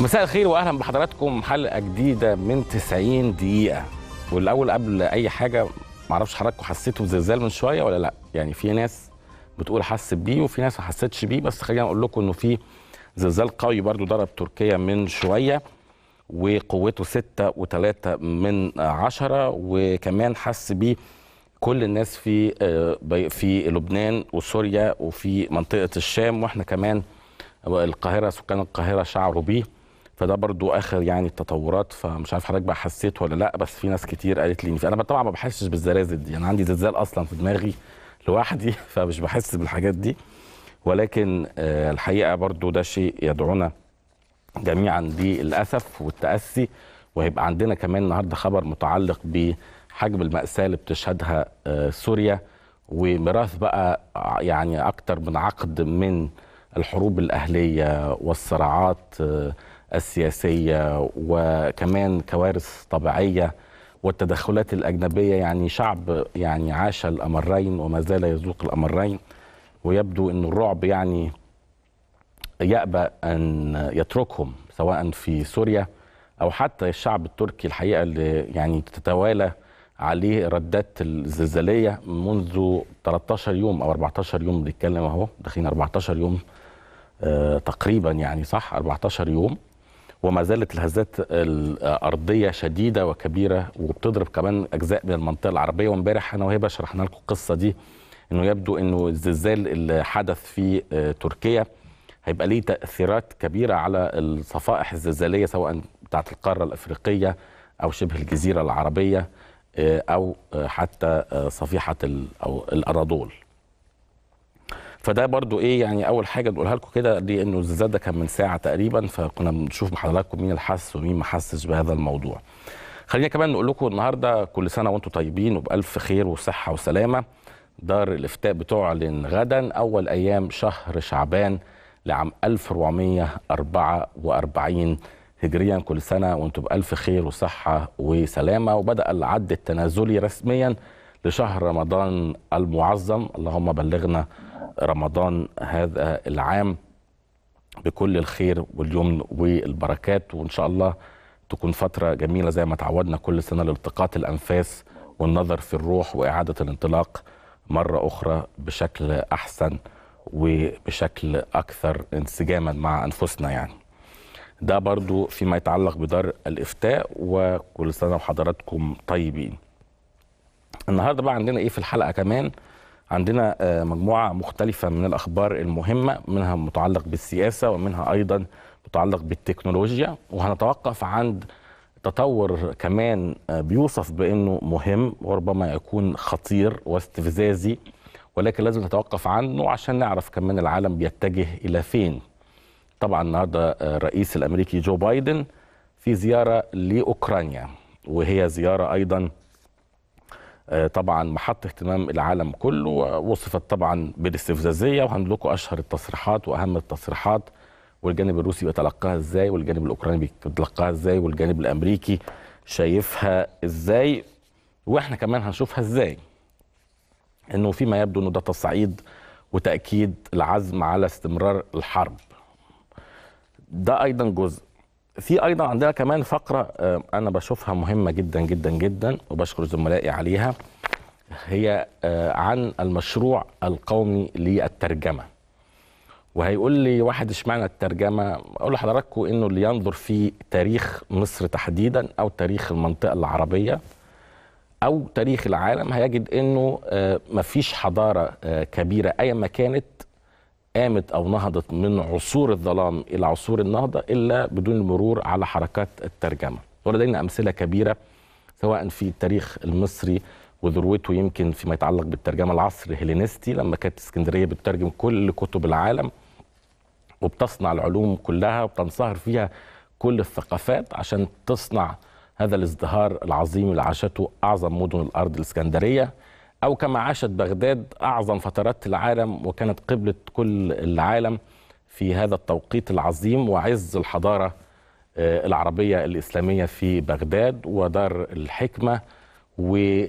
مساء الخير واهلا بحضراتكم حلقه جديده من 90 دقيقه والاول قبل اي حاجه معرفش حضراتكم حسيتوا بزلزال من شويه ولا لا يعني في ناس بتقول حست بيه وفي ناس ما حستش بيه بس خلينا اقول لكم انه في زلزال قوي برضو ضرب تركيا من شويه وقوته ستة وثلاثة من عشرة وكمان حس بيه كل الناس في في لبنان وسوريا وفي منطقة الشام واحنا كمان القاهرة سكان القاهرة شعروا بيه فده برضو اخر يعني التطورات فمش عارف حضرتك بقى حسيت ولا لا بس في ناس كتير قالت لي انا طبعا ما بحسش بالزلازل دي انا عندي زلزال اصلا في دماغي لوحدي فمش بحس بالحاجات دي ولكن الحقيقه برضو ده شيء يدعونا جميعا للاسف والتاسي وهيبقى عندنا كمان النهارده خبر متعلق بحجم الماساه اللي بتشهدها سوريا وميراث بقى يعني اكتر من عقد من الحروب الاهليه والصراعات السياسيه وكمان كوارث طبيعيه والتدخلات الاجنبيه يعني شعب يعني عاش الامرين وما زال يذوق الامرين ويبدو ان الرعب يعني يأبى ان يتركهم سواء في سوريا او حتى الشعب التركي الحقيقه اللي يعني تتوالى عليه ردات الزلزاليه منذ 13 يوم او 14 يوم بنتكلم اهو داخلين 14 يوم آه تقريبا يعني صح 14 يوم وما زالت الهزات الارضيه شديده وكبيره وبتضرب كمان اجزاء من المنطقه العربيه وامبارح انا وهبه شرحنا لكم القصه دي انه يبدو انه الزلزال اللي حدث في آه تركيا هيبقى ليه تاثيرات كبيره على الصفائح الزلزاليه سواء بتاعت القاره الافريقيه او شبه الجزيره العربيه آه او حتى صفيحه او الاناضول فده برضو ايه يعني اول حاجه نقولها لكم كده دي انه الزلزال ده كان من ساعه تقريبا فكنا بنشوف مع حضراتكم مين اللي حس ومين ما حسش بهذا الموضوع. خلينا كمان نقول لكم النهارده كل سنه وانتم طيبين وبالف خير وصحه وسلامه. دار الافتاء بتعلن غدا اول ايام شهر شعبان لعام 1444 هجريا كل سنه وانتم بالف خير وصحه وسلامه وبدا العد التنازلي رسميا لشهر رمضان المعظم اللهم بلغنا رمضان هذا العام بكل الخير واليمن والبركات وان شاء الله تكون فتره جميله زي ما تعودنا كل سنه لالتقاط الانفاس والنظر في الروح واعاده الانطلاق مره اخرى بشكل احسن وبشكل اكثر انسجاما مع انفسنا يعني. ده برضو فيما يتعلق بدار الافتاء وكل سنه وحضراتكم طيبين. النهارده بقى عندنا ايه في الحلقه كمان؟ عندنا مجموعة مختلفة من الأخبار المهمة منها متعلق بالسياسة ومنها أيضا متعلق بالتكنولوجيا وهنتوقف عند تطور كمان بيوصف بأنه مهم وربما يكون خطير واستفزازي ولكن لازم نتوقف عنه عشان نعرف كمان العالم بيتجه إلى فين طبعا النهاردة الرئيس الأمريكي جو بايدن في زيارة لأوكرانيا وهي زيارة أيضا طبعا محط اهتمام العالم كله وصفت طبعا بالاستفزازيه وهنقول لكم اشهر التصريحات واهم التصريحات والجانب الروسي بيتلقاها ازاي والجانب الاوكراني بيتلقاها ازاي والجانب الامريكي شايفها ازاي واحنا كمان هنشوفها ازاي انه فيما يبدو انه ده تصعيد وتاكيد العزم على استمرار الحرب ده ايضا جزء في ايضا عندنا كمان فقره انا بشوفها مهمه جدا جدا جدا وبشكر زملائي عليها هي عن المشروع القومي للترجمه وهيقول لي واحد اشمعنى الترجمه اقول لحضراتكم انه اللي ينظر في تاريخ مصر تحديدا او تاريخ المنطقه العربيه او تاريخ العالم هيجد انه مفيش حضاره كبيره ايا ما كانت قامت او نهضت من عصور الظلام الى عصور النهضه الا بدون المرور على حركات الترجمه ولدينا امثله كبيره سواء في التاريخ المصري وذروته يمكن فيما يتعلق بالترجمه العصر الهيلينستي لما كانت اسكندريه بتترجم كل كتب العالم وبتصنع العلوم كلها وبتنصهر فيها كل الثقافات عشان تصنع هذا الازدهار العظيم اللي عاشته اعظم مدن الارض الاسكندريه أو كما عاشت بغداد أعظم فترات العالم وكانت قبلة كل العالم في هذا التوقيت العظيم وعز الحضارة العربية الإسلامية في بغداد ودار الحكمة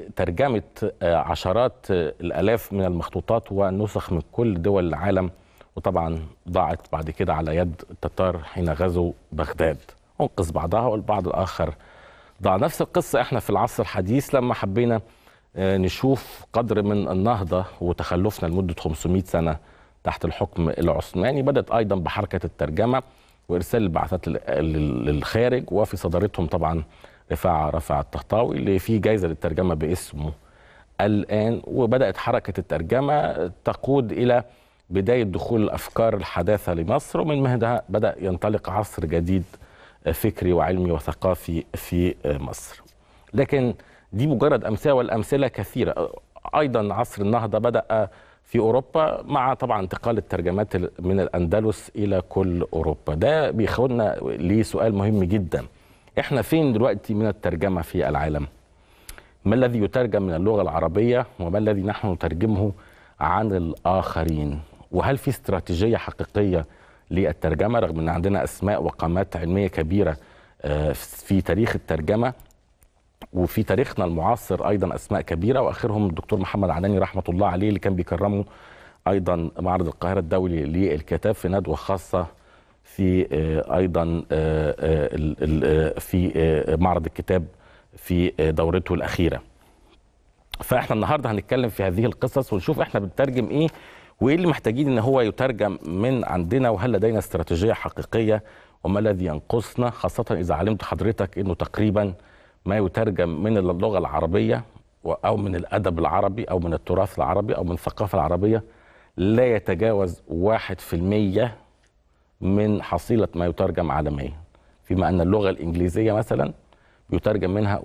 وترجمة عشرات الآلاف من المخطوطات والنسخ من كل دول العالم وطبعا ضاعت بعد كده على يد التتار حين غزوا بغداد انقذ بعضها والبعض الاخر ضاع نفس القصه احنا في العصر الحديث لما حبينا آه، نشوف قدر من النهضه وتخلفنا لمده 500 سنه تحت الحكم العثماني بدات ايضا بحركه الترجمه وارسال البعثات لل- للخارج وفي صدارتهم طبعا رفاعه رفع الطهطاوي اللي فيه جايزه للترجمه باسمه الآن وبدأت حركة الترجمة تقود إلى بداية دخول الأفكار الحداثة لمصر ومن مهدها بدأ ينطلق عصر جديد فكري وعلمي وثقافي في مصر لكن دي مجرد أمثلة والأمثلة كثيرة أيضا عصر النهضة بدأ في أوروبا مع طبعا انتقال الترجمات من الأندلس إلى كل أوروبا ده بيخولنا ليه سؤال مهم جدا إحنا فين دلوقتي من الترجمة في العالم؟ ما الذي يترجم من اللغة العربية وما الذي نحن نترجمه عن الآخرين وهل في استراتيجية حقيقية للترجمة رغم أن عندنا أسماء وقامات علمية كبيرة آه، في تاريخ الترجمة وفي تاريخنا المعاصر أيضا أسماء كبيرة وآخرهم الدكتور محمد عدني رحمة الله عليه اللي كان بيكرمه أيضا معرض القاهرة الدولي للكتاب في ندوة خاصة في آه، أيضا آه، آه، ال- ال- آه، في آه، معرض الكتاب في دورته الأخيرة فاحنا النهارده هنتكلم في هذه القصص ونشوف احنا بنترجم ايه وايه اللي محتاجين ان هو يترجم من عندنا وهل لدينا استراتيجيه حقيقيه وما الذي ينقصنا خاصه اذا علمت حضرتك انه تقريبا ما يترجم من اللغه العربيه و- او من الادب العربي او من التراث العربي او من الثقافه العربيه لا يتجاوز واحد في المية من حصيلة ما يترجم عالميا فيما أن اللغة الإنجليزية مثلا يترجم منها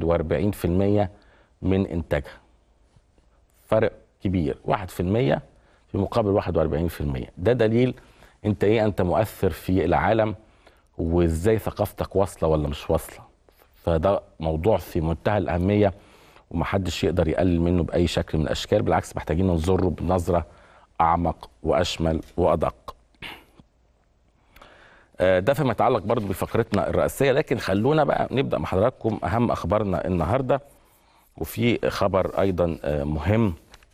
41% من إنتاجها فرق كبير 1% في مقابل 41% ده دليل أنت إيه أنت مؤثر في العالم وإزاي ثقافتك واصلة ولا مش واصلة فده موضوع في منتهى الأهمية ومحدش يقدر يقلل منه بأي شكل من الأشكال بالعكس محتاجين ننظره بنظرة أعمق وأشمل وأدق آه، ده فيما يتعلق برضه بفقرتنا الرئيسيه لكن خلونا بقى نبدا مع حضراتكم اهم اخبارنا النهارده وفي خبر ايضا آه، مهم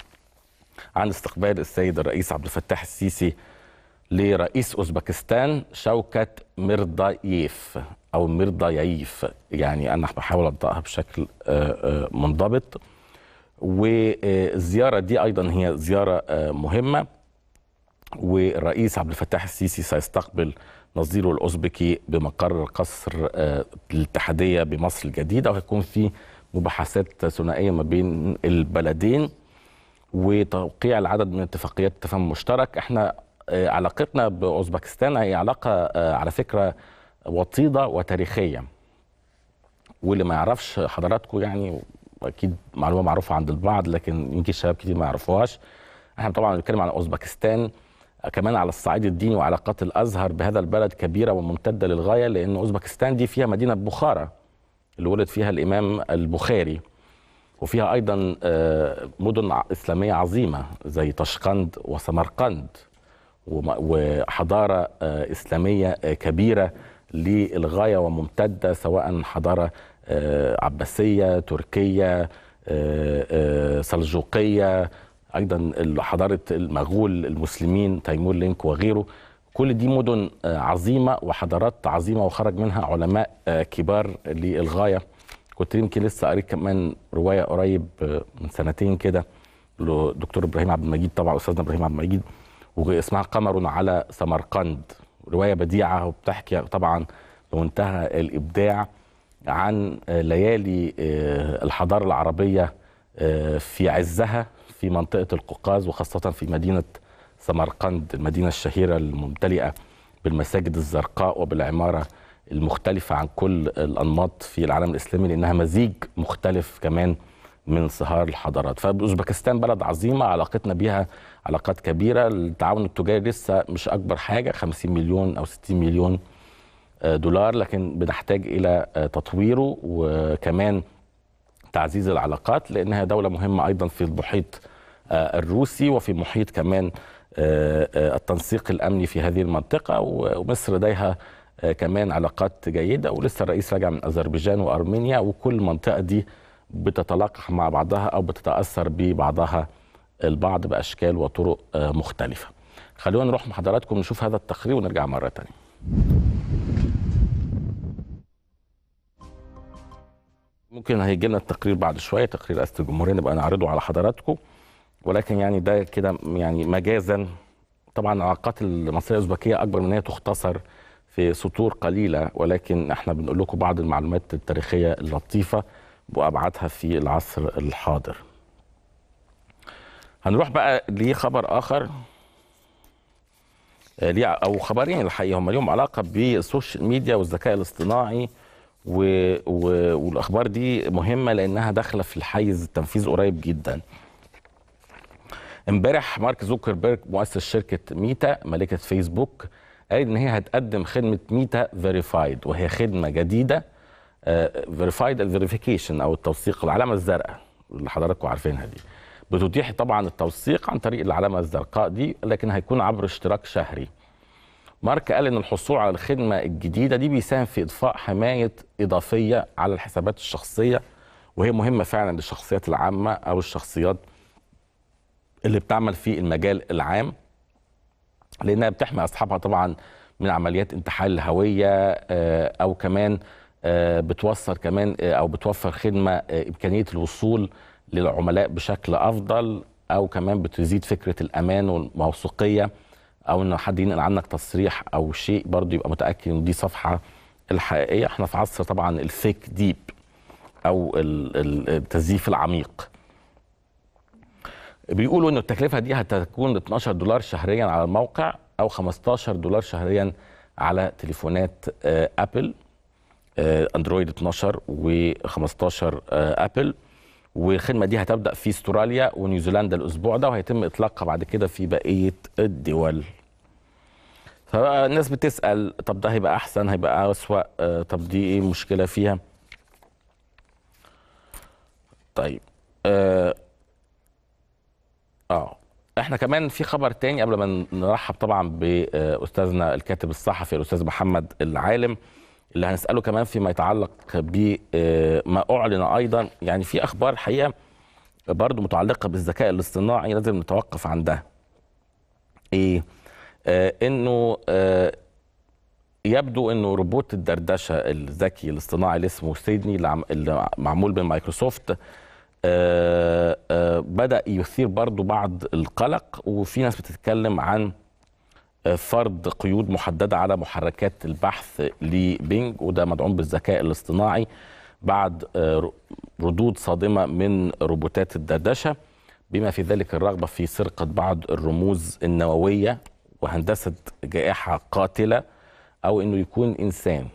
عن استقبال السيد الرئيس عبد الفتاح السيسي لرئيس اوزبكستان شوكت ميرداييف او ميرداييف يعني انا بحاول انطقها بشكل آه، آه، منضبط والزياره دي ايضا هي زياره آه، مهمه والرئيس عبد الفتاح السيسي سيستقبل نظيره الاوزبكي بمقر قصر آه، الاتحاديه بمصر الجديده وهيكون في مباحثات ثنائيه ما بين البلدين وتوقيع العدد من اتفاقيات تفاهم مشترك احنا آه، علاقتنا باوزبكستان هي علاقه آه، على فكره وطيده وتاريخيه واللي ما يعرفش حضراتكم يعني اكيد معلومه معروفه عند البعض لكن يمكن شباب كتير ما يعرفوهاش احنا طبعا بنتكلم عن اوزبكستان كمان على الصعيد الديني وعلاقات الازهر بهذا البلد كبيره وممتده للغايه لان اوزبكستان دي فيها مدينه بخارى اللي ولد فيها الامام البخاري وفيها ايضا آه، مدن ع- اسلاميه عظيمه زي طشقند وسمرقند وم- وحضاره آه، اسلاميه آه، كبيره للغايه وممتده سواء حضاره آه، عباسيه تركيه آه، آه، سلجوقيه ايضا حضاره المغول المسلمين تيمور لينك وغيره كل دي مدن آه، عظيمه وحضارات عظيمه وخرج منها علماء آه، كبار للغايه كنت يمكن لسه قريت كمان روايه قريب آه، من سنتين كده لدكتور ابراهيم عبد المجيد طبعا استاذنا ابراهيم عبد المجيد واسمها قمر على سمرقند روايه بديعه وبتحكي طبعا بمنتهى الابداع عن آه، ليالي آه، الحضاره العربيه آه، في عزها في منطقه القوقاز وخاصه في مدينه سمرقند المدينه الشهيره الممتلئه بالمساجد الزرقاء وبالعماره المختلفه عن كل الانماط في العالم الاسلامي لانها مزيج مختلف كمان من صهار الحضارات فاوزبكستان بلد عظيمه علاقتنا بها علاقات كبيره التعاون التجاري لسه مش اكبر حاجه 50 مليون او 60 مليون آه، دولار لكن بنحتاج الى آه، تطويره وكمان تعزيز العلاقات لانها دوله مهمه ايضا في المحيط آه، الروسي وفي محيط كمان آه، آه، التنسيق الامني في هذه المنطقه و- ومصر لديها آه، كمان علاقات جيده ولسه الرئيس راجع من اذربيجان وارمينيا وكل المنطقه دي بتتلاقح مع بعضها او بتتاثر ببعضها البعض باشكال وطرق آه، مختلفه. خلونا نروح مع حضراتكم نشوف هذا التقرير ونرجع مره ثانيه ممكن هيجي لنا التقرير بعد شويه تقرير رئاسه الجمهوريه نبقى نعرضه على حضراتكم ولكن يعني ده كده يعني مجازا طبعا العلاقات المصريه الاوزبكيه اكبر من ان هي تختصر في سطور قليله ولكن احنا بنقول لكم بعض المعلومات التاريخيه اللطيفه وابعادها في العصر الحاضر. هنروح بقى لخبر اخر ليه او خبرين الحقيقه هم ليهم علاقه بالسوشيال ميديا والذكاء الاصطناعي و... و... والاخبار دي مهمه لانها داخله في الحيز التنفيذ قريب جدا. امبارح مارك زوكربيرج مؤسس شركه ميتا ملكه فيسبوك قال ان هي هتقدم خدمه ميتا فيريفايد وهي خدمه جديده فيريفايد الفيريفيكيشن او التوثيق العلامه الزرقاء اللي حضراتكم عارفينها دي بتتيح طبعا التوثيق عن طريق العلامه الزرقاء دي لكن هيكون عبر اشتراك شهري مارك قال ان الحصول على الخدمه الجديده دي بيساهم في اضفاء حمايه اضافيه على الحسابات الشخصيه وهي مهمه فعلا للشخصيات العامه او الشخصيات اللي بتعمل في المجال العام لانها بتحمي اصحابها طبعا من عمليات انتحال الهويه او كمان بتوصل كمان او بتوفر خدمه امكانيه الوصول للعملاء بشكل افضل او كمان بتزيد فكره الامان والموثوقيه او ان حد ينقل عنك تصريح او شيء برضه يبقى متاكد ان دي صفحه الحقيقيه احنا في عصر طبعا الفيك ديب او التزييف العميق بيقولوا ان التكلفه دي هتكون 12 دولار شهريا على الموقع او 15 دولار شهريا على تليفونات ابل اندرويد 12 و15 ابل والخدمه دي هتبدا في استراليا ونيوزيلندا الاسبوع ده وهيتم اطلاقها بعد كده في بقيه الدول فالناس بتسال طب ده هيبقى احسن هيبقى اسوا طب دي ايه المشكله فيها طيب اه اه احنا كمان في خبر تاني قبل ما نرحب طبعا باستاذنا الكاتب الصحفي الاستاذ محمد العالم اللي هنساله كمان فيما يتعلق بما اعلن ايضا يعني في اخبار حقيقه برضو متعلقه بالذكاء الاصطناعي لازم نتوقف عندها ايه آه انه آه يبدو انه روبوت الدردشه الذكي الاصطناعي اللي اسمه سيدني اللي معمول من مايكروسوفت آه آه بدا يثير برضو بعض القلق وفي ناس بتتكلم عن آه فرض قيود محدده على محركات البحث لبينج وده مدعوم بالذكاء الاصطناعي بعد ردود صادمه من روبوتات الدردشه بما في ذلك الرغبه في سرقه بعض الرموز النوويه وهندسه جائحه قاتله او انه يكون انسان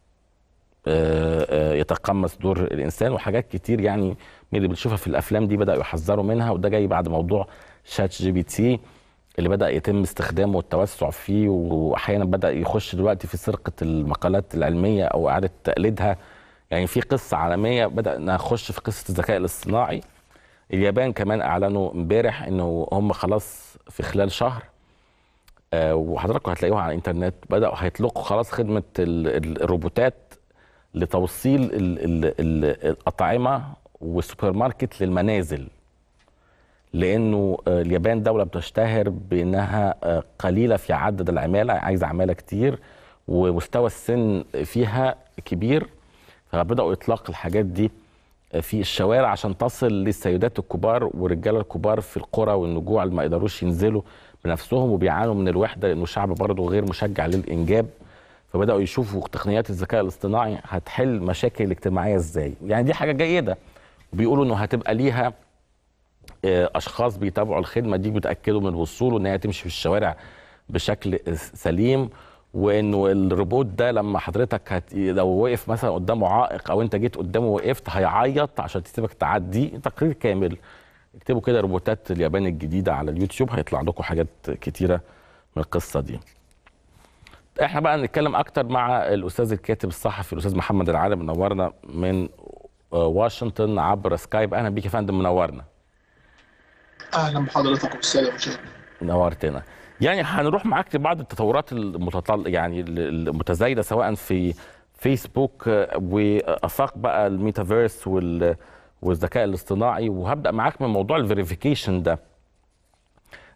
يتقمص دور الانسان وحاجات كتير يعني من اللي بنشوفها في الافلام دي بداوا يحذروا منها وده جاي بعد موضوع شات جي بي تي اللي بدا يتم استخدامه والتوسع فيه واحيانا بدا يخش دلوقتي في سرقه المقالات العلميه او اعاده تقليدها يعني في قصه عالميه بدا نخش في قصه الذكاء الاصطناعي اليابان كمان اعلنوا امبارح انه هم خلاص في خلال شهر آه وحضراتكم هتلاقوها على الانترنت بداوا هيطلقوا خلاص خدمه الروبوتات لتوصيل ال ال ال الاطعمه والسوبر ماركت للمنازل لانه اليابان دوله بتشتهر بانها قليله في عدد العماله عايزه عماله كتير ومستوى السن فيها كبير فبداوا اطلاق الحاجات دي في الشوارع عشان تصل للسيدات الكبار والرجاله الكبار في القرى والنجوع اللي ما يقدروش ينزلوا بنفسهم وبيعانوا من الوحده لانه شعب برضه غير مشجع للانجاب فبداوا يشوفوا تقنيات الذكاء الاصطناعي هتحل مشاكل الاجتماعيه ازاي يعني دي حاجه جيده بيقولوا انه هتبقى ليها اشخاص بيتابعوا الخدمه دي بيتاكدوا من الوصول وان هي تمشي في الشوارع بشكل سليم وانه الروبوت ده لما حضرتك هت... لو وقف مثلا قدامه عائق او انت جيت قدامه وقفت هيعيط عشان تسيبك تعدي تقرير كامل اكتبوا كده روبوتات اليابان الجديده على اليوتيوب هيطلع لكم حاجات كتيره من القصه دي احنا بقى نتكلم اكتر مع الاستاذ الكاتب الصحفي الاستاذ محمد العالم منورنا من واشنطن عبر سكايب اهلا بيك يا فندم منورنا اهلا بحضرتك والساده المشاهدين نورتنا يعني هنروح معاك لبعض التطورات المتطل يعني المتزايده سواء في فيسبوك وافاق بقى الميتافيرس وال والذكاء الاصطناعي وهبدا معاك من موضوع الفيريفيكيشن ده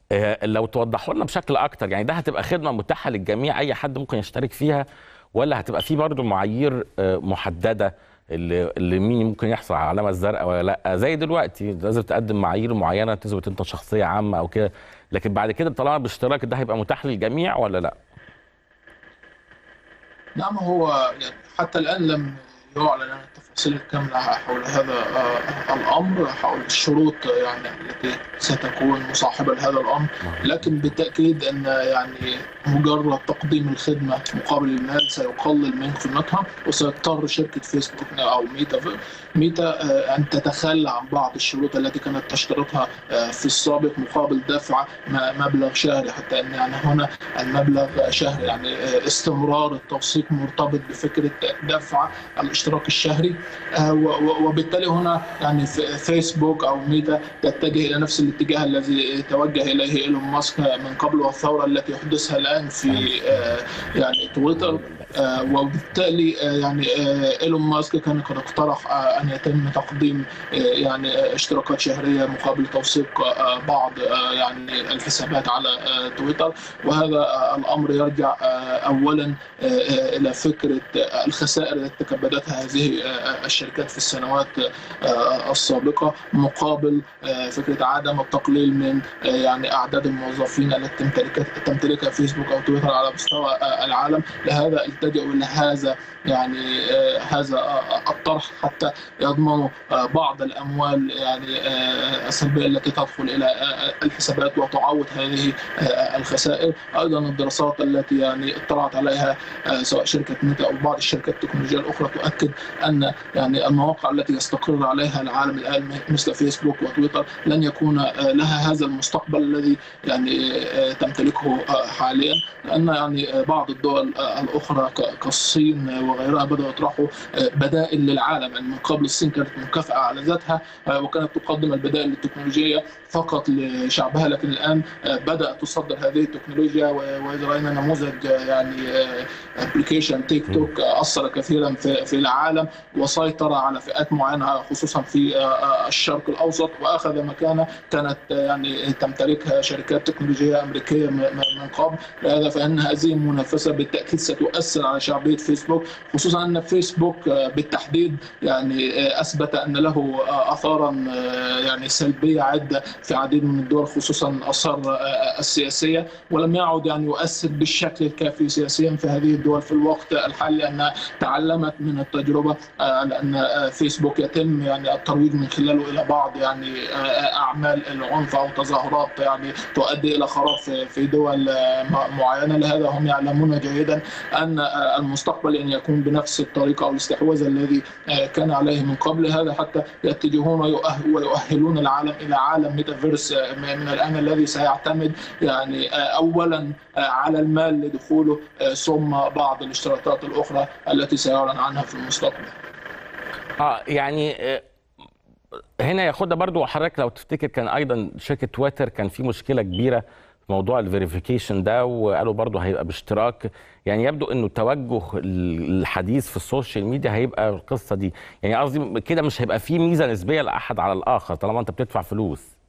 آه، لو توضحوا لنا بشكل اكتر يعني ده هتبقى خدمه متاحه للجميع اي حد ممكن يشترك فيها ولا هتبقى في برضه معايير آه، محدده اللي, اللي مين ممكن يحصل على العلامه الزرقاء ولا لا زي دلوقتي لازم تقدم معايير معينه تثبت انت شخصيه عامه او كده لكن بعد كده طالما باشتراك ده هيبقى متاح للجميع ولا لا نعم هو يعني حتى الآن لم يعلن عن التفاصيل الكاملة حول هذا آه، الأمر حول الشروط يعني التي ستكون مصاحبة لهذا الأمر لكن بالتأكيد أن يعني مجرد تقديم الخدمة مقابل المال سيقلل من قيمتها وسيضطر شركة فيسبوك أو ميتا ميتا آه، أن تتخلى عن بعض الشروط التي كانت تشترطها آه، في السابق مقابل دفع م- مبلغ شهري حتى أن يعني هنا المبلغ شهري يعني آه، استمرار التوثيق مرتبط بفكرة دفع الاشتراك الشهري آه، و- و- وبالتالي هنا يعني في- فيسبوك او ميتا تتجه الى نفس الاتجاه الذي توجه اليه ايلون ماسك من قبل والثوره التي يحدثها الان في آه، يعني تويتر آه، وبالتالي آه، يعني آه، ايلون ماسك كان قد اقترح آه، ان يتم تقديم آه، يعني آه، اشتراكات شهريه مقابل توثيق آه، بعض آه، يعني الحسابات على آه، تويتر وهذا آه، الامر يرجع آه، اولا آه، آه، الى فكره آه، الخسائر التي تكبدتها هذه آه، الشركات في السنوات آه، السابقه مقابل آه، فكره عدم التقليل من آه، يعني اعداد الموظفين التي تمتلكها تمتلكها فيسبوك او تويتر على مستوى آه، العالم لهذا التجأوا الى هذا يعني آه، هذا آه، الطرح حتى يضمنوا آه، بعض الاموال يعني آه، السلبيه التي تدخل الى آه، الحسابات وتعوض هذه آه، الخسائر ايضا الدراسات التي يعني اطلعت عليها آه، سواء شركه ميتا او بعض الشركات التكنولوجيه الاخرى تؤكد ان يعني المواقع التي يستقر عليها العالم الان مثل فيسبوك وتويتر لن يكون آه، لها هذا المستقبل الذي يعني آه، تمتلكه آه، حاليا لان يعني آه، بعض الدول آه، الاخرى ك- كالصين آه، وغيرها بداوا يطرحوا آه، بدائل للعالم يعني من قبل الصين كانت منكفئه على ذاتها آه، وكانت تقدم البدائل التكنولوجيه فقط لشعبها لكن الان آه، بدات تصدر هذه التكنولوجيا و- واذا راينا نموذج آه، يعني ابلكيشن تيك توك آه، اثر كثيرا في في العالم وسيطر على فئات معينه خصوصا في آه، آه، الشرق الاوسط واخذ مكانه كانت آه، يعني تمتلكها شركات تكنولوجيه امريكيه م- م- من قبل لهذا فان هذه المنافسه بالتاكيد ستؤثر على شعبيه فيسبوك خصوصا ان فيسبوك آه، بالتحديد يعني آه، اثبت ان له آه، اثارا آه، يعني سلبيه عده في عديد من الدول خصوصا الاثار آه، السياسيه ولم يعد يعني يؤثر بالشكل الكافي سياسيا في هذه الدول في الوقت الحالي لانها تعلمت من التجربه آه، لان آه، فيسبوك يتم يعني الترويج من خلاله الى بعض يعني آه، اعمال العنف او تظاهرات يعني تؤدي الى خراب في- في دول آه، م- معينه لهذا هم يعلمون جيدا ان آه، المستقبل ان يكون بنفس الطريقه او الاستحواذ الذي آه، كان عليه من قبل هذا حتى يتجهون ويؤه- ويؤهلون العالم الى عالم ميتافيرس آه، من الان الذي سيعتمد يعني آه، اولا آه، على المال لدخوله آه، ثم بعض الاشتراطات الاخرى التي سيعلن عنها في المستقبل. اه يعني آه، هنا ياخدها برضو حضرتك لو تفتكر كان ايضا شركه تويتر كان في مشكله كبيره في موضوع الفيريفيكيشن ده وقالوا برضو هيبقى باشتراك يعني يبدو انه توجه الحديث في السوشيال ميديا هيبقى القصه دي يعني قصدي كده مش هيبقى في ميزه نسبيه لاحد على الاخر طالما انت بتدفع فلوس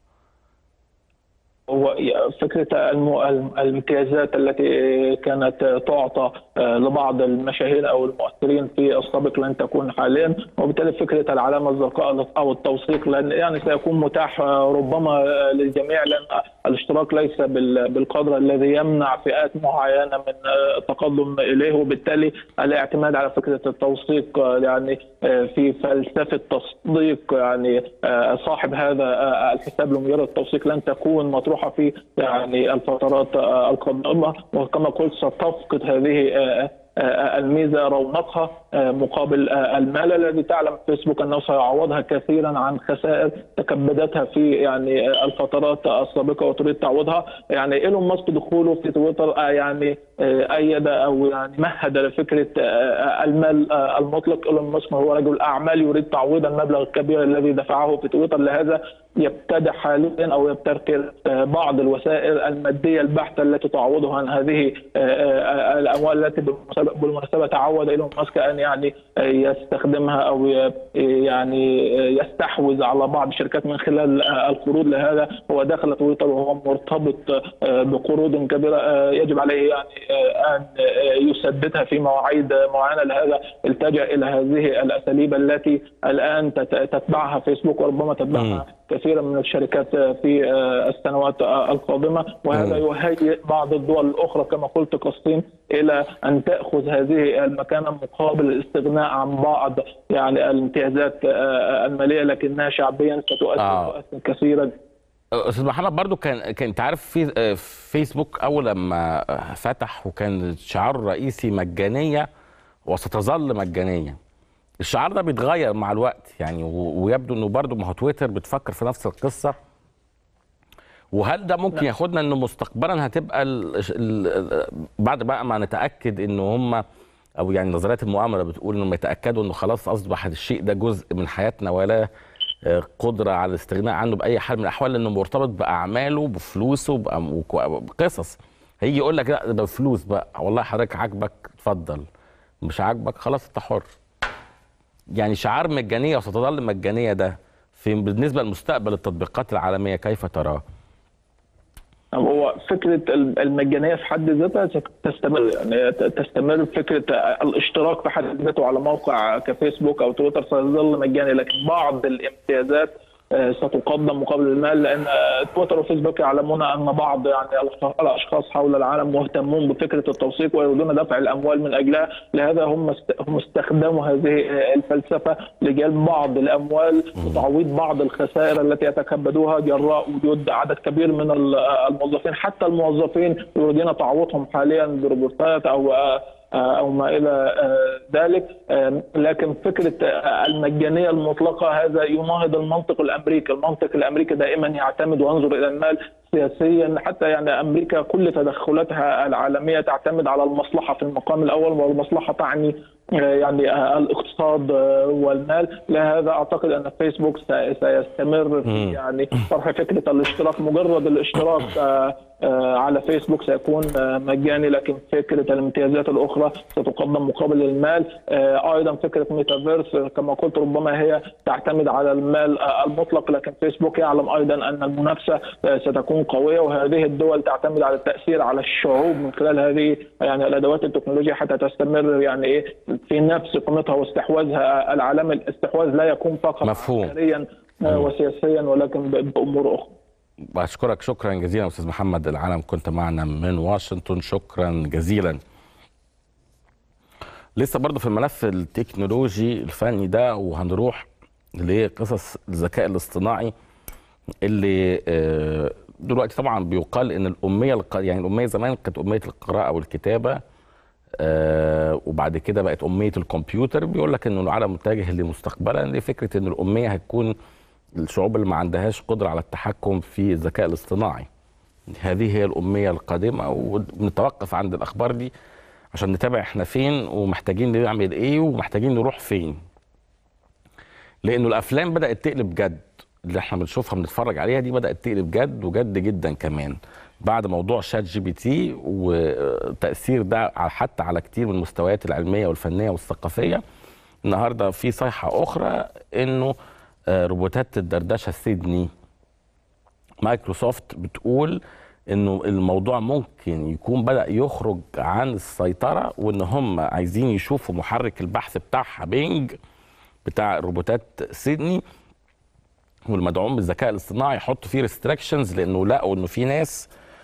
هو فكرة الم- الم- الامتيازات التي كانت تعطى آه، لبعض المشاهير أو المؤثرين في السابق لن تكون حاليا وبالتالي فكرة العلامة الزرقاء أو التوثيق لأن يعني سيكون متاح آه، ربما آه، للجميع لأن الاشتراك ليس بال- بالقدر الذي يمنع فئات معينة من آه، التقدم إليه وبالتالي الاعتماد على فكرة التوثيق آه، يعني آه، في فلسفة تصديق يعني آه، صاحب هذا آه، الحساب لمجرد التوثيق لن تكون مطروحة في يعني الفترات آه، القادمة وكما قلت ستفقد هذه آه، آه، الميزه رونقها آه، مقابل آه، المال الذي تعلم فيسبوك انه سيعوضها كثيرا عن خسائر تكبدتها في يعني آه، الفترات السابقه وتريد تعويضها يعني ايلون ماسك دخوله في تويتر آه، يعني آه، ايد او يعني مهد لفكره آه، المال آه، المطلق ايلون ماسك هو رجل اعمال يريد تعويض المبلغ الكبير الذي دفعه في تويتر لهذا يبتدع حاليا او يبتكر آه، بعض الوسائل الماديه البحته التي تعوضه عن هذه آه، آه، الاموال التي بالمناسبه بالمناسبه تعود ايلون ماسك ان يعني يستخدمها او يعني يستحوذ على بعض الشركات من خلال القروض لهذا هو داخل تويتر وهو مرتبط بقروض كبيره يجب عليه يعني ان يسددها في مواعيد معينه لهذا التجا الى هذه الاساليب التي الان تتبعها فيسبوك وربما تتبعها كثيرا من الشركات في السنوات القادمه وهذا يهيئ بعض الدول الاخرى كما قلت كالصين الى ان تاخذ هذه المكانه مقابل الاستغناء عن بعض يعني الامتيازات الماليه لكنها شعبيا ستؤثر آه. كثيرا استاذ محمد برضو كان كان انت عارف في فيسبوك اول لما فتح وكان شعاره الرئيسي مجانيه وستظل مجانيه الشعار ده بيتغير مع الوقت يعني ويبدو انه برضو ما هو تويتر بتفكر في نفس القصه وهل ده ممكن ياخدنا انه مستقبلا هتبقى ال ال بعد بقى ما نتاكد ان هم او يعني نظريات المؤامره بتقول انهم يتاكدوا انه خلاص اصبح الشيء ده جزء من حياتنا ولا قدره على الاستغناء عنه باي حال من الاحوال لانه مرتبط باعماله بفلوسه بقصص هيجي يقول لك لا ده فلوس بقى والله حضرتك عاجبك اتفضل مش عاجبك خلاص انت حر يعني شعار مجانيه وستظل مجانيه ده في بالنسبه لمستقبل التطبيقات العالميه كيف تراه؟ هو فكره المجانيه في حد ذاتها تستمر يعني تستمر فكره الاشتراك في حد ذاته على موقع كفيسبوك او تويتر سيظل مجاني لكن بعض الامتيازات ستقدم مقابل المال لان تويتر وفيسبوك يعلمون ان بعض يعني الاشخاص حول العالم مهتمون بفكره التوثيق ويريدون دفع الاموال من اجلها لهذا هم هم استخدموا هذه الفلسفه لجلب بعض الاموال وتعويض بعض الخسائر التي يتكبدوها جراء وجود عدد كبير من الموظفين حتى الموظفين يريدون تعويضهم حاليا بروبوتات او او ما الى ذلك لكن فكره المجانيه المطلقه هذا يناهض المنطق الامريكي، المنطق الامريكي دائما يعتمد وينظر الى المال سياسيا حتى يعني امريكا كل تدخلاتها العالميه تعتمد على المصلحه في المقام الاول والمصلحه تعني يعني الاقتصاد والمال لهذا اعتقد ان فيسبوك سيستمر في يعني طرح فكره الاشتراك مجرد الاشتراك على فيسبوك سيكون مجاني لكن فكره الامتيازات الاخرى ستقدم مقابل المال ايضا فكره ميتافيرس كما قلت ربما هي تعتمد على المال المطلق لكن فيسبوك يعلم ايضا ان المنافسه ستكون قويه وهذه الدول تعتمد على التاثير على الشعوب من خلال هذه يعني الادوات التكنولوجيه حتى تستمر يعني ايه في نفس قيمتها واستحواذها العالمي الاستحواذ لا يكون فقط مفهوم عسكريا وسياسيا ولكن بامور اخرى بشكرك شكرا جزيلا استاذ محمد العالم كنت معنا من واشنطن شكرا جزيلا لسه برضه في الملف التكنولوجي الفني ده وهنروح لقصص الذكاء الاصطناعي اللي دلوقتي طبعا بيقال ان الاميه يعني الاميه زمان كانت اميه القراءه والكتابه وبعد كده بقت اميه الكمبيوتر بيقول لك انه العالم متجه لمستقبلا لفكره ان الاميه هتكون الشعوب اللي ما عندهاش قدرة على التحكم في الذكاء الاصطناعي هذه هي الأمية القادمة ونتوقف عند الأخبار دي عشان نتابع احنا فين ومحتاجين نعمل ايه ومحتاجين نروح فين لأنه الأفلام بدأت تقلب جد اللي احنا بنشوفها بنتفرج عليها دي بدأت تقلب جد وجد جدا كمان بعد موضوع شات جي بي تي وتأثير ده حتى على كتير من المستويات العلمية والفنية والثقافية النهارده في صيحة أخرى إنه روبوتات الدردشه السيدني مايكروسوفت بتقول انه الموضوع ممكن يكون بدا يخرج عن السيطره وان هم عايزين يشوفوا محرك البحث بتاعها بينج بتاع روبوتات سيدني والمدعوم بالذكاء الاصطناعي يحطوا فيه ريستريكشنز لانه لقوا انه في ناس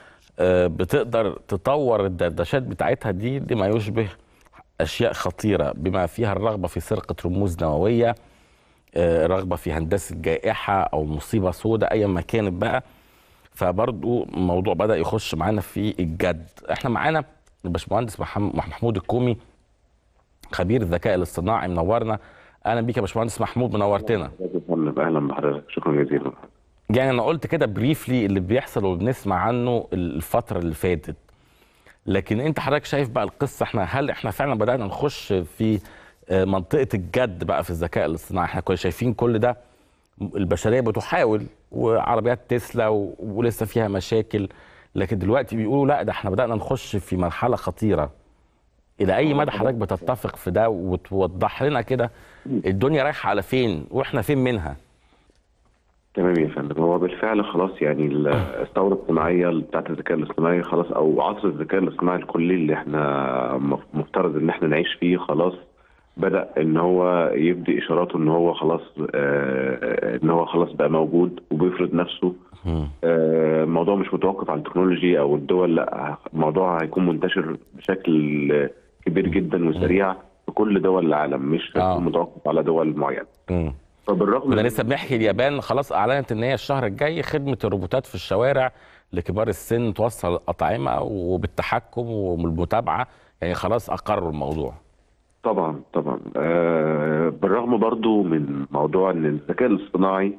بتقدر تطور الدردشات بتاعتها دي لما يشبه اشياء خطيره بما فيها الرغبه في سرقه رموز نوويه رغبه في هندسه جائحه او مصيبه سوداء ايا ما كانت بقى فبرضو الموضوع بدا يخش معانا في الجد احنا معانا الباشمهندس محمود الكومي خبير الذكاء الاصطناعي منورنا اهلا بيك يا باشمهندس محمود منورتنا اهلا بحضرتك شكرا جزيلا يعني انا قلت كده بريفلي اللي بيحصل وبنسمع عنه الفتره اللي فاتت لكن انت حضرتك شايف بقى القصه احنا هل احنا فعلا بدانا نخش في منطقه الجد بقى في الذكاء الاصطناعي احنا كنا شايفين كل ده البشريه بتحاول وعربيات تسلا و... ولسه فيها مشاكل لكن دلوقتي بيقولوا لا ده احنا بدانا نخش في مرحله خطيره الى اي مدى حضرتك بتتفق في ده وتوضح لنا كده الدنيا رايحه على فين واحنا فين منها تمام يا فندم هو بالفعل خلاص يعني ال- الثوره الصناعيه بتاعت الذكاء الاصطناعي خلاص او عصر الذكاء الاصطناعي الكلي اللي احنا مف- مفترض ان احنا نعيش فيه خلاص بدا ان هو يبدي اشاراته ان هو خلاص آه ان هو خلاص بقى موجود وبيفرض نفسه مم. آه، الموضوع مش متوقف على التكنولوجي او الدول لا الموضوع هيكون منتشر بشكل آه، كبير جدا وسريع في كل دول العالم مش آه. هيكون متوقف على دول معينه مم. فبالرغم كنا من- لسه بنحكي اليابان خلاص اعلنت ان هي الشهر الجاي خدمه الروبوتات في الشوارع لكبار السن توصل الاطعمه وبالتحكم والمتابعه يعني خلاص اقروا الموضوع طبعا طبعا آه بالرغم برضو من موضوع ان الذكاء الاصطناعي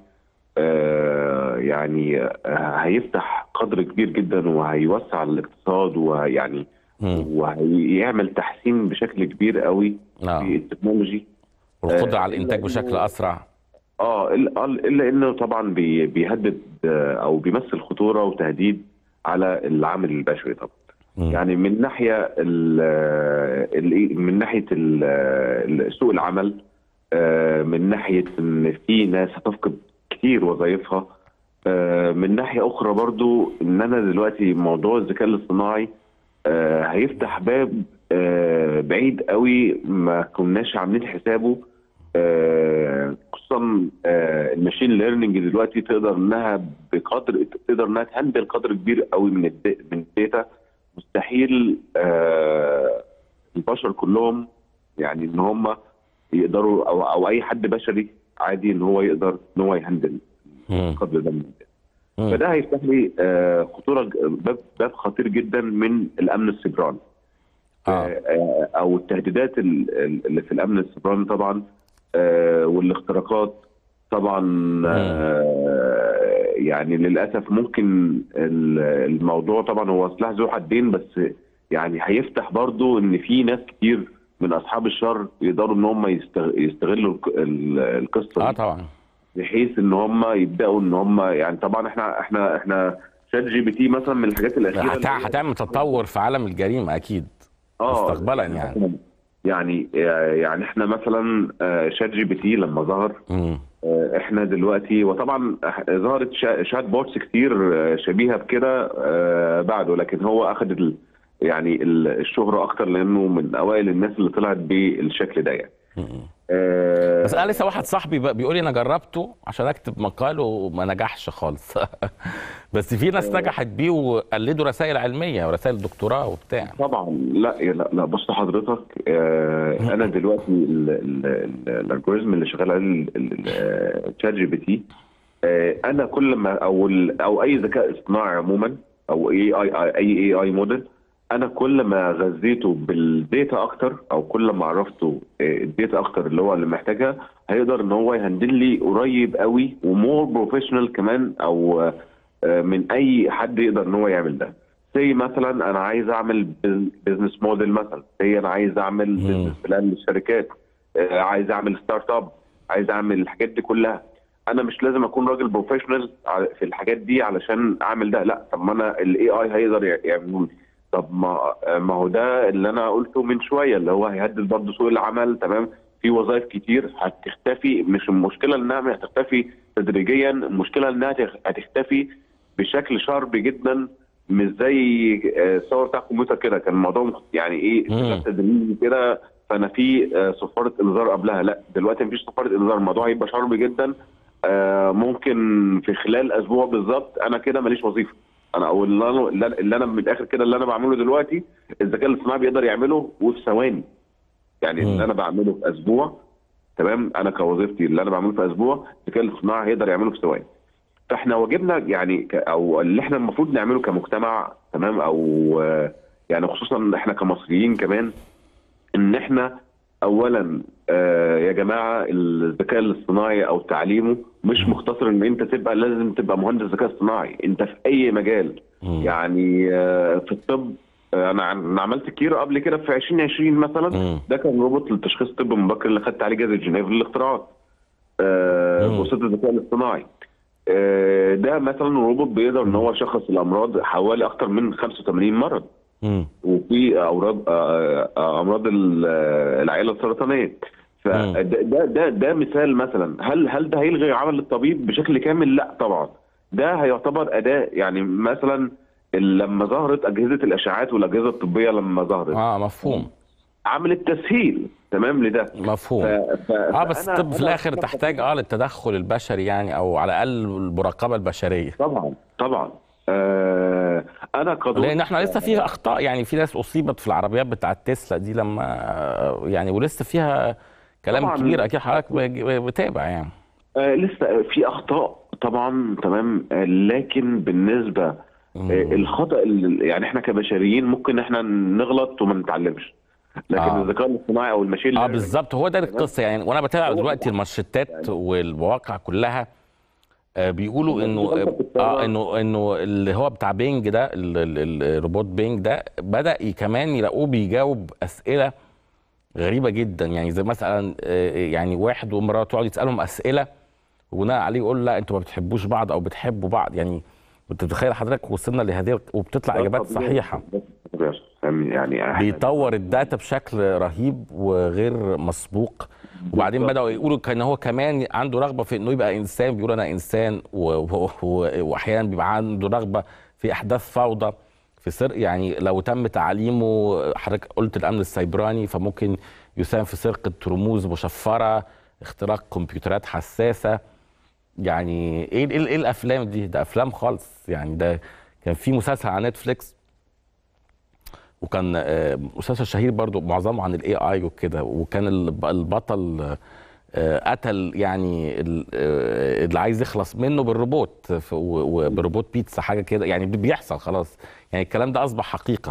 آه يعني آه هيفتح قدر كبير جدا وهيوسع الاقتصاد ويعني مم. وهيعمل تحسين بشكل كبير قوي في آه. التكنولوجي والقدره آه، على الانتاج إلا بشكل إنه- اسرع اه الا إلا انه طبعا بي- بيهدد آه، او بيمثل خطوره وتهديد على العامل البشري طبعا مم. يعني من ناحيه ال ال من ناحيه ال- سوق العمل آه، من ناحيه ان في ناس هتفقد كتير وظائفها آه، من ناحيه اخرى برضو ان انا دلوقتي موضوع الذكاء الاصطناعي آه، هيفتح باب آه، بعيد قوي ما كناش عاملين حسابه آه، خصوصا آه، الماشين ليرنينج دلوقتي تقدر انها بقدر تقدر انها تهندل قدر كبير قوي من الد- من الداتا مستحيل آه، البشر كلهم يعني ان هم يقدروا او او اي حد بشري عادي ان هو يقدر ان هو يهندل مم. القدر ده من الداتا مم. فده هيفتح لي آه، خطوره ج- باب باب خطير جدا من الامن السيبراني آه. آه، او التهديدات ال- ال- اللي في الامن السيبراني طبعا آه، والاختراقات طبعا آه، يعني للاسف ممكن ال- الموضوع طبعا هو سلاح ذو حدين بس يعني هيفتح برضو ان في ناس كتير من اصحاب الشر يقدروا ان هم يستغ- يستغلوا الق- ال- القصه اه دي طبعا بحيث ان هم يبداوا ان هم يعني طبعا احنا احنا احنا شات جي بي تي مثلا من الحاجات الاخيره هتع- اللي هي- هتعمل تطور في عالم الجريمه اكيد اه مستقبلا يعني يعني يعني احنا مثلا آه، شات جي بي تي لما ظهر مم. آه، احنا دلوقتي وطبعا ظهرت شا- شات بوتس كتير آه، شبيهه بكده آه، بعده لكن هو اخذ ال- يعني ال- الشهره اكتر لانه من اوائل الناس اللي طلعت بالشكل ده يعني مم. آه، بس انا لسه واحد صاحبي بقى بيقول لي انا جربته عشان اكتب مقال وما نجحش خالص بس في ناس نجحت بيه وقلدوا رسائل علميه ورسائل دكتوراه وبتاع طبعا لا لا لا بص حضرتك آه انا دلوقتي ال- ال- ال- الالجوريزم اللي شغال عليه الشات جي بي تي آه انا كل ما او ال- او اي ذكاء اصطناعي عموما او اي اي اي اي اي موديل انا كل ما غذيته بالديتا اكتر او كل ما عرفته آه، الديتا اكتر اللي هو اللي محتاجها هيقدر ان هو يهندل لي قريب قوي ومور بروفيشنال كمان او آه، من اي حد يقدر ان هو يعمل ده زي مثلا انا عايز اعمل بزنس موديل مثلا زي انا عايز اعمل بزنس بلان للشركات آه، عايز اعمل ستارت اب عايز اعمل الحاجات دي كلها انا مش لازم اكون راجل بروفيشنال في الحاجات دي علشان اعمل ده لا طب ما انا الاي اي هيقدر يعمله لي طب ما ما هو ده اللي انا قلته من شويه اللي هو هيهدد برضه سوق العمل تمام في وظائف كتير هتختفي مش المشكله انها هتختفي تدريجيا المشكله انها هتخ- هتختفي بشكل شارب جدا مش زي آه، الصور بتاع الكمبيوتر كده كان الموضوع مخ- يعني ايه مم. تدريجي كده فانا في آه، صفاره انذار قبلها لا دلوقتي مفيش صفاره انذار الموضوع هيبقى شارب جدا آه، ممكن في خلال اسبوع بالظبط انا كده ماليش وظيفه انا او اللي انا اللي انا من الاخر كده اللي انا بعمله دلوقتي الذكاء الاصطناعي بيقدر يعمله وفي ثواني يعني مم. اللي انا بعمله في اسبوع تمام انا كوظيفتي اللي انا بعمله في اسبوع الذكاء الاصطناعي هيقدر يعمله في ثواني فاحنا واجبنا يعني ك- او اللي احنا المفروض نعمله كمجتمع تمام او آه، يعني خصوصا احنا كمصريين كمان ان احنا اولا آه يا جماعه الذكاء الاصطناعي او تعليمه مش مختصر ان انت تبقى لازم تبقى مهندس ذكاء اصطناعي انت في اي مجال مم. يعني آه في الطب آه، انا عن- أنا عملت كير قبل كده في 2020 مثلا مم. ده كان روبوت لتشخيص طب مبكر اللي خدت عليه جائزه جنيف للاختراعات آه، مم. بواسطه الذكاء الاصطناعي آه، ده مثلا روبوت بيقدر ان هو يشخص الامراض حوالي اكتر من 85 مرض مم. وفي امراض آه، آه، امراض ال- آه، العائله السرطانيه فده ده ده ده مثال مثلا هل هل ده هيلغي عمل الطبيب بشكل كامل؟ لا طبعا ده هيعتبر اداه يعني مثلا لما ظهرت اجهزه الاشعاعات والاجهزه الطبيه لما ظهرت اه مفهوم عملت تسهيل تمام لده ف... مفهوم ف... اه بس فأنا- الطب في أنا- الاخر تحتاج اه للتدخل البشري يعني او على الاقل المراقبه البشريه طبعا طبعا آه انا كدكتور لان احنا لسه فيها اخطاء يعني في ناس اصيبت في العربيات بتاعت تسلا دي لما يعني ولسه فيها كلام طبعاً. كبير اكيد حضرتك بج- بتابع يعني آه لسه في اخطاء طبعا تمام آه لكن بالنسبه آه الخطا اللي يعني احنا كبشريين ممكن احنا نغلط وما نتعلمش لكن آه. الذكاء الاصطناعي او الماشين اه learning بالظبط هو ده القصه يعني وانا بتابع هو دلوقتي ده. المانشيتات والمواقع كلها آه بيقولوا انه غلطة في الثورة. اه انه انه اللي هو بتاع بينج ده ال- ال- الروبوت بينج ده بدا ي- كمان يلاقوه بيجاوب اسئله غريبه جدا يعني زي مثلا آه، يعني واحد ومراته يقعد يسالهم اسئله وبناء عليه يقول لا انتوا ما بتحبوش بعض او بتحبوا بعض يعني انت تتخيل حضرتك وصلنا لهذه وبتطلع اجابات طبيعي. صحيحه طبيعي. يعني إحنا- بيطور الداتا بشكل رهيب وغير مسبوق وبعدين بالظبط. بداوا يقولوا كان هو كمان عنده رغبه في انه يبقى انسان بيقول انا انسان و- و- و- واحيانا بيبقى عنده رغبه في احداث فوضى في سرقه يعني لو تم تعليمه حضرتك قلت الامن السيبراني فممكن يساهم في سرقه رموز مشفره اختراق كمبيوترات حساسه يعني ايه ايه, إيه الافلام دي ده افلام خالص يعني ده كان في مسلسل على نتفليكس وكان آه، مسلسل شهير برضو معظمه عن الاي اي وكده وكان الب- البطل آه، قتل يعني ال- آه، اللي عايز يخلص منه بالروبوت ف- و- وبروبوت بيتزا حاجه كده يعني بيحصل خلاص يعني الكلام ده اصبح حقيقه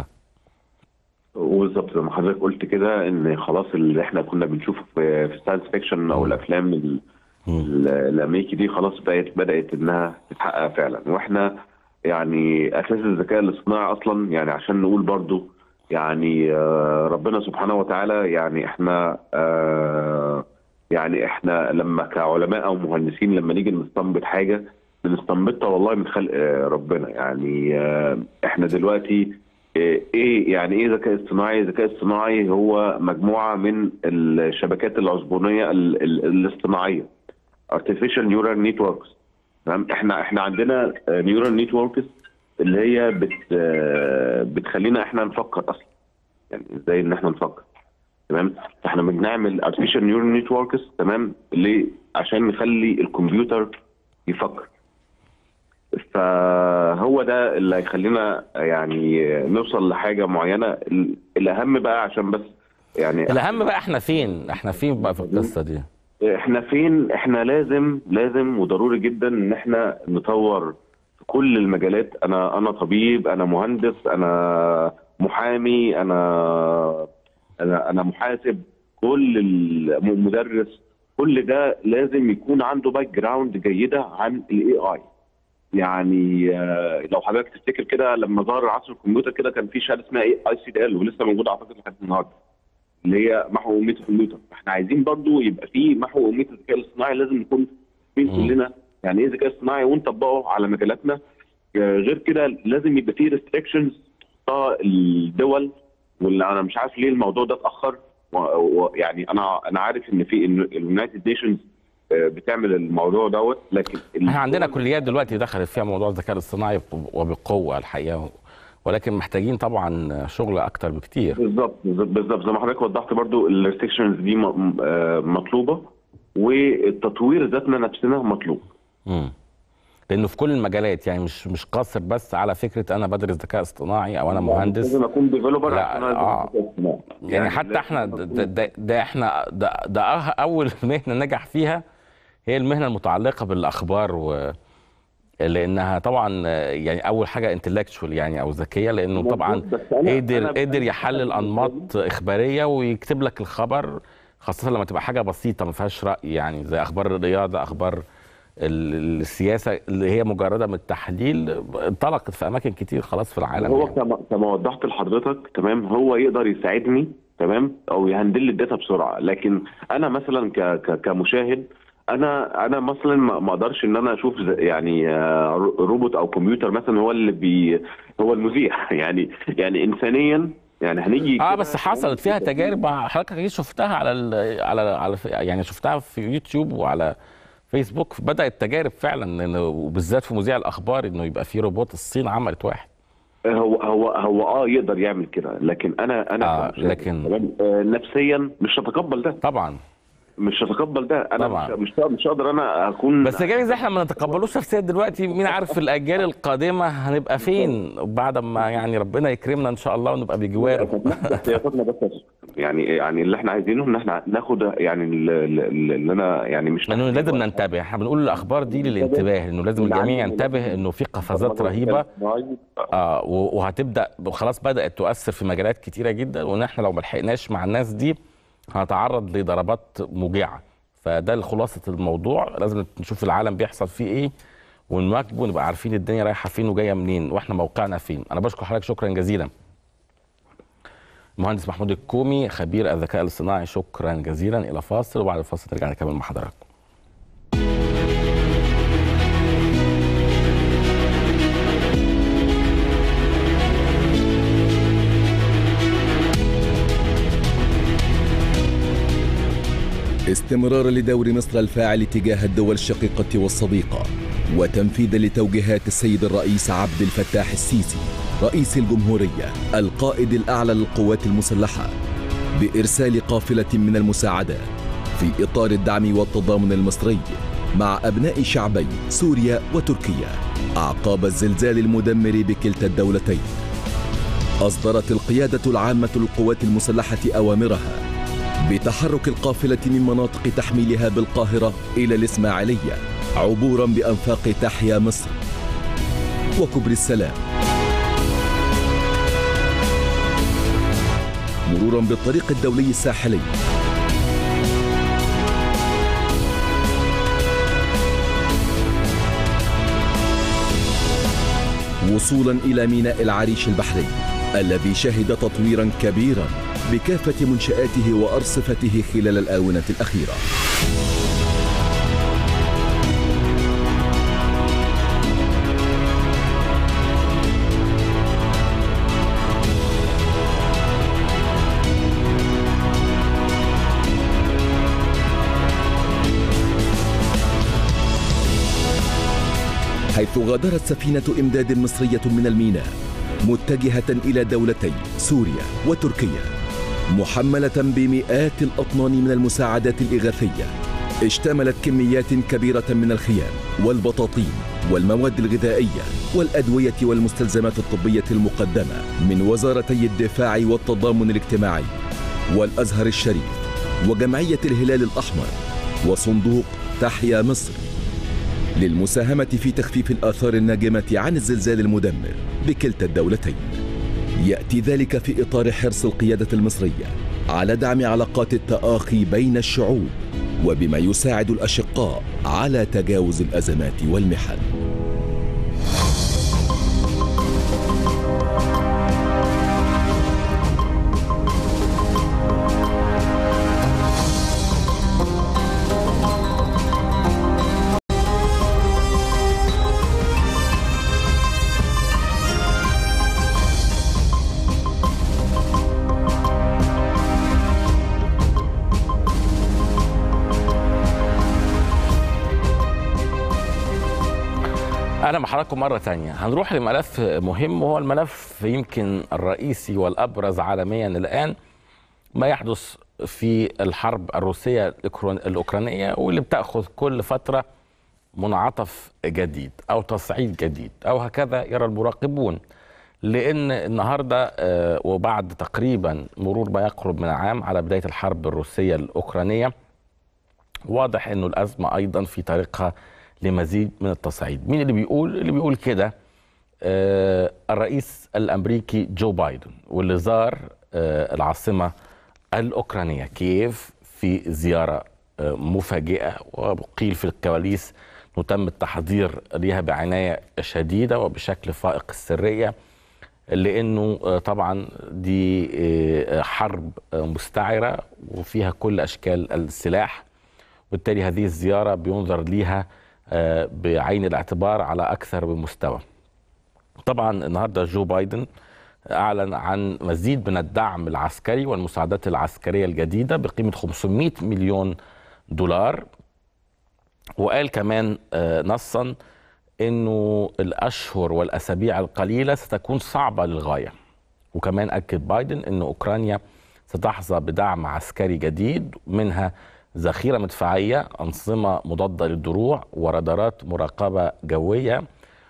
بالظبط زي ما حضرتك قلت كده ان خلاص اللي احنا كنا بنشوفه في في الساينس فيكشن او الافلام ال- ال- الامريكي دي خلاص بقت بدات انها تتحقق فعلا واحنا يعني اساس الذكاء الاصطناعي اصلا يعني عشان نقول برضو يعني آه، ربنا سبحانه وتعالى يعني احنا آه، يعني احنا لما كعلماء او مهندسين لما نيجي نستنبط حاجه بنستنبطها والله من خلق آه، ربنا يعني آه، احنا دلوقتي آه، ايه يعني ايه ذكاء اصطناعي؟ الذكاء الاصطناعي هو مجموعه من الشبكات العصبونيه ال- ال- الاصطناعيه artificial neural networks تمام احنا احنا عندنا نيورال نتوركس اللي هي بت آه، بتخلينا احنا نفكر اصلا يعني ازاي ان احنا نفكر تمام فاحنا بنعمل artificial neural networks تمام ليه عشان نخلي الكمبيوتر يفكر فهو ده اللي هيخلينا يعني نوصل لحاجه معينه ال- الاهم بقى عشان بس يعني الاهم بقى احنا فين احنا فين بقى في القصه دي احنا فين احنا لازم لازم وضروري جدا ان احنا نطور في كل المجالات انا انا طبيب انا مهندس انا محامي انا انا انا محاسب كل الم- مدرس كل ده لازم يكون عنده باك جراوند جيده عن الاي اي يعني آه، لو حضرتك تفتكر كده لما ظهر عصر الكمبيوتر كده كان في شهاده اسمها اي سي دي ال ولسه موجوده اعتقد لحد النهارده اللي هي محو اميه الكمبيوتر احنا عايزين برضو يبقى في محو اميه الذكاء الاصطناعي لازم نكون فين مم. كلنا يعني ايه ذكاء اصطناعي ونطبقه على مجالاتنا آه، غير كده لازم يبقى في ريستريكشنز الدول واللي انا مش عارف ليه الموضوع ده اتاخر و- و- يعني انا انا عارف ان في اليونايتد نيشنز بتعمل الموضوع دوت لكن احنا عندنا كليات دلوقتي دخلت فيها موضوع الذكاء الاصطناعي وبقوه الحقيقه ولكن محتاجين طبعا شغل اكتر بكتير بالظبط بالظبط بالظبط زي ما حضرتك وضحت برضو الريستريكشنز دي م- آه، مطلوبه والتطوير ذاتنا نفسنا مطلوب مم. لانه في كل المجالات يعني مش مش قاصر بس على فكره انا بدرس ذكاء اصطناعي او انا مهندس لازم اكون ديفلوبر لا، عشان أعرف آه. الذكاء الاصطناعي. يعني حتى لازم احنا أكون- ده, ده, ده احنا ده, ده أه- اول مهنه نجح فيها هي المهنه المتعلقه بالاخبار و لانها طبعا آه، يعني اول حاجه انتلكتشوال يعني او ذكيه لانه مظبوط، طبعا بس أنا- قدر أنا قدر بقى- يحلل انماط اخباريه ويكتب لك الخبر خاصه لما تبقى حاجه بسيطه ما فيهاش راي يعني زي اخبار الرياضه اخبار ال- السياسه اللي هي مجرده من التحليل انطلقت في اماكن كتير خلاص في العالم هو يعني. كما كما وضحت لحضرتك تمام هو يقدر يساعدني تمام او يهندل لي الداتا بسرعه لكن انا مثلا ك ك كمشاهد انا انا مثلا ما ما اقدرش ان انا اشوف زي- يعني آه، رو- روبوت او كمبيوتر مثلا هو اللي بي هو المذيع يعني يعني انسانيا يعني هنيجي اه كده- بس حصلت فيها تجارب حضرتك اكيد شفتها على ال على على يعني شفتها في يوتيوب وعلى فيسبوك بدات تجارب فعلا انه وبالذات في مذيع الاخبار انه يبقى في روبوت الصين عملت واحد هو هو هو اه يقدر يعمل كده لكن انا انا آه، كمشاهد لكن- تمام؟ آه نفسيا مش هتقبل ده طبعا مش هتقبل ده انا طبعاً. مش مش مش هقدر انا اكون بس جايز احنا ما نتقبلوش نفسيا دلوقتي مين عارف في الاجيال القادمه هنبقى فين بعد ما يعني ربنا يكرمنا ان شاء الله ونبقى بجواره سياساتنا بس يعني يعني اللي احنا عايزينه ان احنا ناخد يعني ال- ال- اللي انا يعني مش لانه لازم ننتبه احنا بنقول الاخبار دي للانتباه انه لازم الجميع ينتبه انه في قفزات رهيبه آه و- وهتبدا خلاص بدات تؤثر في مجالات كتيره جدا وان احنا لو ما لحقناش مع الناس دي هنتعرض لضربات موجعه فده خلاصه الموضوع لازم نشوف العالم بيحصل فيه ايه ونواكبه ونبقى عارفين الدنيا رايحه فين وجايه منين واحنا موقعنا فين انا بشكر حضرتك شكرا جزيلا مهندس محمود الكومي خبير الذكاء الاصطناعي شكرا جزيلا الى فاصل وبعد الفاصل نرجع نكمل مع حضراتكم استمرارا لدور مصر الفاعل تجاه الدول الشقيقة والصديقة وتنفيذا لتوجيهات السيد الرئيس عبد الفتاح السيسي رئيس الجمهورية القائد الأعلى للقوات المسلحة بإرسال قافلة من المساعدات في إطار الدعم والتضامن المصري مع أبناء شعبي سوريا وتركيا أعقاب الزلزال المدمر بكلتا الدولتين أصدرت القيادة العامة للقوات المسلحة أوامرها بتحرك القافلة من مناطق تحميلها بالقاهرة إلى الإسماعيلية عبورا بأنفاق تحيا مصر وكبر السلام مرورا بالطريق الدولي الساحلي وصولا إلى ميناء العريش البحري الذي شهد تطويرا كبيرا بكافة منشآته وأرصفته خلال الآونة الأخيرة حيث غادرت سفينة إمداد مصرية من الميناء متجهة إلى دولتي سوريا وتركيا محملة بمئات الأطنان من المساعدات الإغاثية اشتملت كميات كبيرة من الخيام والبطاطين والمواد الغذائية والأدوية والمستلزمات الطبية المقدمة من وزارتي الدفاع والتضامن الاجتماعي والأزهر الشريف وجمعية الهلال الأحمر وصندوق تحيا مصر للمساهمة في تخفيف الآثار الناجمة عن الزلزال المدمر بكلتا الدولتين. يأتي ذلك في إطار حرص القيادة المصرية على دعم علاقات التآخي بين الشعوب وبما يساعد الأشقاء على تجاوز الأزمات والمحن. اهلا بحضراتكم مره تانية هنروح لملف مهم وهو الملف يمكن الرئيسي والابرز عالميا الان ما يحدث في الحرب الروسيه الأوكران- الاوكرانيه واللي بتاخذ كل فتره منعطف جديد او تصعيد جديد او هكذا يرى المراقبون لان النهارده آه، وبعد تقريبا مرور ما يقرب من عام على بدايه الحرب الروسيه الاوكرانيه واضح انه الازمه ايضا في طريقها لمزيد من التصعيد مين اللي بيقول اللي بيقول كده آه الرئيس الامريكي جو بايدن واللي زار آه العاصمه الاوكرانيه كييف في زياره آه مفاجئه وقيل في الكواليس انه تم التحضير ليها بعنايه شديده وبشكل فائق السريه لانه آه، طبعا دي آه، حرب آه، مستعره وفيها كل اشكال السلاح وبالتالي هذه الزيارة بينظر ليها آه، بعين الاعتبار على أكثر من مستوى طبعا النهاردة جو بايدن أعلن عن مزيد من الدعم العسكري والمساعدات العسكرية الجديدة بقيمة 500 مليون دولار وقال كمان آه، نصا انه الاشهر والاسابيع القليله ستكون صعبه للغايه وكمان اكد بايدن ان اوكرانيا ستحظى بدعم عسكري جديد منها ذخيره مدفعيه انظمه مضاده للدروع ورادارات مراقبه جويه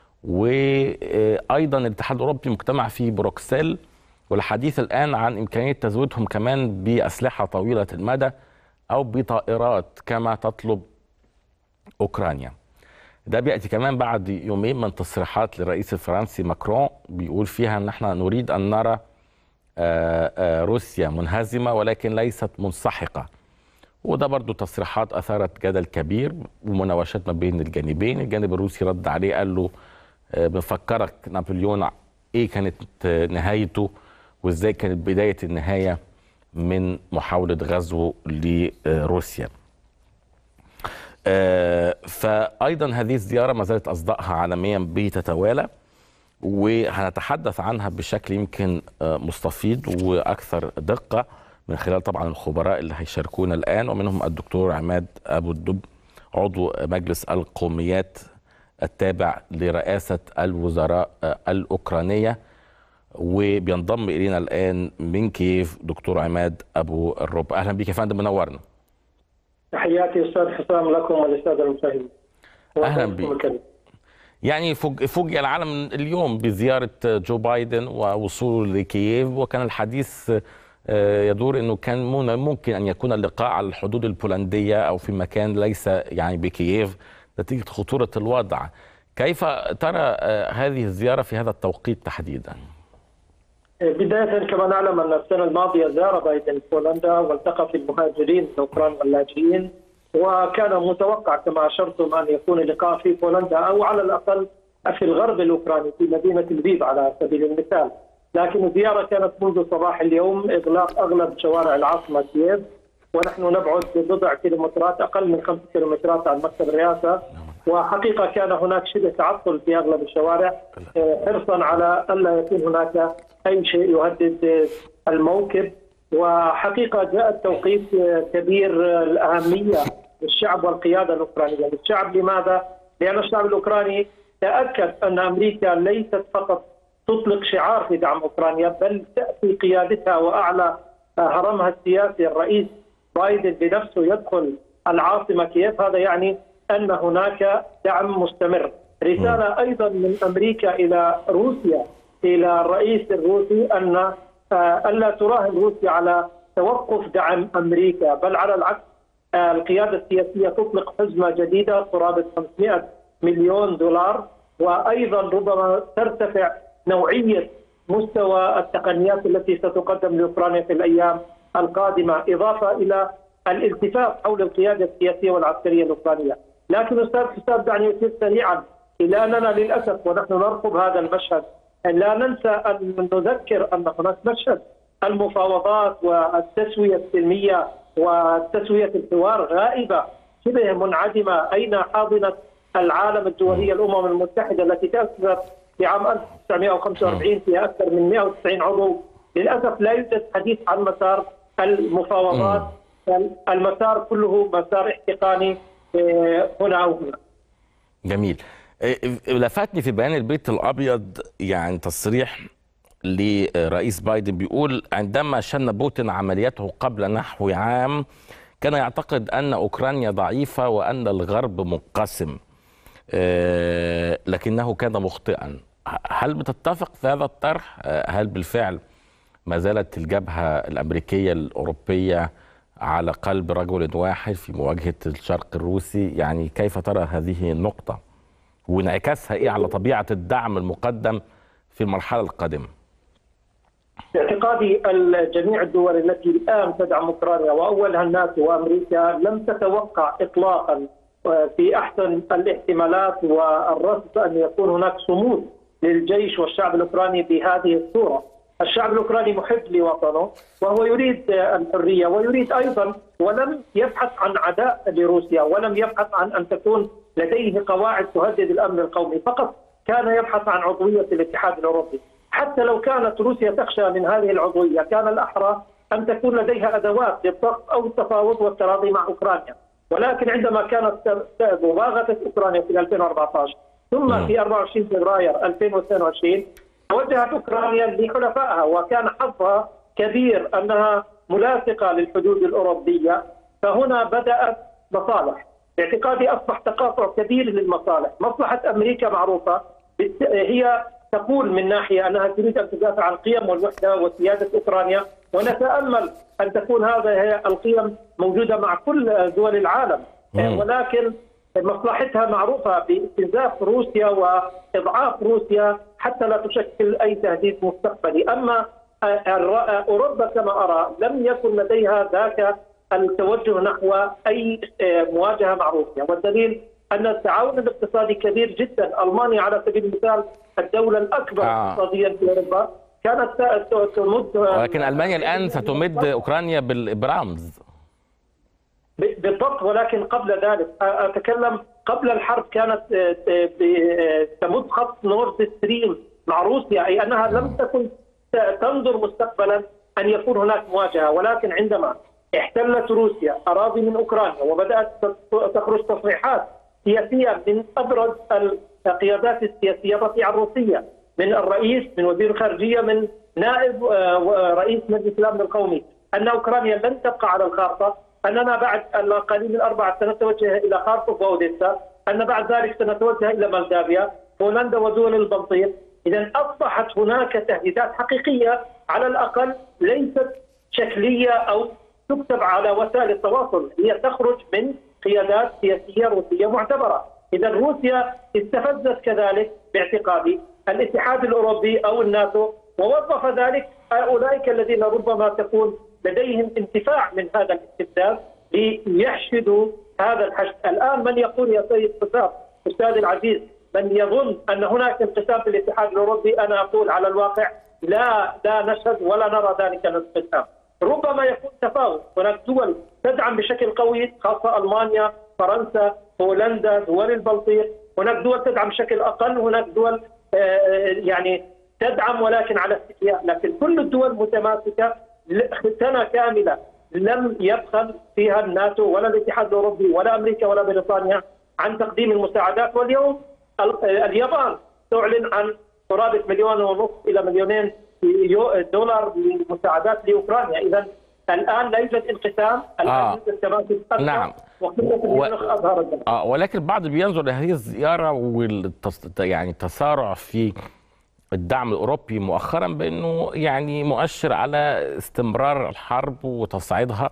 وايضا الاتحاد الاوروبي مجتمع في بروكسل والحديث الان عن امكانيه تزويدهم كمان باسلحه طويله المدى او بطائرات كما تطلب اوكرانيا ده بياتي كمان بعد يومين من تصريحات للرئيس الفرنسي ماكرون بيقول فيها ان احنا نريد ان نرى آه، آه، روسيا منهزمه ولكن ليست منسحقه وده برضو تصريحات اثارت جدل كبير ومناوشات ما بين الجانبين الجانب الروسي رد عليه قال له آه، بنفكرك نابليون ايه كانت آه، نهايته وازاي كانت بدايه النهايه من محاوله غزو لروسيا آه، فايضا هذه الزياره ما زالت اصدائها عالميا بتتوالى وهنتحدث عنها بشكل يمكن آه، مستفيض واكثر دقه من خلال طبعا الخبراء اللي هيشاركونا الان ومنهم الدكتور عماد ابو الدب عضو مجلس القوميات التابع لرئاسه الوزراء آه، الاوكرانيه وبينضم الينا الان من كييف دكتور عماد ابو الرب اهلا بك يا فندم منورنا تحياتي استاذ حسام لكم وللساده المشاهدين. أهلاً وأنتم بك. الكريم. يعني فوج- فوجئ العالم اليوم بزيارة جو بايدن ووصوله لكييف وكان الحديث آه، يدور انه كان من- ممكن ان يكون اللقاء على الحدود البولندية او في مكان ليس يعني بكييف نتيجة خطورة الوضع كيف ترى آه، هذه الزيارة في هذا التوقيت تحديدا؟ بدايه كما نعلم ان السنه الماضيه زار بايدن بولندا والتقى في المهاجرين الاوكران واللاجئين وكان متوقع كما اشرتم ان يكون اللقاء في بولندا او على الاقل في الغرب الاوكراني في مدينه لبيب على سبيل المثال لكن الزياره كانت منذ صباح اليوم اغلاق اغلب شوارع العاصمه كييف ونحن نبعد بضع كيلومترات اقل من خمس كيلومترات عن مكتب الرئاسه وحقيقه كان هناك شبه تعطل في اغلب الشوارع آه، حرصا على الا يكون هناك اي شيء يهدد آه، الموكب وحقيقه جاء التوقيت آه، كبير آه، الاهميه للشعب والقياده الاوكرانيه، الشعب لماذا؟ لان الشعب الاوكراني تاكد ان امريكا ليست فقط تطلق شعار في دعم اوكرانيا بل تاتي قيادتها واعلى هرمها السياسي الرئيس بايدن بنفسه يدخل العاصمه كييف هذا يعني ان هناك دعم مستمر. رساله ايضا من امريكا الى روسيا الى الرئيس الروسي ان آه، الا تراهن روسيا على توقف دعم امريكا بل على العكس آه، القياده السياسيه تطلق حزمه جديده قرابه 500 مليون دولار وايضا ربما ترتفع نوعيه مستوى التقنيات التي ستقدم لاوكرانيا في الايام القادمه اضافه الى الالتفاف حول القياده السياسيه والعسكريه الاوكرانيه، لكن استاذ حسام دعني اشير سريعا الى اننا للاسف ونحن نرقب هذا المشهد أن لا ننسى ان نذكر ان هناك مشهد المفاوضات والتسويه السلميه وتسويه الحوار غائبه شبه منعدمه، اين حاضنه العالم الدوليه الامم المتحده التي تاسست في عام 1945 فيها اكثر من 190 عضو، للاسف لا يوجد حديث عن مسار المفاوضات المسار كله مسار احتقاني آه، هنا او هنا. جميل إيه، لفتني في بيان البيت الابيض يعني تصريح لرئيس بايدن بيقول عندما شن بوتين عملياته قبل نحو عام كان يعتقد ان اوكرانيا ضعيفه وان الغرب منقسم آه، لكنه كان مخطئا هل بتتفق في هذا الطرح آه، هل بالفعل ما زالت الجبهه الامريكيه الاوروبيه على قلب رجل واحد في مواجهه الشرق الروسي يعني كيف ترى هذه النقطه وانعكاسها ايه على طبيعه الدعم المقدم في المرحله القادمه باعتقادي جميع الدول التي الان تدعم اوكرانيا واولها الناتو وامريكا لم تتوقع اطلاقا آه، في احسن الاحتمالات والرصد ان يكون هناك صمود للجيش والشعب الاوكراني بهذه الصوره الشعب الاوكراني محب لوطنه وهو يريد الحريه ويريد ايضا ولم يبحث عن عداء لروسيا ولم يبحث عن ان تكون لديه قواعد تهدد الامن القومي فقط كان يبحث عن عضويه الاتحاد الاوروبي حتى لو كانت روسيا تخشى من هذه العضويه كان الاحرى ان تكون لديها ادوات للضغط او التفاوض والتراضي مع اوكرانيا ولكن عندما كانت مباغته اوكرانيا في 2014 ثم في 24 فبراير 2022 توجهت اوكرانيا لحلفائها وكان حظها كبير انها ملاصقه للحدود الاوروبيه فهنا بدات مصالح باعتقادي اصبح تقاطع كبير للمصالح، مصلحه امريكا معروفه هي تقول من ناحيه انها تريد ان تدافع عن القيم والوحده وسياده اوكرانيا ونتامل ان تكون هذه هي القيم موجوده مع كل دول العالم ولكن مصلحتها معروفه باستنزاف روسيا واضعاف روسيا حتى لا تشكل اي تهديد مستقبلي، اما اوروبا كما ارى لم يكن لديها ذاك التوجه نحو اي مواجهه مع روسيا، والدليل ان التعاون الاقتصادي كبير جدا، المانيا على سبيل المثال الدوله الاكبر آه. اقتصاديا في اوروبا كانت تمد ولكن المانيا الان ستمد اوكرانيا بالبرامز بالضبط ولكن قبل ذلك اتكلم قبل الحرب كانت تمد خط نورد ستريم مع روسيا اي انها لم تكن تنظر مستقبلا ان يكون هناك مواجهه ولكن عندما احتلت روسيا اراضي من اوكرانيا وبدات تخرج تصريحات سياسيه من ابرز القيادات السياسيه الرفيعه الروسيه من الرئيس من وزير الخارجيه من نائب رئيس مجلس الامن القومي ان اوكرانيا لن تبقى على الخارطه اننا بعد القليل من اربعه سنتوجه الى خاركوف واوديسا ان بعد ذلك سنتوجه الى مولدافيا بولندا ودول البلطيق اذا اصبحت هناك تهديدات حقيقيه على الاقل ليست شكليه او تكتب على وسائل التواصل هي تخرج من قيادات سياسيه روسيه معتبره اذا روسيا استفزت كذلك باعتقادي الاتحاد الاوروبي او الناتو ووظف ذلك اولئك الذين ربما تكون لديهم انتفاع من هذا الاستبداد ليحشدوا هذا الحشد، الان من يقول يا سيد حسام استاذ العزيز من يظن ان هناك انقسام في الاتحاد الاوروبي انا اقول على الواقع لا لا نشهد ولا نرى ذلك الانقسام، ربما يكون تفاوت، هناك دول تدعم بشكل قوي خاصه المانيا، فرنسا، بولندا، دول البلطيق، هناك دول تدعم بشكل اقل، هناك دول يعني تدعم ولكن على استحياء، لكن كل الدول متماسكه سنه كامله لم يبخل فيها الناتو ولا الاتحاد الاوروبي ولا امريكا ولا بريطانيا عن تقديم المساعدات واليوم اليابان تعلن عن قرابه مليون ونصف الى مليونين دولار لمساعدات لاوكرانيا اذا الان لا يوجد انقسام الان آه. يوجد تماسك نعم. وقله و- المناخ اظهر ذلك اه ولكن البعض بينظر لهذه الزياره والتص... يعني التسارع في الدعم الاوروبي مؤخرا بانه يعني مؤشر على استمرار الحرب وتصعيدها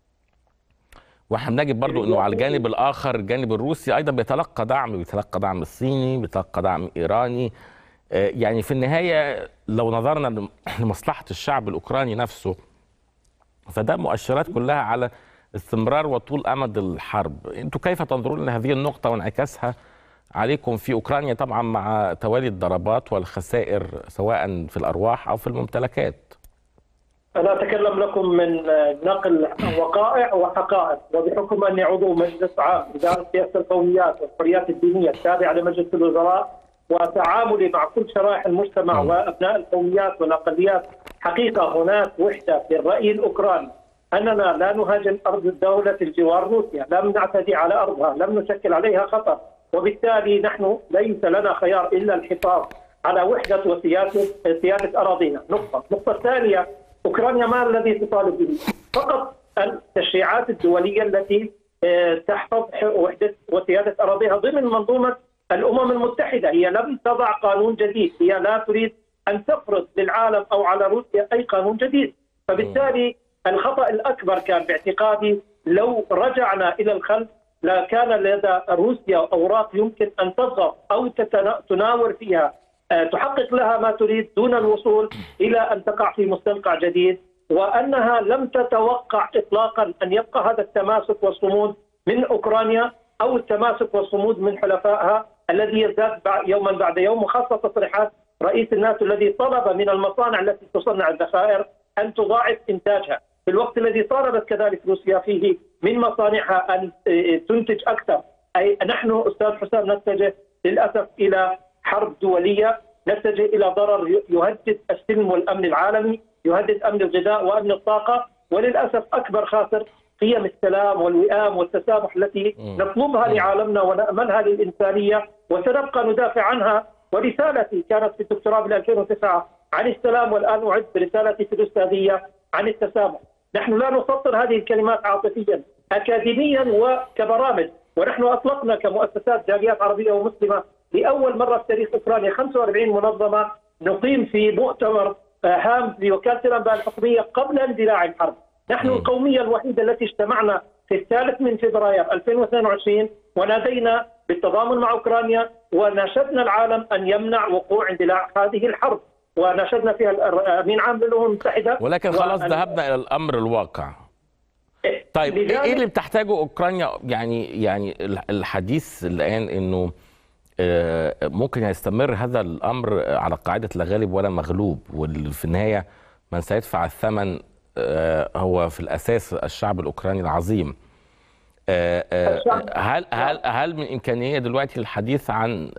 واحنا بنجد برضو انه على الجانب الاخر الجانب الروسي ايضا بيتلقى دعم بيتلقى دعم الصيني بيتلقى دعم ايراني آه، يعني في النهايه لو نظرنا لمصلحه الشعب الاوكراني نفسه فده مؤشرات كلها على استمرار وطول امد الحرب انتوا كيف تنظرون لهذه النقطه وانعكاسها عليكم في اوكرانيا طبعا مع توالي الضربات والخسائر سواء في الارواح او في الممتلكات أنا أتكلم لكم من نقل وقائع وحقائق وبحكم أني عضو مجلس عام إدارة سياسة القوميات والحريات الدينية التابعة لمجلس الوزراء وتعاملي مع كل شرائح المجتمع وأبناء القوميات والأقليات حقيقة هناك وحدة في الرأي الأوكراني أننا لا نهاجم أرض دولة الجوار روسيا لم نعتدي على أرضها لم نشكل عليها خطر وبالتالي نحن ليس لنا خيار إلا الحفاظ على وحدة وسيادة سيادة أراضينا نقطة النقطة الثانية اوكرانيا ما الذي تطالب به؟ فقط التشريعات الدوليه التي آه، تحفظ وحده وسياده اراضيها ضمن منظومه الامم المتحده، هي لم تضع قانون جديد، هي لا تريد ان تفرض للعالم او على روسيا اي قانون جديد، فبالتالي الخطا الاكبر كان باعتقادي لو رجعنا الى الخلف لكان لدى روسيا اوراق يمكن ان تضغط او تتنا- تناور فيها آه، تحقق لها ما تريد دون الوصول الى ان تقع في مستنقع جديد وانها لم تتوقع اطلاقا ان يبقى هذا التماسك والصمود من اوكرانيا او التماسك والصمود من حلفائها الذي يزداد بع- يوما بعد يوم وخاصه تصريحات رئيس الناتو الذي طلب من المصانع التي تصنع الذخائر ان تضاعف انتاجها في الوقت الذي طالبت كذلك روسيا فيه من مصانعها ان تنتج اكثر اي نحن استاذ حسام نتجه للاسف الى حرب دوليه نتجه الى ضرر يهدد السلم والامن العالمي يهدد امن الغذاء وامن الطاقه وللاسف اكبر خاسر قيم السلام والوئام والتسامح التي نطلبها لعالمنا وناملها للانسانيه وسنبقى ندافع عنها ورسالتي كانت في الدكتوراه بال 2009 عن السلام والان اعد برسالتي في الاستاذيه عن التسامح. نحن لا نسطر هذه الكلمات عاطفيا اكاديميا وكبرامج ونحن اطلقنا كمؤسسات جاليات عربيه ومسلمه لاول مره في تاريخ اوكرانيا 45 منظمه نقيم في مؤتمر هام لوكاله الانباء الحكوميه قبل اندلاع الحرب. نحن القوميه الوحيده التي اجتمعنا في الثالث من فبراير 2022 ونادينا بالتضامن مع اوكرانيا وناشدنا العالم ان يمنع وقوع اندلاع هذه الحرب وناشدنا فيها امين عام للامم المتحده ولكن خلاص ذهبنا الى الامر الواقع طيب ايه اللي بتحتاجه اوكرانيا يعني يعني الحديث الان انه ممكن يستمر هذا الامر على قاعده لا غالب ولا مغلوب وفي النهايه من سيدفع الثمن هو في الاساس الشعب الاوكراني العظيم هل هل هل من امكانيه دلوقتي الحديث عن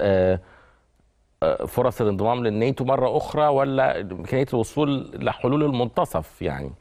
فرص الانضمام للناتو مره اخرى ولا امكانيه الوصول لحلول المنتصف يعني؟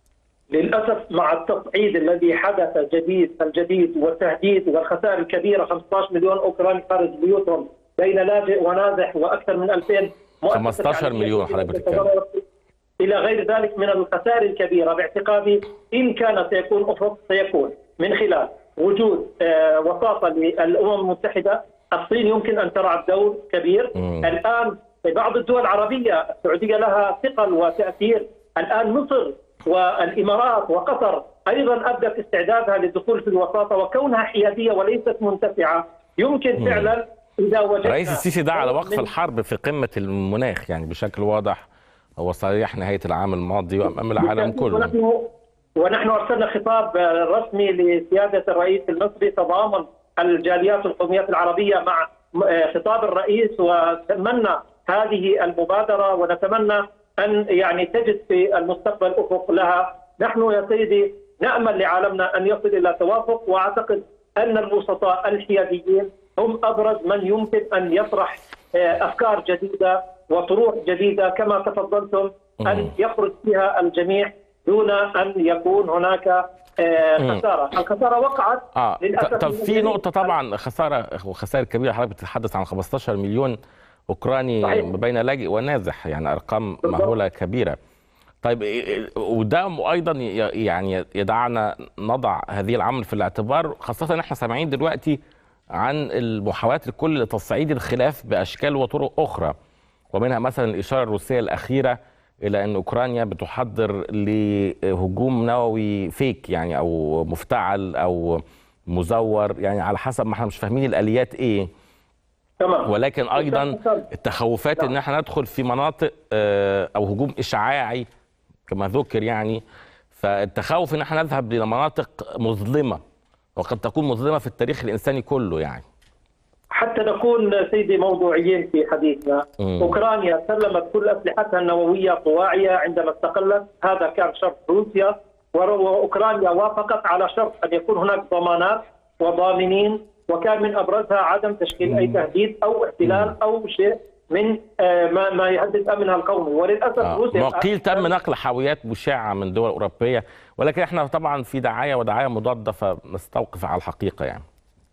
للاسف مع التصعيد الذي حدث جديد الجديد والتهديد والخسائر الكبيره 15 مليون اوكراني خارج بيوتهم بين لاجئ ونازح واكثر من 2000 15 مليون حضرتك بتتكلم الى غير ذلك من الخسائر الكبيره باعتقادي ان كان سيكون افق سيكون من خلال وجود وساطه للامم المتحده الصين يمكن ان تلعب دور كبير مم. الان بعض الدول العربيه السعوديه لها ثقل وتاثير الان مصر والامارات وقطر ايضا ابدت استعدادها للدخول في الوساطه وكونها حياديه وليست منتفعه يمكن مم. فعلا اذا وجدنا رئيس السيسي دعا على وقف الحرب في قمه المناخ يعني بشكل واضح هو صريح نهايه العام الماضي وامام العالم كله ونحن, ونحن ارسلنا خطاب رسمي لسياده الرئيس المصري تضامن الجاليات القوميات العربيه مع خطاب الرئيس وتمنى هذه المبادره ونتمنى ان يعني تجد في المستقبل افق لها، نحن يا سيدي نامل لعالمنا ان يصل الى توافق واعتقد ان الوسطاء الحياديين هم ابرز من يمكن ان يطرح افكار جديده وطروح جديده كما تفضلتم ان يخرج فيها الجميع دون ان يكون هناك خساره، الخساره وقعت آه. للاسف طب في نقطه طبعا خساره وخسائر كبيره حضرتك بتتحدث عن 15 مليون اوكراني صحيح. بين لاجئ ونازح يعني ارقام مهوله كبيره. طيب وده ايضا يعني يدعنا نضع هذه العمل في الاعتبار خاصه ان احنا سامعين دلوقتي عن المحاولات الكل لتصعيد الخلاف باشكال وطرق اخرى ومنها مثلا الاشاره الروسيه الاخيره الى ان اوكرانيا بتحضر لهجوم نووي فيك يعني او مفتعل او مزور يعني على حسب ما احنا مش فاهمين الاليات ايه تمام ولكن ايضا التخوفات ان احنا ندخل في مناطق او هجوم اشعاعي كما ذكر يعني فالتخوف ان احنا نذهب الى مناطق مظلمه وقد تكون مظلمه في التاريخ الانساني كله يعني حتى نكون سيدي موضوعيين في حديثنا مم. اوكرانيا سلمت كل اسلحتها النوويه طواعيه عندما استقلت هذا كان شرط روسيا واوكرانيا وافقت على شرط ان يكون هناك ضمانات وضامنين وكان من ابرزها عدم تشكيل اي تهديد او احتلال او شيء من ما ما يهدد امنها القومي وللاسف آه. روسيا قيل تم نقل حاويات مشعه من دول اوروبيه ولكن احنا طبعا في دعايه ودعايه مضاده فنستوقف على الحقيقه يعني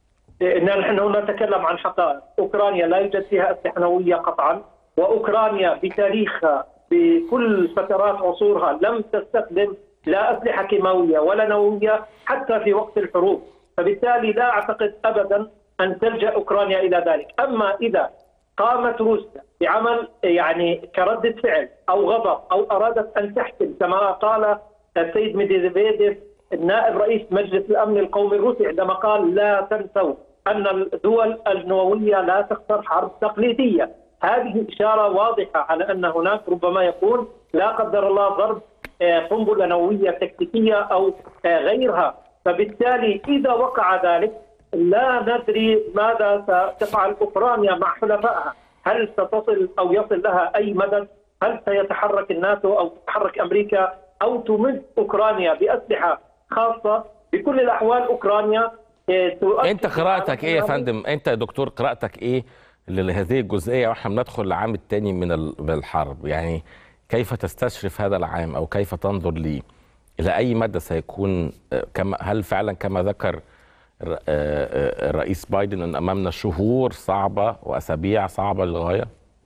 نحن نتكلم عن حقائق اوكرانيا لا يوجد فيها اسلحه نوويه قطعا واوكرانيا بتاريخها بكل فترات عصورها لم تستخدم لا اسلحه كيماويه ولا نوويه حتى في وقت الحروب فبالتالي لا اعتقد ابدا ان تلجا اوكرانيا الى ذلك اما اذا قامت روسيا بعمل يعني كردة فعل او غضب او ارادت ان تحكم كما قال السيد ميدفيديف النائب رئيس مجلس الامن القومي الروسي عندما قال لا تنسوا ان الدول النوويه لا تخسر حرب تقليديه، هذه اشاره واضحه على ان هناك ربما يكون لا قدر الله ضرب قنبله نوويه تكتيكيه او غيرها، فبالتالي اذا وقع ذلك لا ندري ماذا ستفعل اوكرانيا مع حلفائها، هل ستصل او يصل لها اي مدد؟ هل سيتحرك الناتو او تتحرك امريكا او تمد اوكرانيا باسلحه خاصه؟ بكل الاحوال اوكرانيا انت قراءتك ايه يا فندم؟ انت يا دكتور قراءتك ايه لهذه الجزئيه واحنا بندخل العام الثاني من الحرب يعني كيف تستشرف هذا العام او كيف تنظر ليه؟ الى اي مدى سيكون كما هل فعلا كما ذكر الرئيس بايدن ان امامنا شهور صعبه واسابيع صعبه للغايه؟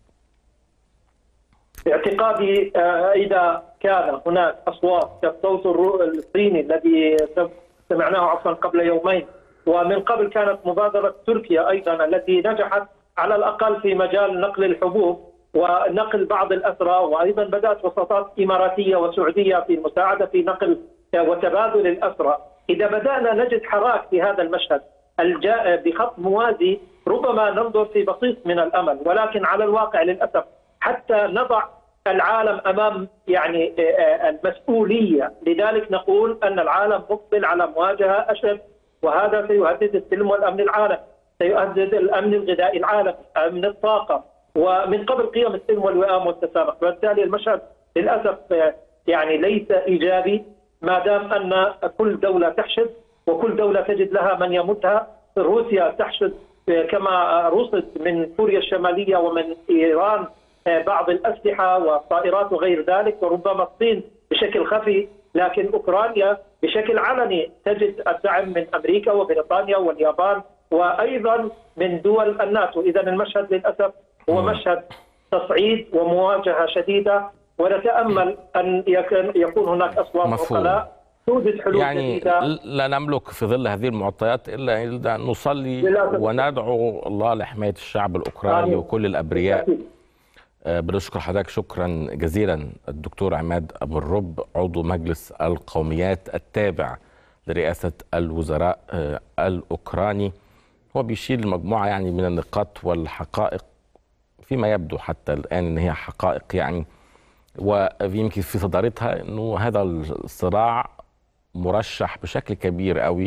باعتقادي اذا كان هناك اصوات كالصوت الصيني الذي سمعناه عفوا قبل يومين ومن قبل كانت مبادره تركيا ايضا التي نجحت على الاقل في مجال نقل الحبوب ونقل بعض الاسرى وايضا بدات وساطات اماراتيه وسعوديه في المساعده في نقل وتبادل الاسرى، اذا بدانا نجد حراك في هذا المشهد الجاء بخط موازي ربما ننظر في بسيط من الامل ولكن على الواقع للاسف حتى نضع العالم امام يعني المسؤوليه، لذلك نقول ان العالم مقبل على مواجهه اشد وهذا سيهدد السلم والامن العالمي، سيهدد الامن الغذائي العالمي، امن الطاقه، ومن قبل قيم السلم والوئام والتسامح، وبالتالي المشهد للاسف يعني ليس ايجابي ما دام ان كل دوله تحشد وكل دوله تجد لها من يمدها، روسيا تحشد كما رصد من كوريا الشماليه ومن ايران بعض الاسلحه والطائرات وغير ذلك وربما الصين بشكل خفي لكن اوكرانيا بشكل علني تجد الدعم من امريكا وبريطانيا واليابان وايضا من دول الناتو، اذا المشهد للاسف هو مشهد تصعيد ومواجهه شديده ونتامل ان يكون هناك اصوات عقلاء توجد حلول يعني جديده لا نملك في ظل هذه المعطيات الا الا نصلي للأسف. وندعو الله لحمايه الشعب الاوكراني آمين. وكل الابرياء بالتأكيد. آه، بنشكر حضرتك شكرا جزيلا الدكتور عماد ابو الرب عضو مجلس القوميات التابع لرئاسه الوزراء آه، الاوكراني هو بيشير لمجموعه يعني من النقاط والحقائق فيما يبدو حتى الان ان هي حقائق يعني ويمكن في صدارتها انه هذا الصراع مرشح بشكل كبير قوي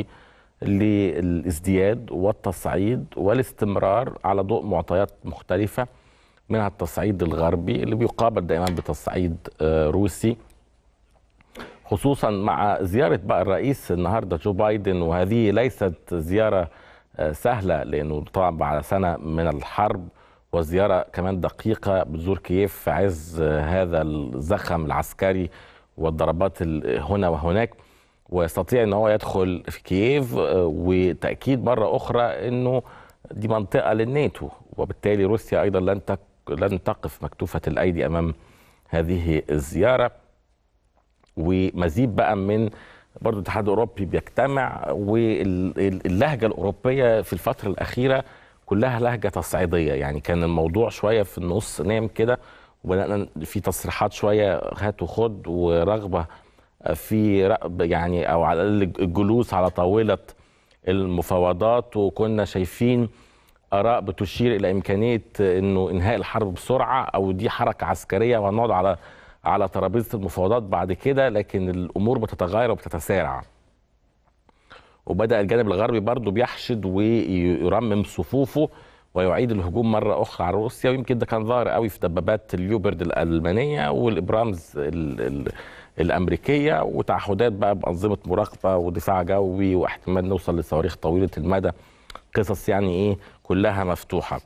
للازدياد والتصعيد والاستمرار على ضوء معطيات مختلفه منها التصعيد الغربي اللي بيقابل دائما بتصعيد آه، روسي خصوصا مع زياره بقى الرئيس النهارده جو بايدن وهذه ليست زياره آه، سهله لانه طبعا بعد سنه من الحرب وزياره كمان دقيقه بتزور كييف في عز آه، هذا الزخم العسكري والضربات ال- هنا وهناك ويستطيع ان هو يدخل في كييف آه، وتاكيد مره اخرى انه دي منطقه للناتو وبالتالي روسيا ايضا لن تك لن تقف مكتوفه الايدي امام هذه الزياره ومزيد بقى من برضو الاتحاد الاوروبي بيجتمع واللهجه الاوروبيه في الفتره الاخيره كلها لهجه تصعيديه يعني كان الموضوع شويه في النص نام كده وبدانا في تصريحات شويه هات وخد ورغبه في رقب يعني او على الاقل الجلوس على طاوله المفاوضات وكنا شايفين اراء بتشير الى امكانيه انه انهاء الحرب بسرعه او دي حركه عسكريه وهنقعد على على ترابيزه المفاوضات بعد كده لكن الامور بتتغير وبتتسارع وبدا الجانب الغربي برضه بيحشد ويرمم صفوفه ويعيد الهجوم مره اخرى على روسيا ويمكن ده كان ظاهر قوي في دبابات اليوبرد الالمانيه والابرامز ال ال الامريكيه وتعهدات بقى بانظمه مراقبه ودفاع جوي واحتمال نوصل لصواريخ طويله المدى قصص يعني ايه كلها مفتوحه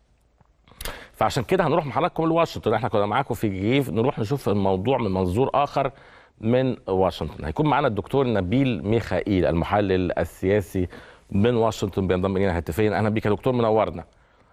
فعشان كده هنروح مع حضراتكم لواشنطن احنا كنا معاكم في كييف نروح نشوف الموضوع من منظور اخر من واشنطن هيكون معانا الدكتور نبيل ميخائيل المحلل السياسي من واشنطن بينضم الينا هاتفيا اهلا بيك يا دكتور منورنا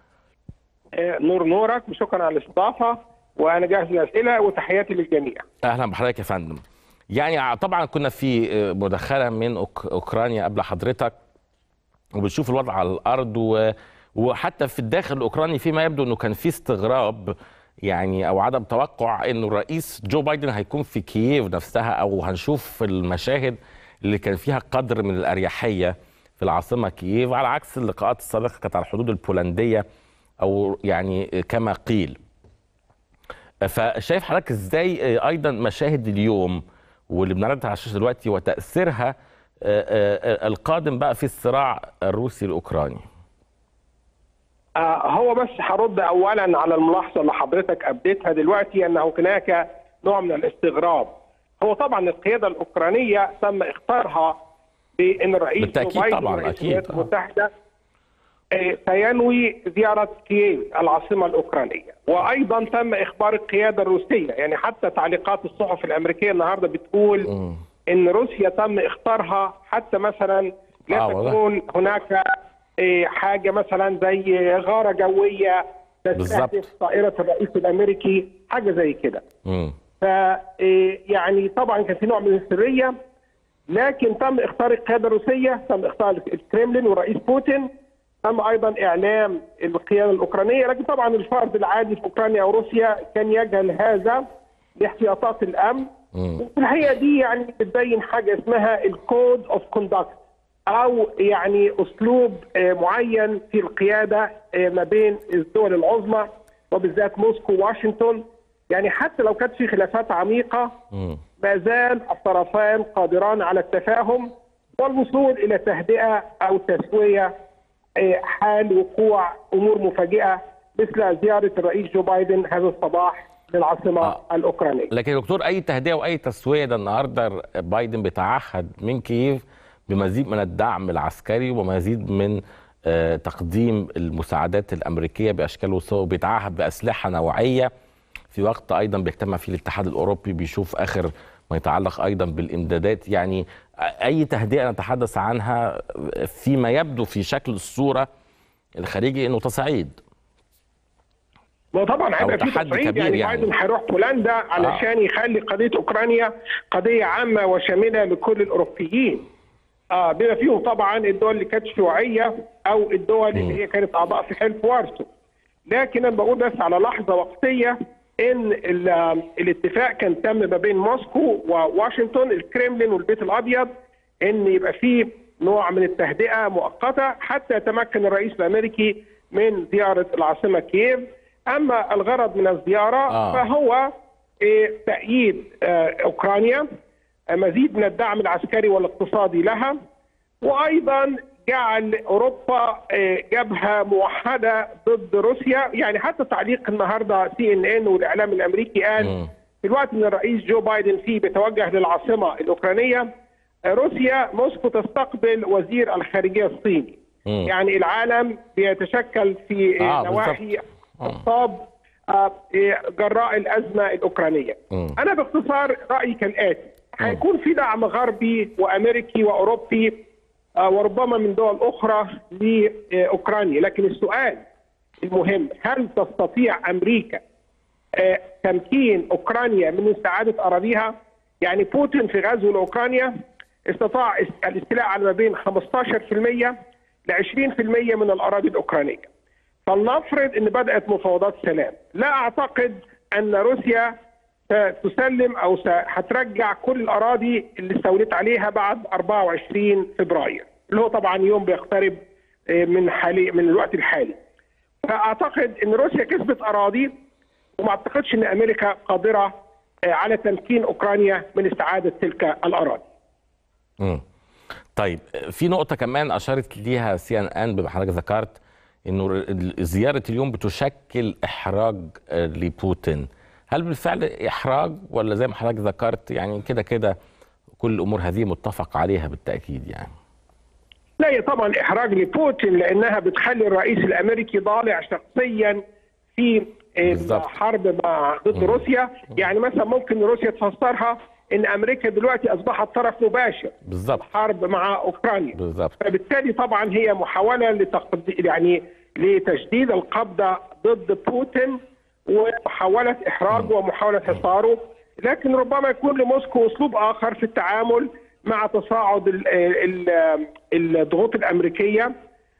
نور نورك وشكرا على الاستضافه وانا جاهز للاسئله وتحياتي للجميع. اهلا بحضرتك يا فندم يعني طبعا كنا في مداخله من أوك- اوكرانيا قبل حضرتك وبنشوف الوضع على الارض و... وحتى في الداخل الاوكراني فيما يبدو انه كان في استغراب يعني او عدم توقع انه الرئيس جو بايدن هيكون في كييف نفسها او هنشوف المشاهد اللي كان فيها قدر من الاريحيه في العاصمه كييف على عكس اللقاءات السابقه كانت على الحدود البولنديه او يعني كما قيل فشايف حضرتك ازاي ايضا مشاهد اليوم واللي بنعرضها على الشاشه دلوقتي وتاثيرها آه، آه، القادم بقى في الصراع الروسي الاوكراني آه هو بس هرد اولا على الملاحظه اللي حضرتك ابديتها دلوقتي ان هناك نوع من الاستغراب هو طبعا القياده الاوكرانيه تم اختارها بان الرئيس بالتأكيد جو بايدن طبعاً، ورئيس أكيد. الولايات المتحده آه، سينوي زياره كييف العاصمه الاوكرانيه وايضا تم اخبار القياده الروسيه يعني حتى تعليقات الصحف الامريكيه النهارده بتقول مم. ان روسيا تم اختارها حتى مثلا لا آه، والله. تكون هناك إيه، حاجه مثلا زي غاره جويه بالظبط. تستهدف طائره الرئيس الامريكي حاجه زي كده مم. ف إيه، يعني طبعا كان في نوع من السريه لكن تم اختار القياده الروسيه تم اختار الكريملين والرئيس بوتين تم ايضا اعلام القياده الاوكرانيه لكن طبعا الفرد العادي في اوكرانيا او روسيا كان يجهل هذا لاحتياطات الامن مم. وفي الحقيقه دي يعني بتبين حاجه اسمها الكود اوف كوندكت او يعني اسلوب آه، معين في القياده آه، ما بين الدول العظمى وبالذات موسكو وواشنطن يعني حتى لو كانت في خلافات عميقه مم. ما زال الطرفان قادران على التفاهم والوصول الى تهدئه او تسويه آه، حال وقوع امور مفاجئه مثل زياره الرئيس جو بايدن هذا الصباح للعاصمه آه. الاوكرانيه. لكن يا دكتور اي تهدئه واي تسويه ده النهارده بايدن بيتعهد من كييف بمزيد من الدعم العسكري ومزيد من آه، تقديم المساعدات الامريكيه باشكال وصور بيتعهد باسلحه نوعيه في وقت ايضا بيجتمع فيه الاتحاد الاوروبي بيشوف اخر ما يتعلق ايضا بالامدادات يعني اي تهدئه نتحدث عنها فيما يبدو في شكل الصوره الخارجي انه تصعيد ما طبعا هيبقى في تحدي تصعيد كبير يعني, يعني. بايدن هيروح بولندا علشان يخلي قضيه اوكرانيا قضيه عامه وشامله لكل الاوروبيين. آه بما فيهم طبعا الدول اللي كانت شيوعيه او الدول اللي هي كانت اعضاء في حلف وارسو. لكن انا بقول بس على لحظه وقتيه ان ال- الاتفاق كان تم ما بين موسكو وواشنطن الكريملين والبيت الابيض ان يبقى في نوع من التهدئه مؤقته حتى يتمكن الرئيس الامريكي من زياره العاصمه كييف اما الغرض من الزياره آه. فهو إيه، تأييد آه، أوكرانيا آه، مزيد من الدعم العسكري والاقتصادي لها وأيضا جعل أوروبا آه، جبهة موحدة ضد روسيا يعني حتى تعليق النهاردة سي ان ان والإعلام الأمريكي قال مم. في الوقت من الرئيس جو بايدن فيه بيتوجه للعاصمة الأوكرانية آه، روسيا موسكو تستقبل وزير الخارجية الصيني مم. يعني العالم بيتشكل في آه، آه نواحي بالظبط. اقطاب آه، إيه، جراء الازمه الاوكرانيه. مم. انا باختصار رايي كالاتي هيكون في دعم غربي وامريكي واوروبي آه، وربما من دول اخرى لاوكرانيا، لكن السؤال المهم هل تستطيع امريكا آه، تمكين اوكرانيا من استعاده اراضيها؟ يعني بوتين في غزو لاوكرانيا استطاع است- الاستيلاء على ما بين 15% ل 20% من الاراضي الاوكرانيه. فلنفرض ان بدات مفاوضات سلام، لا اعتقد ان روسيا ستسلم او س- هترجع كل الاراضي اللي استولت عليها بعد 24 فبراير، اللي هو طبعا يوم بيقترب آه، من حالي من الوقت الحالي. فاعتقد ان روسيا كسبت اراضي وما اعتقدش ان امريكا قادره آه، على تمكين اوكرانيا من استعاده تلك الاراضي. مم. طيب في نقطة كمان أشارت ليها سي ان ان بما حضرتك ذكرت إنه ال- زيارة اليوم بتشكل إحراج آه، لبوتين هل بالفعل إحراج ولا زي ما حضرتك ذكرت يعني كده كده كل الأمور هذه متفق عليها بالتأكيد يعني لا هي طبعا احراج لبوتين لانها بتخلي الرئيس الامريكي ضالع شخصيا في بالظبط. الحرب مع ضد روسيا يعني مثلا ممكن روسيا تفسرها ان امريكا دلوقتي اصبحت طرف مباشر بالظبط حرب مع اوكرانيا بالظبط فبالتالي طبعا هي محاوله لتقد... يعني لتشديد القبضه ضد بوتين ومحاوله احراجه ومحاوله حصاره لكن ربما يكون لموسكو اسلوب اخر في التعامل مع تصاعد ال- ال- الضغوط الامريكيه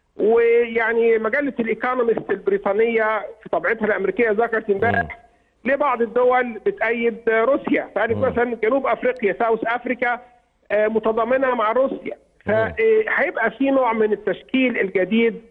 ويعني مجله الايكونومست البريطانيه في طبعتها الامريكيه ذكرت امبارح لبعض الدول بتأيد روسيا فقالت مثلا جنوب افريقيا ساوث افريكا آه، متضامنه مع روسيا فهيبقى في نوع من التشكيل الجديد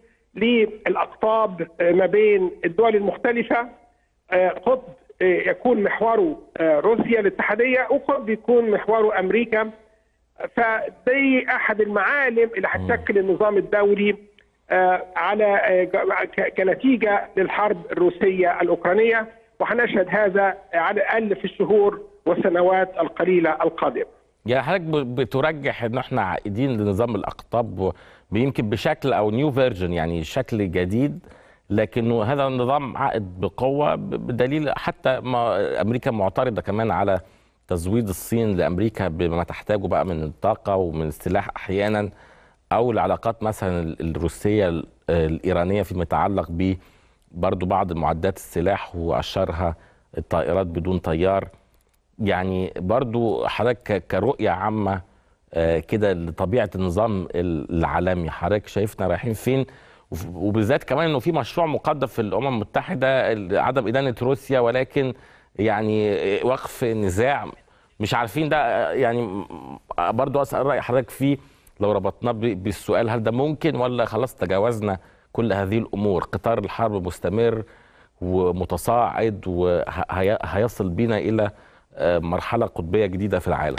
للاقطاب آه، ما بين الدول المختلفه آه، قد آه، يكون محوره آه، روسيا الاتحاديه وقد يكون محوره امريكا فدي احد المعالم اللي هتشكل النظام الدولي آه، على آه، ك- كنتيجه للحرب الروسيه الاوكرانيه وهنشهد هذا على الاقل في الشهور والسنوات القليله القادمه. يعني حضرتك ب- بترجح ان احنا عائدين لنظام الاقطاب و- يمكن بشكل او نيو فيرجن يعني شكل جديد لكنه هذا النظام عائد بقوه ب- بدليل حتى ما امريكا معترضه كمان على تزويد الصين لامريكا بما تحتاجه بقى من الطاقه ومن السلاح احيانا او العلاقات مثلا ال- الروسيه ال- الايرانيه فيما يتعلق ب برضو بعض معدات السلاح واشهرها الطائرات بدون طيار يعني برضو حضرتك ك- كرؤية عامة آه، كده لطبيعة النظام ال- العالمي حضرتك شايفنا رايحين فين وف- وبالذات كمان انه في مشروع مقدم في الامم المتحدة ال- عدم ادانة روسيا ولكن يعني آه، وقف نزاع مش عارفين ده آه، يعني م- م- برضو اسال راي حضرتك فيه لو ربطناه ب- بالسؤال هل ده ممكن ولا خلاص تجاوزنا كل هذه الامور قطار الحرب مستمر ومتصاعد وهيصل بينا الى آه، مرحله قطبيه جديده في العالم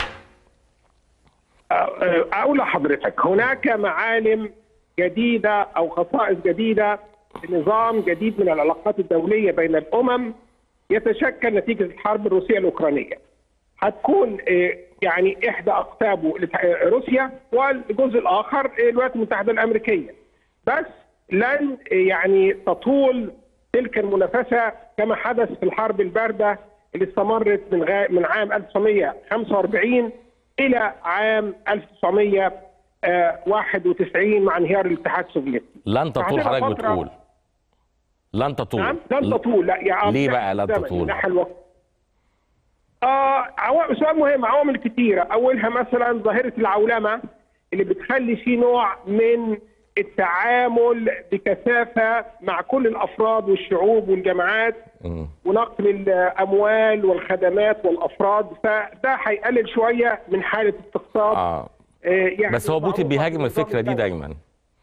اقول لحضرتك هناك معالم جديده او خصائص جديده نظام جديد من العلاقات الدوليه بين الامم يتشكل نتيجه الحرب الروسيه الاوكرانيه. هتكون آه، يعني احدى اقطابه لت- آه، روسيا والجزء الاخر آه، الولايات المتحده الامريكيه. بس لن آه، يعني تطول تلك المنافسه كما حدث في الحرب البارده اللي استمرت من غا... من عام 1945 الى عام 1991 مع انهيار الاتحاد السوفيتي. لن تطول فهتبقى حضرتك فترة- بتقول لن تطول نعم لن تطول لا يعني ليه من بقى لن الزمن، تطول؟ من ناحية الوقت. آه عوا... سؤال مهم عوامل كثيرة أولها مثلا ظاهرة العولمة اللي بتخلي في نوع من التعامل بكثافة مع كل الأفراد والشعوب والجماعات مم. ونقل الأموال والخدمات والأفراد فده هيقلل شوية من حالة استقطاب اه آه يعني بس هو بوتين معروفة بيهاجم في النظام الفكره دي الدولي. دايما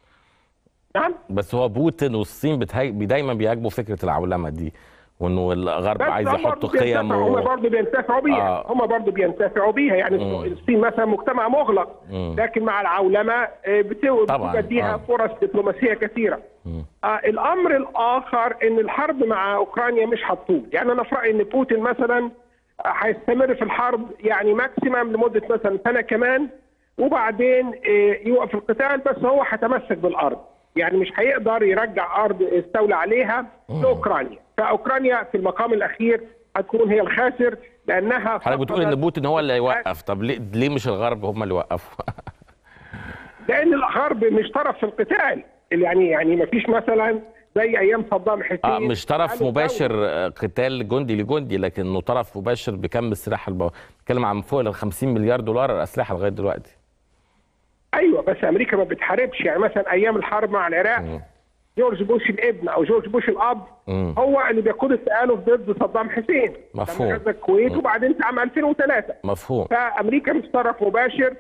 نعم بس هو بوتين والصين بتهاج... دايما بيهاجموا فكره العولمه دي وانه الغرب بس عايز هم يحط برضه بينتفعوا- هم قيمه برضه بينتفعوا بيها آه. هم برضه بينتفعوا بيها يعني مم. الصين مثلا مجتمع مغلق مم. لكن مع العولمه آه، بتو- طبعاً، بتديها آه. فرص دبلوماسيه كثيره مم. آه الامر الاخر ان الحرب مع اوكرانيا مش هتطول يعني انا في رايي ان بوتين مثلا آه، هيستمر في الحرب يعني ماكسيمم لمده مثلا سنه كمان وبعدين آه، يوقف القتال بس هو هيتمسك بالارض يعني مش هيقدر يرجع ارض استولى عليها لاوكرانيا فاوكرانيا في المقام الاخير هتكون هي الخاسر لانها حضرتك بتقول ان فقدت- بوتين هو اللي هيوقف طب ليه ليه مش الغرب هم اللي وقفوا لان الغرب مش طرف في القتال يعني يعني ما فيش مثلا زي ايام صدام حسين اه مش طرف قالوا مباشر آه، قتال جندي لجندي لكنه طرف مباشر بكم السلاح البو... بتكلم عن فوق ال 50 مليار دولار اسلحه لغايه دلوقتي ايوه بس امريكا ما بتحاربش يعني مثلا ايام الحرب مع العراق مم. جورج بوش الابن او جورج بوش الاب مم. هو اللي بيقود التآلف ضد صدام حسين مفهوم. لما غزا الكويت وبعدين في عام 2003 مفهوم فامريكا مش طرف مباشر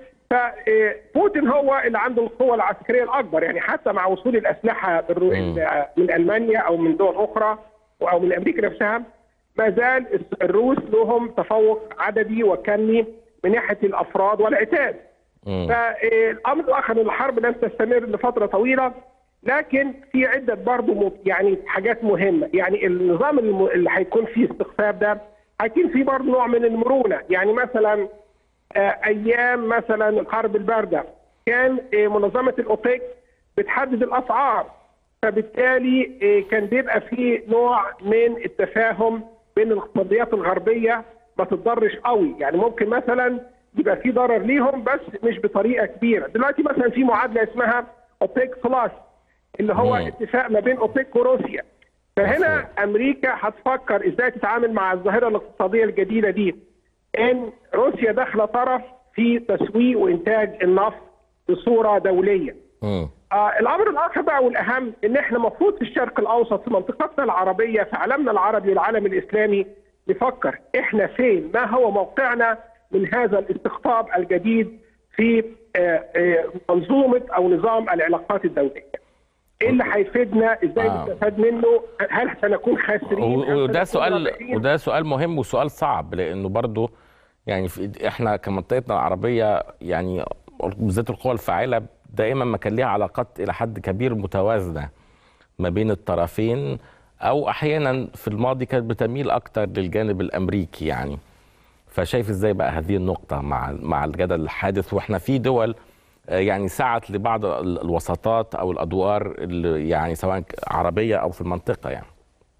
فبوتين هو اللي عنده القوه العسكريه الاكبر يعني حتى مع وصول الاسلحه بالرو- من المانيا او من دول اخرى او من امريكا نفسها ما زال الروس لهم تفوق عددي وكمي من ناحيه الافراد والعتاد مم. فالامر الاخر ان الحرب لن تستمر لفتره طويله لكن في عده برضه م- يعني حاجات مهمه يعني النظام الم- اللي هيكون فيه استقطاب ده هيكون فيه برضه نوع من المرونه يعني مثلا آه، ايام مثلا الحرب البارده كان آه، منظمه الاوبك بتحدد الاسعار فبالتالي آه، كان بيبقى في نوع من التفاهم بين الاقتصاديات الغربيه ما تتضرش قوي يعني ممكن مثلا يبقى في ضرر ليهم بس مش بطريقه كبيره دلوقتي مثلا في معادله اسمها اوبك بلس اللي هو مم. اتفاق ما بين اوبك وروسيا فهنا امريكا هتفكر ازاي تتعامل مع الظاهره الاقتصاديه الجديده دي ان روسيا داخله طرف في تسويق وانتاج النفط بصوره دوليه مم. آه الامر الاخر بقى والاهم ان احنا المفروض في الشرق الاوسط في منطقتنا العربيه في عالمنا العربي والعالم الاسلامي نفكر احنا فين ما هو موقعنا من هذا الاستقطاب الجديد في آه آه منظومه او نظام العلاقات الدوليه ايه اللي هيفيدنا ازاي آه. نستفاد منه هل سنكون خاسرين و- هل وده سنكون سؤال رابحين؟ وده سؤال مهم وسؤال صعب لانه برضه يعني في احنا كمنطقتنا العربيه يعني بالذات القوى الفاعله دائما ما كان ليها علاقات الى حد كبير متوازنه ما بين الطرفين او احيانا في الماضي كانت بتميل اكتر للجانب الامريكي يعني فشايف ازاي بقى هذه النقطه مع مع الجدل الحادث واحنا في دول آه، يعني سعت لبعض ال- الوساطات او الادوار اللي يعني سواء عربيه او في المنطقه يعني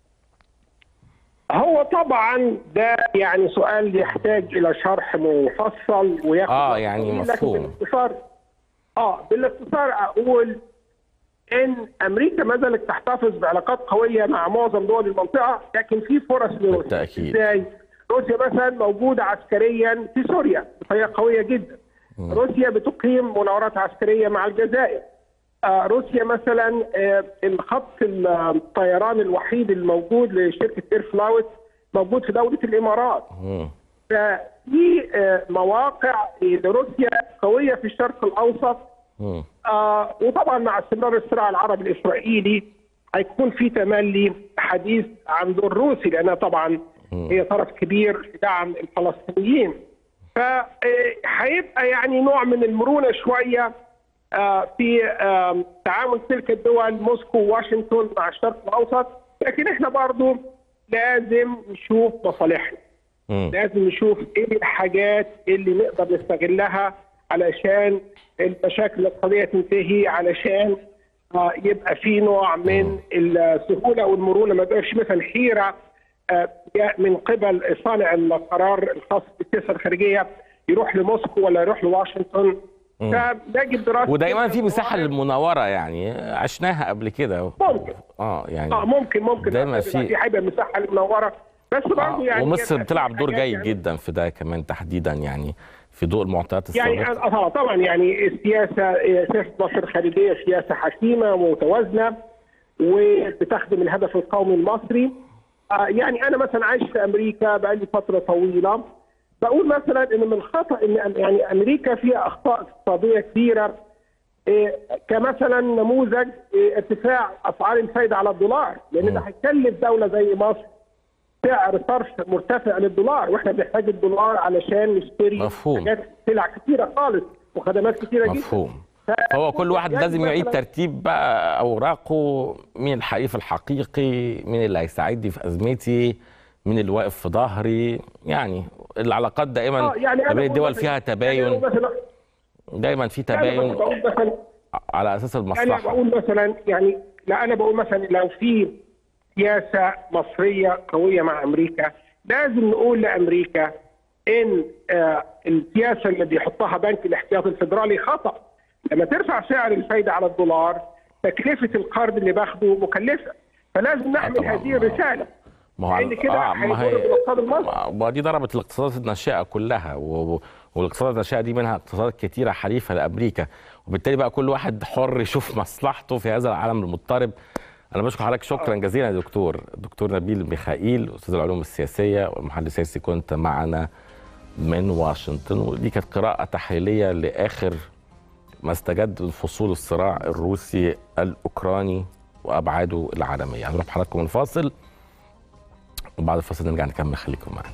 هو طبعا ده يعني سؤال يحتاج الى شرح مفصل وياخد آه، وقت يعني طويل، لكن مفهوم. بالاختصار اه بالاختصار اقول ان امريكا ما زالت تحتفظ بعلاقات قويه مع معظم دول المنطقه لكن في فرص لروسيا بالتأكيد. ازاي؟ روسيا مثلا موجوده عسكريا في سوريا بطريقه قويه جدا روسيا بتقيم مناورات عسكريه مع الجزائر آه، روسيا مثلا آه، الخط الطيران الوحيد الموجود لشركه اير فلاوت موجود في دوله الامارات مم. ففي آه، مواقع لروسيا قويه في الشرق الاوسط مم. آه وطبعا مع استمرار الصراع العربي الاسرائيلي هيكون في تملي حديث عن دور روسي لانها طبعا هي طرف كبير في دعم الفلسطينيين فهيبقى يعني نوع من المرونه شويه آه في آه تعامل تلك الدول موسكو وواشنطن مع الشرق الاوسط لكن احنا برضو لازم نشوف مصالحنا مم. لازم نشوف ايه الحاجات اللي نقدر نستغلها علشان المشاكل الاقتصاديه تنتهي علشان آه، يبقى في نوع من السهوله والمرونه ما يبقاش مثلا حيره آه، جاء من قبل صانع القرار الخاص بالسياسه الخارجيه يروح لموسكو ولا يروح لواشنطن فيجب دراسه ودايما في مساحه للمناوره يعني عشناها قبل كده ممكن. اه يعني اه ممكن ممكن دايما يبقى في- في هيبقى مساحه للمنوره بس برضه آه يعني ومصر يبقى في بتلعب دور حاجات جيد يعني جدا في ده كمان تحديدا يعني في ضوء المعطيات يعني السابقه آه طبعا يعني السياسه سياسه مصر الخارجيه سياسه حكيمه ومتوازنه وبتخدم الهدف القومي المصري آه يعني انا مثلا عايش في امريكا بقالي فتره طويله بقول مثلا ان من الخطا ان يعني امريكا فيها اخطاء اقتصاديه كثيره إيه، كمثلا نموذج إيه، ارتفاع اسعار الفايده على الدولار لان ده هيكلف دوله زي مصر سعر صرف مرتفع للدولار واحنا بنحتاج الدولار علشان نشتري مفهوم. حاجات سلع كثيره خالص وخدمات كثيره جدا مفهوم ف- هو كل واحد يعني لازم يعيد مثلاً- ترتيب بقى اوراقه مين الحليف الحقيقي مين اللي هيساعدني في ازمتي مين اللي واقف في ظهري يعني العلاقات دائما اه يعني ما أنا بين بقول الدول مثلاً- فيها يعني تباين مثلا دايما في يعني تباين بقول مثلا على اساس انا المصلحه بقول مثلا يعني لا انا بقول مثلا لو في سياسه مصريه قويه مع امريكا لازم نقول لامريكا ان آه السياسه اللي بيحطها بنك الاحتياطي الفدرالي خطا لما ترفع سعر الفايده على الدولار تكلفه القرض اللي باخده مكلفه فلازم نحمل طبعاً. هذه الرساله ما هو لان كده آه ما هيضر هي بالاقتصاد المصري ما دي ضربت الاقتصادات الناشئه كلها و... و- والاقتصادات الناشئه دي منها اقتصادات كتيره حليفه لامريكا وبالتالي بقى كل واحد حر يشوف مصلحته في هذا العالم المضطرب انا بشكر حضرتك شكرا جزيلا يا دكتور دكتور نبيل ميخائيل استاذ العلوم السياسيه والمحلل السياسي كنت معنا من واشنطن ودي كانت قراءه تحليليه لاخر ما استجد من فصول الصراع الروسي الاوكراني وابعاده العالميه هنروح بحضراتكم الفاصل وبعد الفاصل نرجع نكمل خليكم معانا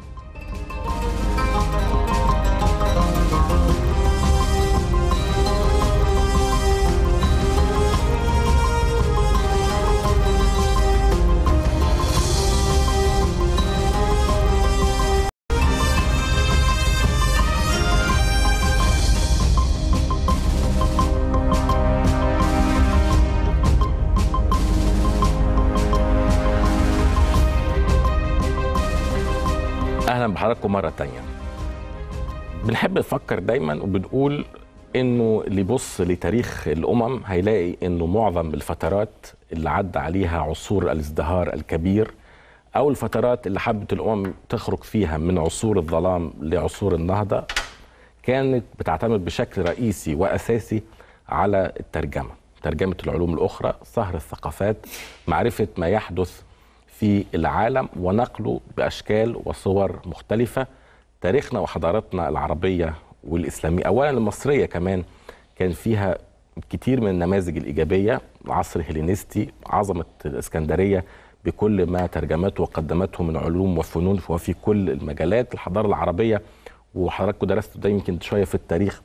اهلا بحضراتكم مره تانية بنحب نفكر دايما وبنقول انه اللي يبص لتاريخ الامم هيلاقي انه معظم الفترات اللي عدى عليها عصور الازدهار الكبير او الفترات اللي حبت الامم تخرج فيها من عصور الظلام لعصور النهضه كانت بتعتمد بشكل رئيسي واساسي على الترجمه ترجمه العلوم الاخرى صهر الثقافات معرفه ما يحدث في العالم ونقله باشكال وصور مختلفه تاريخنا وحضارتنا العربيه والاسلاميه اولا المصريه كمان كان فيها كتير من النماذج الايجابيه عصر هيلينستي عظمه الاسكندريه بكل ما ترجمته وقدمته من علوم وفنون وفي كل المجالات الحضاره العربيه وحضراتكم درستوا ده يمكن شويه في التاريخ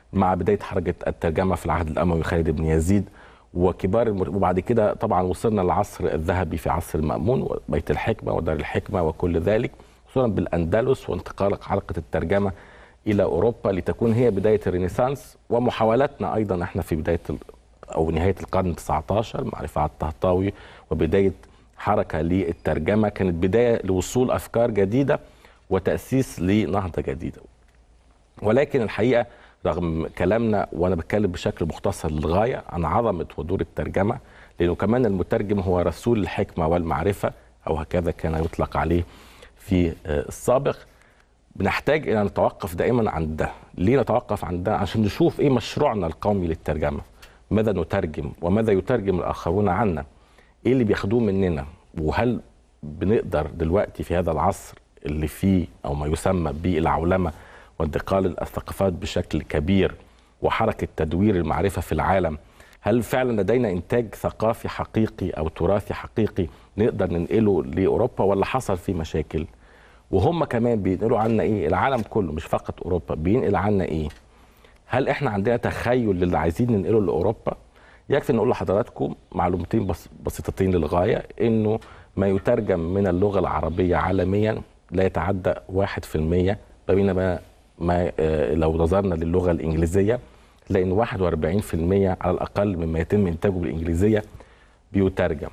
مع بدايه حركه الترجمه في العهد الاموي خالد بن يزيد وكبار المر... وبعد كده طبعا وصلنا للعصر الذهبي في عصر المأمون وبيت الحكمه ودار الحكمه وكل ذلك خصوصا بالاندلس وانتقال حلقه الترجمه الى اوروبا لتكون هي بدايه الرينيسانس ومحاولاتنا ايضا احنا في بدايه ال... او نهايه القرن 19 مع رفاعة الطهطاوي وبدايه حركه للترجمه كانت بدايه لوصول افكار جديده وتاسيس لنهضه جديده. ولكن الحقيقه رغم كلامنا وانا بتكلم بشكل مختصر للغايه عن عظمه ودور الترجمه لانه كمان المترجم هو رسول الحكمه والمعرفه او هكذا كان يطلق عليه في السابق بنحتاج الى نتوقف دائما عند ده ليه نتوقف عند ده عشان نشوف ايه مشروعنا القومي للترجمه ماذا نترجم وماذا يترجم الاخرون عنا ايه اللي بياخدوه مننا وهل بنقدر دلوقتي في هذا العصر اللي فيه او ما يسمى بالعولمه وانتقال الثقافات بشكل كبير وحركه تدوير المعرفه في العالم هل فعلا لدينا انتاج ثقافي حقيقي او تراثي حقيقي نقدر ننقله لاوروبا ولا حصل فيه مشاكل وهم كمان بينقلوا عنا ايه العالم كله مش فقط اوروبا بينقل عنا ايه هل احنا عندنا تخيل للي عايزين ننقله لاوروبا يكفي نقول لحضراتكم معلومتين بس بسيطتين للغايه انه ما يترجم من اللغه العربيه عالميا لا يتعدى 1% بينما ما لو نظرنا للغه الانجليزيه تلاقي ان 41% على الاقل مما يتم انتاجه بالانجليزيه بيترجم.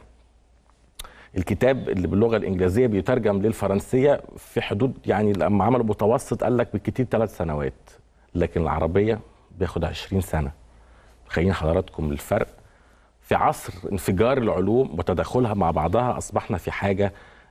الكتاب اللي باللغه الانجليزيه بيترجم للفرنسيه في حدود يعني لما عملوا متوسط قال لك بالكتير ثلاث سنوات لكن العربيه بياخد 20 سنه. تخيلين حضراتكم الفرق في عصر انفجار العلوم وتداخلها مع بعضها اصبحنا في حاجه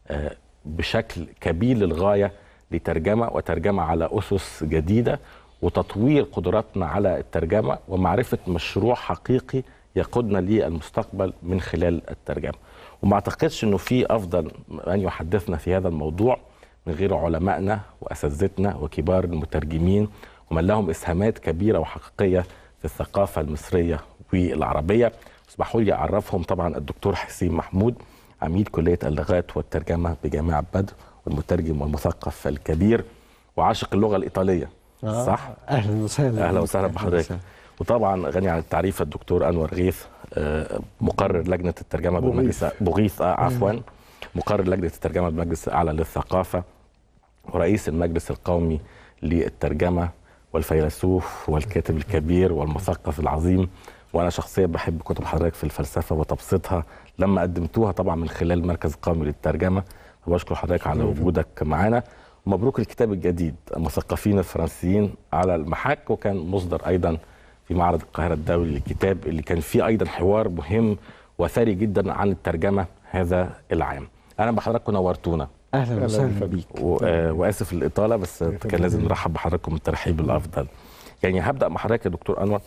بشكل كبير للغايه لترجمه وترجمه على اسس جديده وتطوير قدراتنا على الترجمه ومعرفه مشروع حقيقي يقودنا للمستقبل من خلال الترجمه. وما اعتقدش انه في افضل من يحدثنا في هذا الموضوع من غير علمائنا واساتذتنا وكبار المترجمين ومن لهم اسهامات كبيره وحقيقيه في الثقافه المصريه والعربيه. اسمحوا لي اعرفهم طبعا الدكتور حسين محمود عميد كليه اللغات والترجمه بجامعه بدر والمترجم والمثقف الكبير وعاشق اللغه الايطاليه آه صح؟ اهلا وسهلا اهلا وسهلا بحضرتك وطبعا غني عن التعريف الدكتور انور غيث مقرر لجنه الترجمه بالمجلس بغيث عفوا مقرر لجنه الترجمه بالمجلس الاعلى للثقافه ورئيس المجلس القومي للترجمه والفيلسوف والكاتب الكبير والمثقف العظيم وانا شخصيا بحب كتب حضرتك في الفلسفه وتبسيطها لما قدمتوها طبعا من خلال المركز القومي للترجمه وبشكر حضرتك على وجودك معنا ومبروك الكتاب الجديد المثقفين الفرنسيين على المحك وكان مصدر ايضا في معرض القاهره الدولي للكتاب اللي كان فيه ايضا حوار مهم وثري جدا عن الترجمه هذا العام. اهلا بحضراتكم نورتونا. اهلا وسهلا بيك و... آه واسف الاطاله بس كان لازم نرحب بحضراتكم الترحيب الافضل. يعني هبدا مع حضرتك يا دكتور انور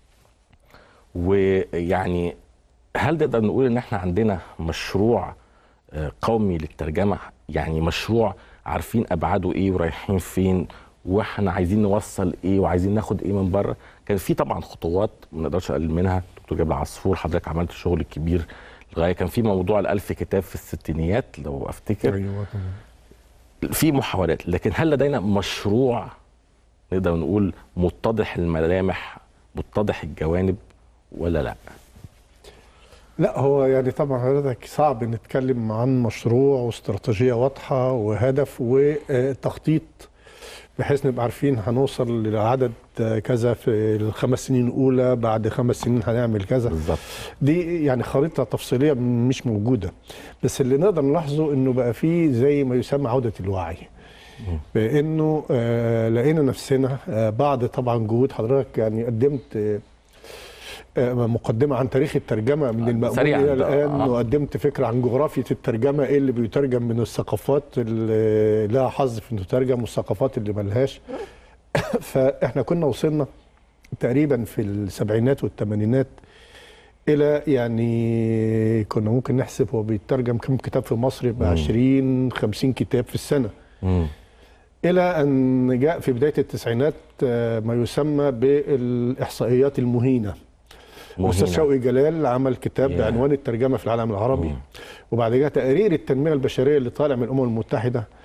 ويعني هل نقدر نقول ان احنا عندنا مشروع قومي للترجمه يعني مشروع عارفين ابعاده ايه ورايحين فين واحنا عايزين نوصل ايه وعايزين ناخد ايه من بره كان في طبعا خطوات ما نقدرش نقلل منها دكتور جابر عصفور حضرتك عملت شغل كبير لغايه كان في موضوع الألف كتاب في الستينيات لو افتكر ايوه في محاولات لكن هل لدينا مشروع نقدر نقول متضح الملامح متضح الجوانب ولا لا لا هو يعني طبعا حضرتك صعب نتكلم عن مشروع واستراتيجيه واضحه وهدف وتخطيط بحيث نبقى عارفين هنوصل لعدد كذا في الخمس سنين الاولى بعد خمس سنين هنعمل كذا بالظبط دي يعني خريطه تفصيليه مش موجوده بس اللي نقدر نلاحظه انه بقى فيه زي ما يسمى عوده الوعي بانه آه لقينا نفسنا آه بعد طبعا جهود حضرتك يعني قدمت آه مقدمه عن تاريخ الترجمه من المأمون الى الان آه. وقدمت فكره عن جغرافيه الترجمه ايه اللي بيترجم من الثقافات اللي لها حظ في انه تترجم والثقافات اللي ملهاش فاحنا كنا وصلنا تقريبا في السبعينات والثمانينات الى يعني كنا ممكن نحسب هو بيترجم كم كتاب في مصر ب 20 50 كتاب في السنه مم. الى ان جاء في بدايه التسعينات ما يسمى بالاحصائيات المهينه الاستاذ شوقي جلال عمل كتاب yeah. بعنوان الترجمه في العالم العربي مم. وبعد كده تقرير التنميه البشريه اللي طالع من الامم المتحده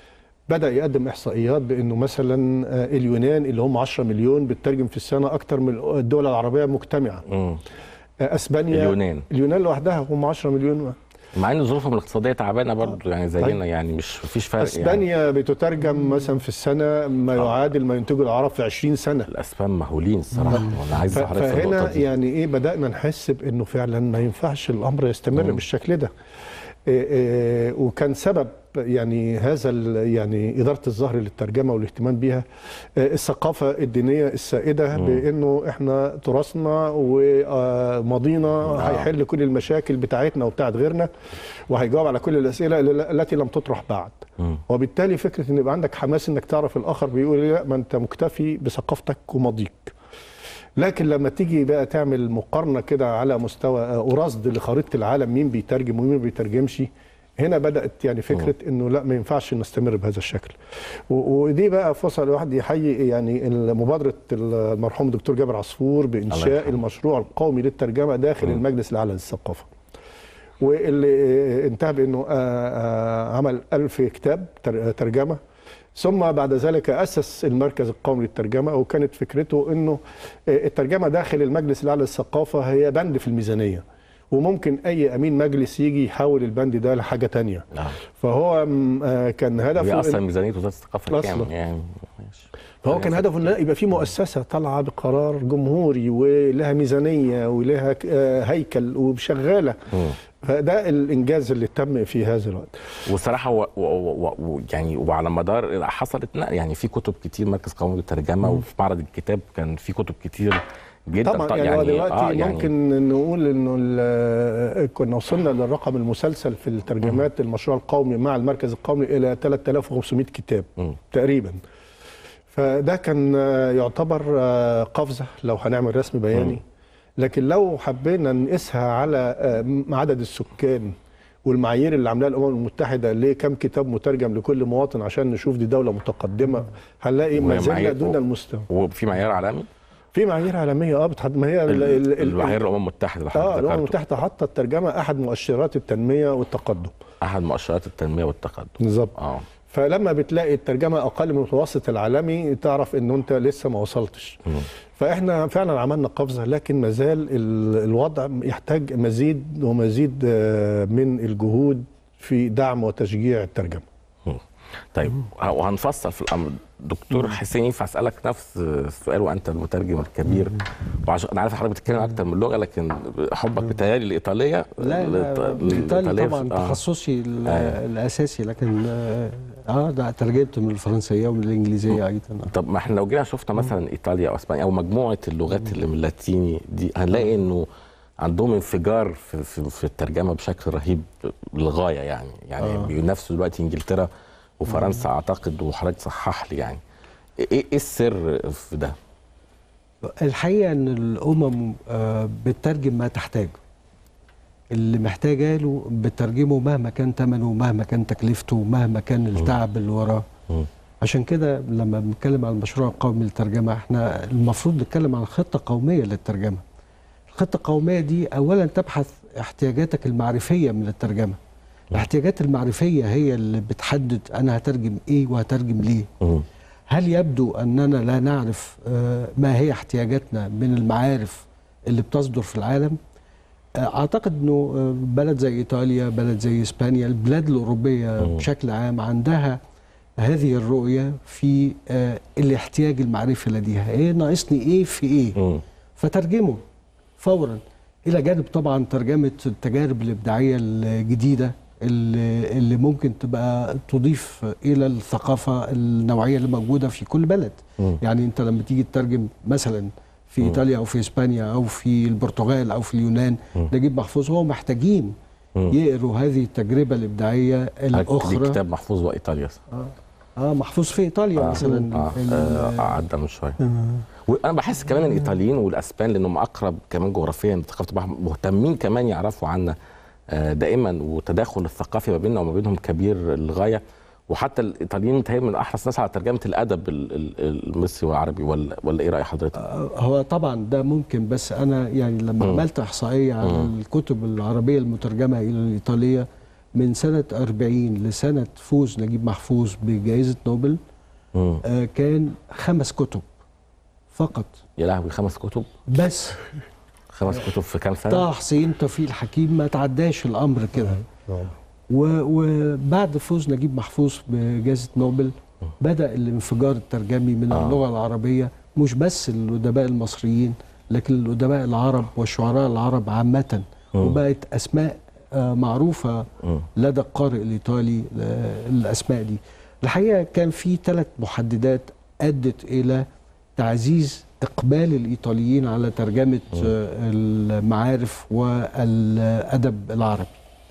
بدا يقدم احصائيات بانه مثلا آه، اليونان اللي هم 10 مليون بتترجم في السنه اكتر من الدول العربيه مجتمعه مم. آه، اسبانيا اليونان. اليونان لوحدها هم 10 مليون مع ان ظروفهم الاقتصاديه تعبانه برضه يعني زينا طيب. يعني مش مفيش فرق يعني اسبانيا بتترجم مثلا في السنه ما يعادل ما ينتجه العرب في 20 سنه الاسبان مهولين الصراحه وانا عايز ف- حضرتك في فهنا النقطه دي يعني ايه بدانا نحس بانه فعلا ما ينفعش الامر يستمر مم. بالشكل ده إيه إيه وكان سبب يعني هذا ال- يعني اداره الظهر للترجمه والاهتمام بيها إيه الثقافه الدينيه السائده بانه احنا تراثنا وماضينا هيحل كل المشاكل بتاعتنا وبتاعت غيرنا وهيجاوب على كل الاسئله ال- التي لم تطرح بعد مم. وبالتالي فكره ان يبقى عندك حماس انك تعرف الاخر بيقول إيه، لا ما انت مكتفي بثقافتك وماضيك لكن لما تيجي بقى تعمل مقارنه كده على مستوى آه، ورصد لخريطه العالم مين بيترجم ومين ما بيترجمش هنا بدات يعني فكره انه لا ما ينفعش نستمر بهذا الشكل و- ودي بقى فرصه الواحد يحيي يعني مبادره المرحوم الدكتور جابر عصفور الله بانشاء يرحمه. المشروع القومي للترجمه داخل مم. المجلس الاعلى للثقافه واللي انتهى بانه آه، آه، عمل ألف كتاب تر- ترجمه ثم بعد ذلك اسس المركز القومي للترجمه وكانت فكرته انه آه، الترجمه داخل المجلس الاعلى للثقافه هي بند في الميزانيه وممكن اي امين مجلس يجي يحول البند ده لحاجه تانية نعم فهو م، آه، كان هي هدفه اصلا إن- ميزانيه وزاره الثقافه أصلاً. كام يعني ماشي فهو كان هدفه ان يبقى في مؤسسه طالعه بقرار جمهوري ولها ميزانيه ولها ك- آه، هيكل وشغاله مم. فده الانجاز اللي تم في هذا الوقت وصراحه و و و و يعني وعلى مدار حصلت نقل يعني في كتب كتير مركز قومي للترجمه وفي معرض الكتاب كان في كتب كتير جدا طبعا ط- يعني, يعني دلوقتي آه آه يعني ممكن نقول انه ال- كنا وصلنا للرقم المسلسل في الترجمات المشروع القومي مع المركز القومي الى 3500 كتاب مم. تقريبا فده كان آه، يعتبر آه، قفزه لو هنعمل رسم بياني لكن لو حبينا نقيسها على آه، م- عدد السكان والمعايير اللي عاملاها الامم المتحده لكم كتاب مترجم لكل مواطن عشان نشوف دي دوله متقدمه هنلاقي ما وهي زلنا معايير- دون المستوى وفي معيار عالمي في معايير عالميه اه بتحد ما هي ال- ال- ال- المعايير الامم المتحده اللي اه حضرتك الامم ذكرته. المتحده حاطه الترجمه احد مؤشرات التنميه والتقدم احد مؤشرات التنميه والتقدم بالظبط اه فلما بتلاقي الترجمه اقل من المتوسط العالمي تعرف ان انت لسه ما وصلتش مم. فاحنا فعلا عملنا قفزه لكن ما زال ال- الوضع يحتاج مزيد ومزيد آه، من الجهود في دعم وتشجيع الترجمه طيب وهنفصل في الامر دكتور حسين ينفع اسالك نفس السؤال وانت المترجم الكبير وعشان انا عارف حضرتك بتتكلم اكتر من لغه لكن حبك بتهيألي الايطاليه لا لا الإيط- الايطالي الإيطالية طبعا في- آه. تخصصي ال- أيوة. الاساسي لكن اه آه، لا ترجمت من الفرنسيه ومن الانجليزيه ايضا طب ما احنا لو جينا شفنا مثلا ايطاليا او اسبانيا او مجموعه اللغات اللي من اللاتيني دي هنلاقي انه عندهم انفجار في, في, في الترجمه بشكل رهيب للغايه يعني يعني آه. بينافسوا دلوقتي انجلترا وفرنسا اعتقد وحضرتك صحح لي يعني ايه ايه السر في ده؟ الحقيقه ان الامم آه، بتترجم ما تحتاجه اللي محتاجه له بترجمه مهما كان ثمنه مهما كان تكلفته مهما كان التعب اللي وراه مم. عشان كده لما بنتكلم عن المشروع القومي للترجمه احنا المفروض نتكلم عن خطه قوميه للترجمه الخطه القوميه دي اولا تبحث احتياجاتك المعرفيه من الترجمه الاحتياجات المعرفيه هي اللي بتحدد انا هترجم ايه وهترجم ليه مم. هل يبدو أننا لا نعرف آه، ما هي احتياجاتنا من المعارف اللي بتصدر في العالم آه، أعتقد أنه آه، بلد زي إيطاليا بلد زي إسبانيا البلاد الأوروبية مم. بشكل عام عندها هذه الرؤية في آه، الاحتياج المعرفي لديها إيه ناقصني إيه في إيه مم. فترجمه فورا الى جانب طبعا ترجمه التجارب الابداعيه الجديده اللي, اللي ممكن تبقى تضيف الى الثقافه النوعيه اللي موجوده في كل بلد مم. يعني انت لما تيجي تترجم مثلا في مم. ايطاليا او في اسبانيا او في البرتغال او في اليونان مم. نجيب محفوظ هو محتاجين مم. يقروا هذه التجربه الابداعيه دي الاخرى كتاب محفوظ بايطاليا اه محفوظ في ايطاليا آه. مثلا آه. ال- آه. عدى من شويه وانا بحس كمان ان الايطاليين والاسبان لانهم اقرب كمان جغرافيا لثقافه البحر مهتمين كمان يعرفوا عنا آه، دائما والتداخل الثقافي ما بيننا وما بينهم كبير للغايه وحتى الايطاليين متهيألي من احرص الناس على ترجمه الادب ال- ال- المصري والعربي ولا ولا ايه راي حضرتك؟ هو طبعا ده ممكن بس انا يعني لما مم. عملت احصائيه على مم. الكتب العربيه المترجمه الى الايطاليه من سنه 40 لسنه فوز نجيب محفوظ بجائزه نوبل مم. آه، كان خمس كتب فقط يا لهوي خمس كتب بس خمس كتب في كام سنه طه حسين توفيق الحكيم ما تعداش الامر كده نعم. و- وبعد فوز نجيب محفوظ بجائزه نوبل بدا الانفجار الترجمي من آه. اللغه العربيه مش بس الادباء المصريين لكن الادباء العرب والشعراء العرب عامه وبقت اسماء آه، معروفه مم. لدى القارئ الايطالي آه، الاسماء دي الحقيقه كان في ثلاث محددات ادت الى تعزيز اقبال الايطاليين على ترجمه آه، المعارف والادب العربي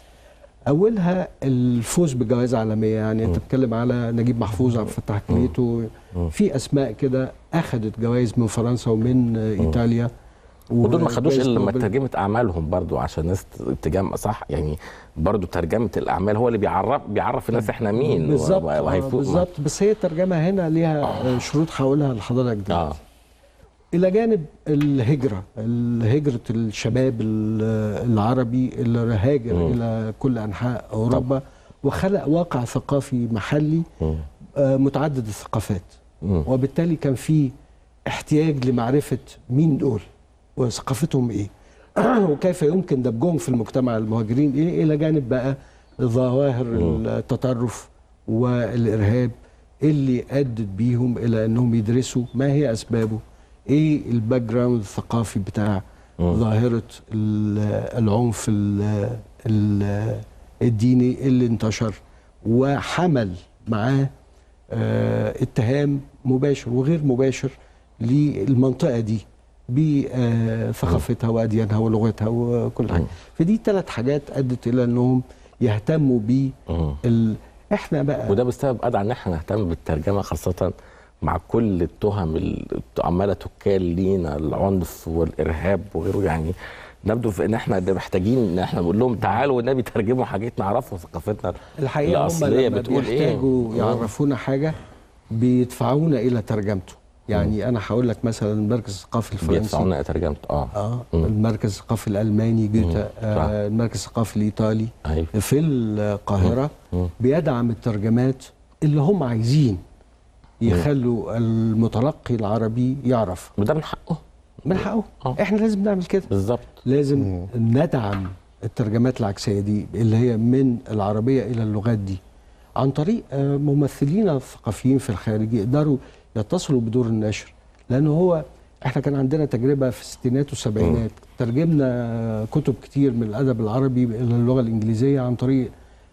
اولها الفوز بجوائز عالميه يعني انت بتتكلم على نجيب محفوظ عبد الفتاح كليتو في اسماء كده اخذت جوائز من فرنسا ومن آه، ايطاليا ودول ما خدوش وجائزة الا لما نوبل. ترجمه اعمالهم برضو عشان الناس تجمع صح يعني برضو ترجمه الاعمال هو اللي بيعرف بيعرف الناس احنا مين بالظبط و- آه، وهيفوق مع- بالظبط بس هي الترجمه هنا ليها آه، شروط هقولها لحضرتك دلوقتي اه الى جانب الهجره هجره الشباب ال- العربي اللي هاجر مم. الى كل انحاء اوروبا وخلق واقع ثقافي محلي مم. آه، متعدد الثقافات مم. وبالتالي كان في احتياج لمعرفه مين دول وثقافتهم ايه وكيف يمكن دمجهم في المجتمع المهاجرين ايه الى جانب بقى ظواهر التطرف والارهاب اللي ادت بيهم الى انهم يدرسوا ما هي اسبابه ايه الباك جراوند الثقافي بتاع ظاهره ال- العنف ال- ال- الديني اللي انتشر وحمل معاه آه، اتهام مباشر وغير مباشر للمنطقه دي بثقافتها واديانها ولغتها وكل حاجه فدي ثلاث حاجات ادت الى انهم يهتموا ب مم. ال... احنا بقى وده بسبب ادعى ان احنا نهتم بالترجمه خاصه مع كل التهم اللي عماله تكال لينا العنف والارهاب وغيره يعني نبدو في ان احنا اللي محتاجين ان احنا نقول لهم تعالوا والنبي ترجموا حاجات نعرفها ثقافتنا الحقيقه هم الاصليه لما بتقول ايه بيحتاجوا يعرفونا حاجه بيدفعونا الى ترجمته يعني انا هقول لك مثلا المركز الثقافي الفرنسي بيدفعونا ترجمت اه اه مم. المركز الثقافي الالماني جوتا صح. آه المركز الثقافي الايطالي ايوه في القاهره مم. بيدعم الترجمات اللي هم عايزين يخلوا المتلقي العربي يعرف وده من حقه من حقه آه. احنا لازم نعمل كده بالظبط لازم ندعم الترجمات العكسيه دي اللي هي من العربيه الى اللغات دي عن طريق آه، ممثلين الثقافيين في الخارج يقدروا يتصلوا بدور النشر لانه هو احنا كان عندنا تجربه في الستينات والسبعينات ترجمنا كتب كتير من الادب العربي الى اللغه الانجليزيه عن طريق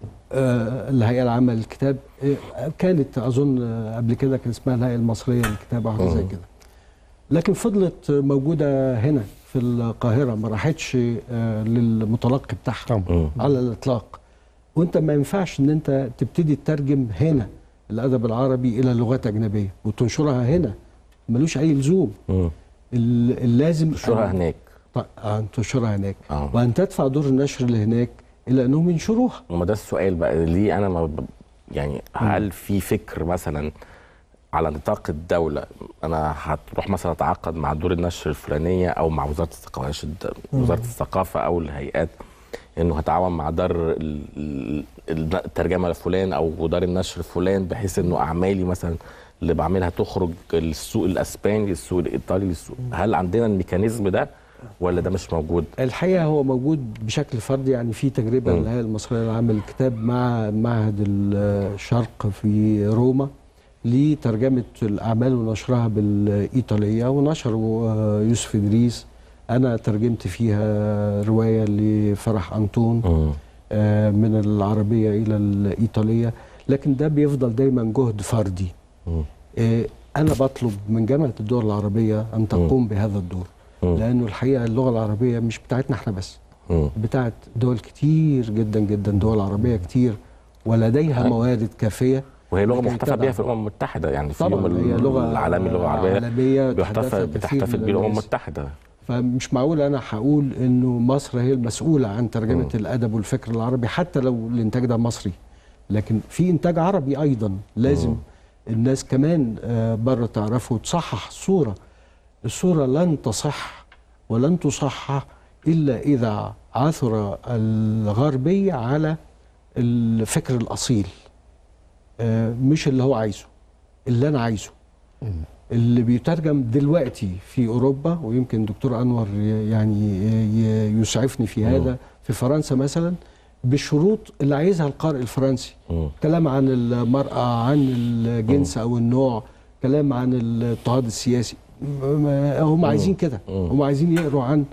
آه، الهيئه العامه للكتاب آه، كانت اظن آه، قبل كده كان اسمها الهيئه المصريه للكتاب او حاجه زي كده لكن فضلت موجوده هنا في القاهره ما راحتش آه، للمتلقي بتاعها طبعا. مم. على الاطلاق وانت ما ينفعش ان انت تبتدي تترجم هنا الادب العربي الى لغات اجنبيه وتنشرها هنا ملوش اي لزوم مم. ال- اللازم تنشرها أن- هناك ط- أن تنشرها هناك اه وان تدفع دور النشر اللي هناك الى انهم ينشروها وما ده السؤال بقى ليه انا ما ب- يعني هل في فكر مثلا على نطاق الدوله انا هتروح مثلا اتعاقد مع دور النشر الفلانيه او مع وزاره الثقافه معلش الد- وزاره الثقافه او الهيئات انه هتعاون مع دار ال- ال- الترجمه لفلان او دار النشر فلان بحيث انه اعمالي مثلا اللي بعملها تخرج للسوق الاسباني للسوق الايطالي للسوق هل عندنا الميكانيزم ده ولا ده مش موجود؟ الحقيقه هو موجود بشكل فردي يعني في تجربه مم. للهيئه المصريه للعمل الكتاب مع معهد الشرق في روما لترجمه الاعمال ونشرها بالايطاليه ونشروا آه، يوسف ادريس انا ترجمت فيها روايه لفرح انطون مم. آه، من العربيه الى الايطاليه لكن ده بيفضل دايما جهد فردي مم. آه، انا بطلب من جامعه الدول العربيه ان تقوم بهذا الدور مم. لانه الحقيقه اللغه العربيه مش بتاعتنا احنا بس مم. بتاعت دول كتير جدا جدا دول عربيه كتير ولديها أي. موارد كافيه وهي لغه لكي محتفى تدعم. بيها في الامم المتحده يعني في طبعا يوم هي لغه العالمي للغه العربيه عالميه بيحتفل تحدثها كثير بتحتفل من بيه الامم الناس. المتحده فمش معقول انا هقول انه مصر هي المسؤوله عن ترجمه مم. الادب والفكر العربي حتى لو الانتاج ده مصري لكن في انتاج عربي ايضا لازم مم. الناس كمان آه، بره تعرفه وتصحح الصوره الصوره لن تصح ولن تصحح الا اذا عثر الغربي على الفكر الاصيل آه، مش اللي هو عايزه اللي انا عايزه اللي بيترجم دلوقتي في اوروبا ويمكن دكتور انور ي- يعني ي- يسعفني في هذا في فرنسا مثلا بالشروط اللي عايزها القارئ الفرنسي مم. كلام عن المرأة عن الجنس أو النوع كلام عن الاضطهاد السياسي م- م- هم عايزين كده هم عايزين يقروا عن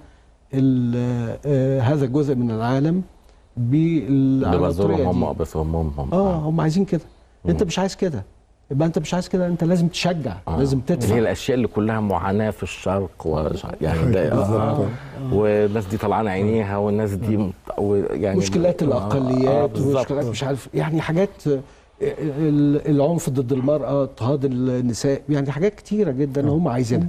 ال- آه، هذا الجزء من العالم بال- على بمنظورهم الطريقة هم دي. بفهمهم هم اه هم عايزين كده انت مش عايز كده يبقى انت مش عايز كده انت لازم تشجع آه. لازم اللي هي تدفع الاشياء اللي كلها معاناه في الشرق و... يعني ده آه. والناس دي طلعان عينيها والناس دي مت- يعني مشكلات آه، آه، الاقليات بالظبط. ومشكلات مش عارف يعني حاجات آه، ال- العنف ضد المراه اضطهاد النساء يعني حاجات كتيره جدا هم عايزينها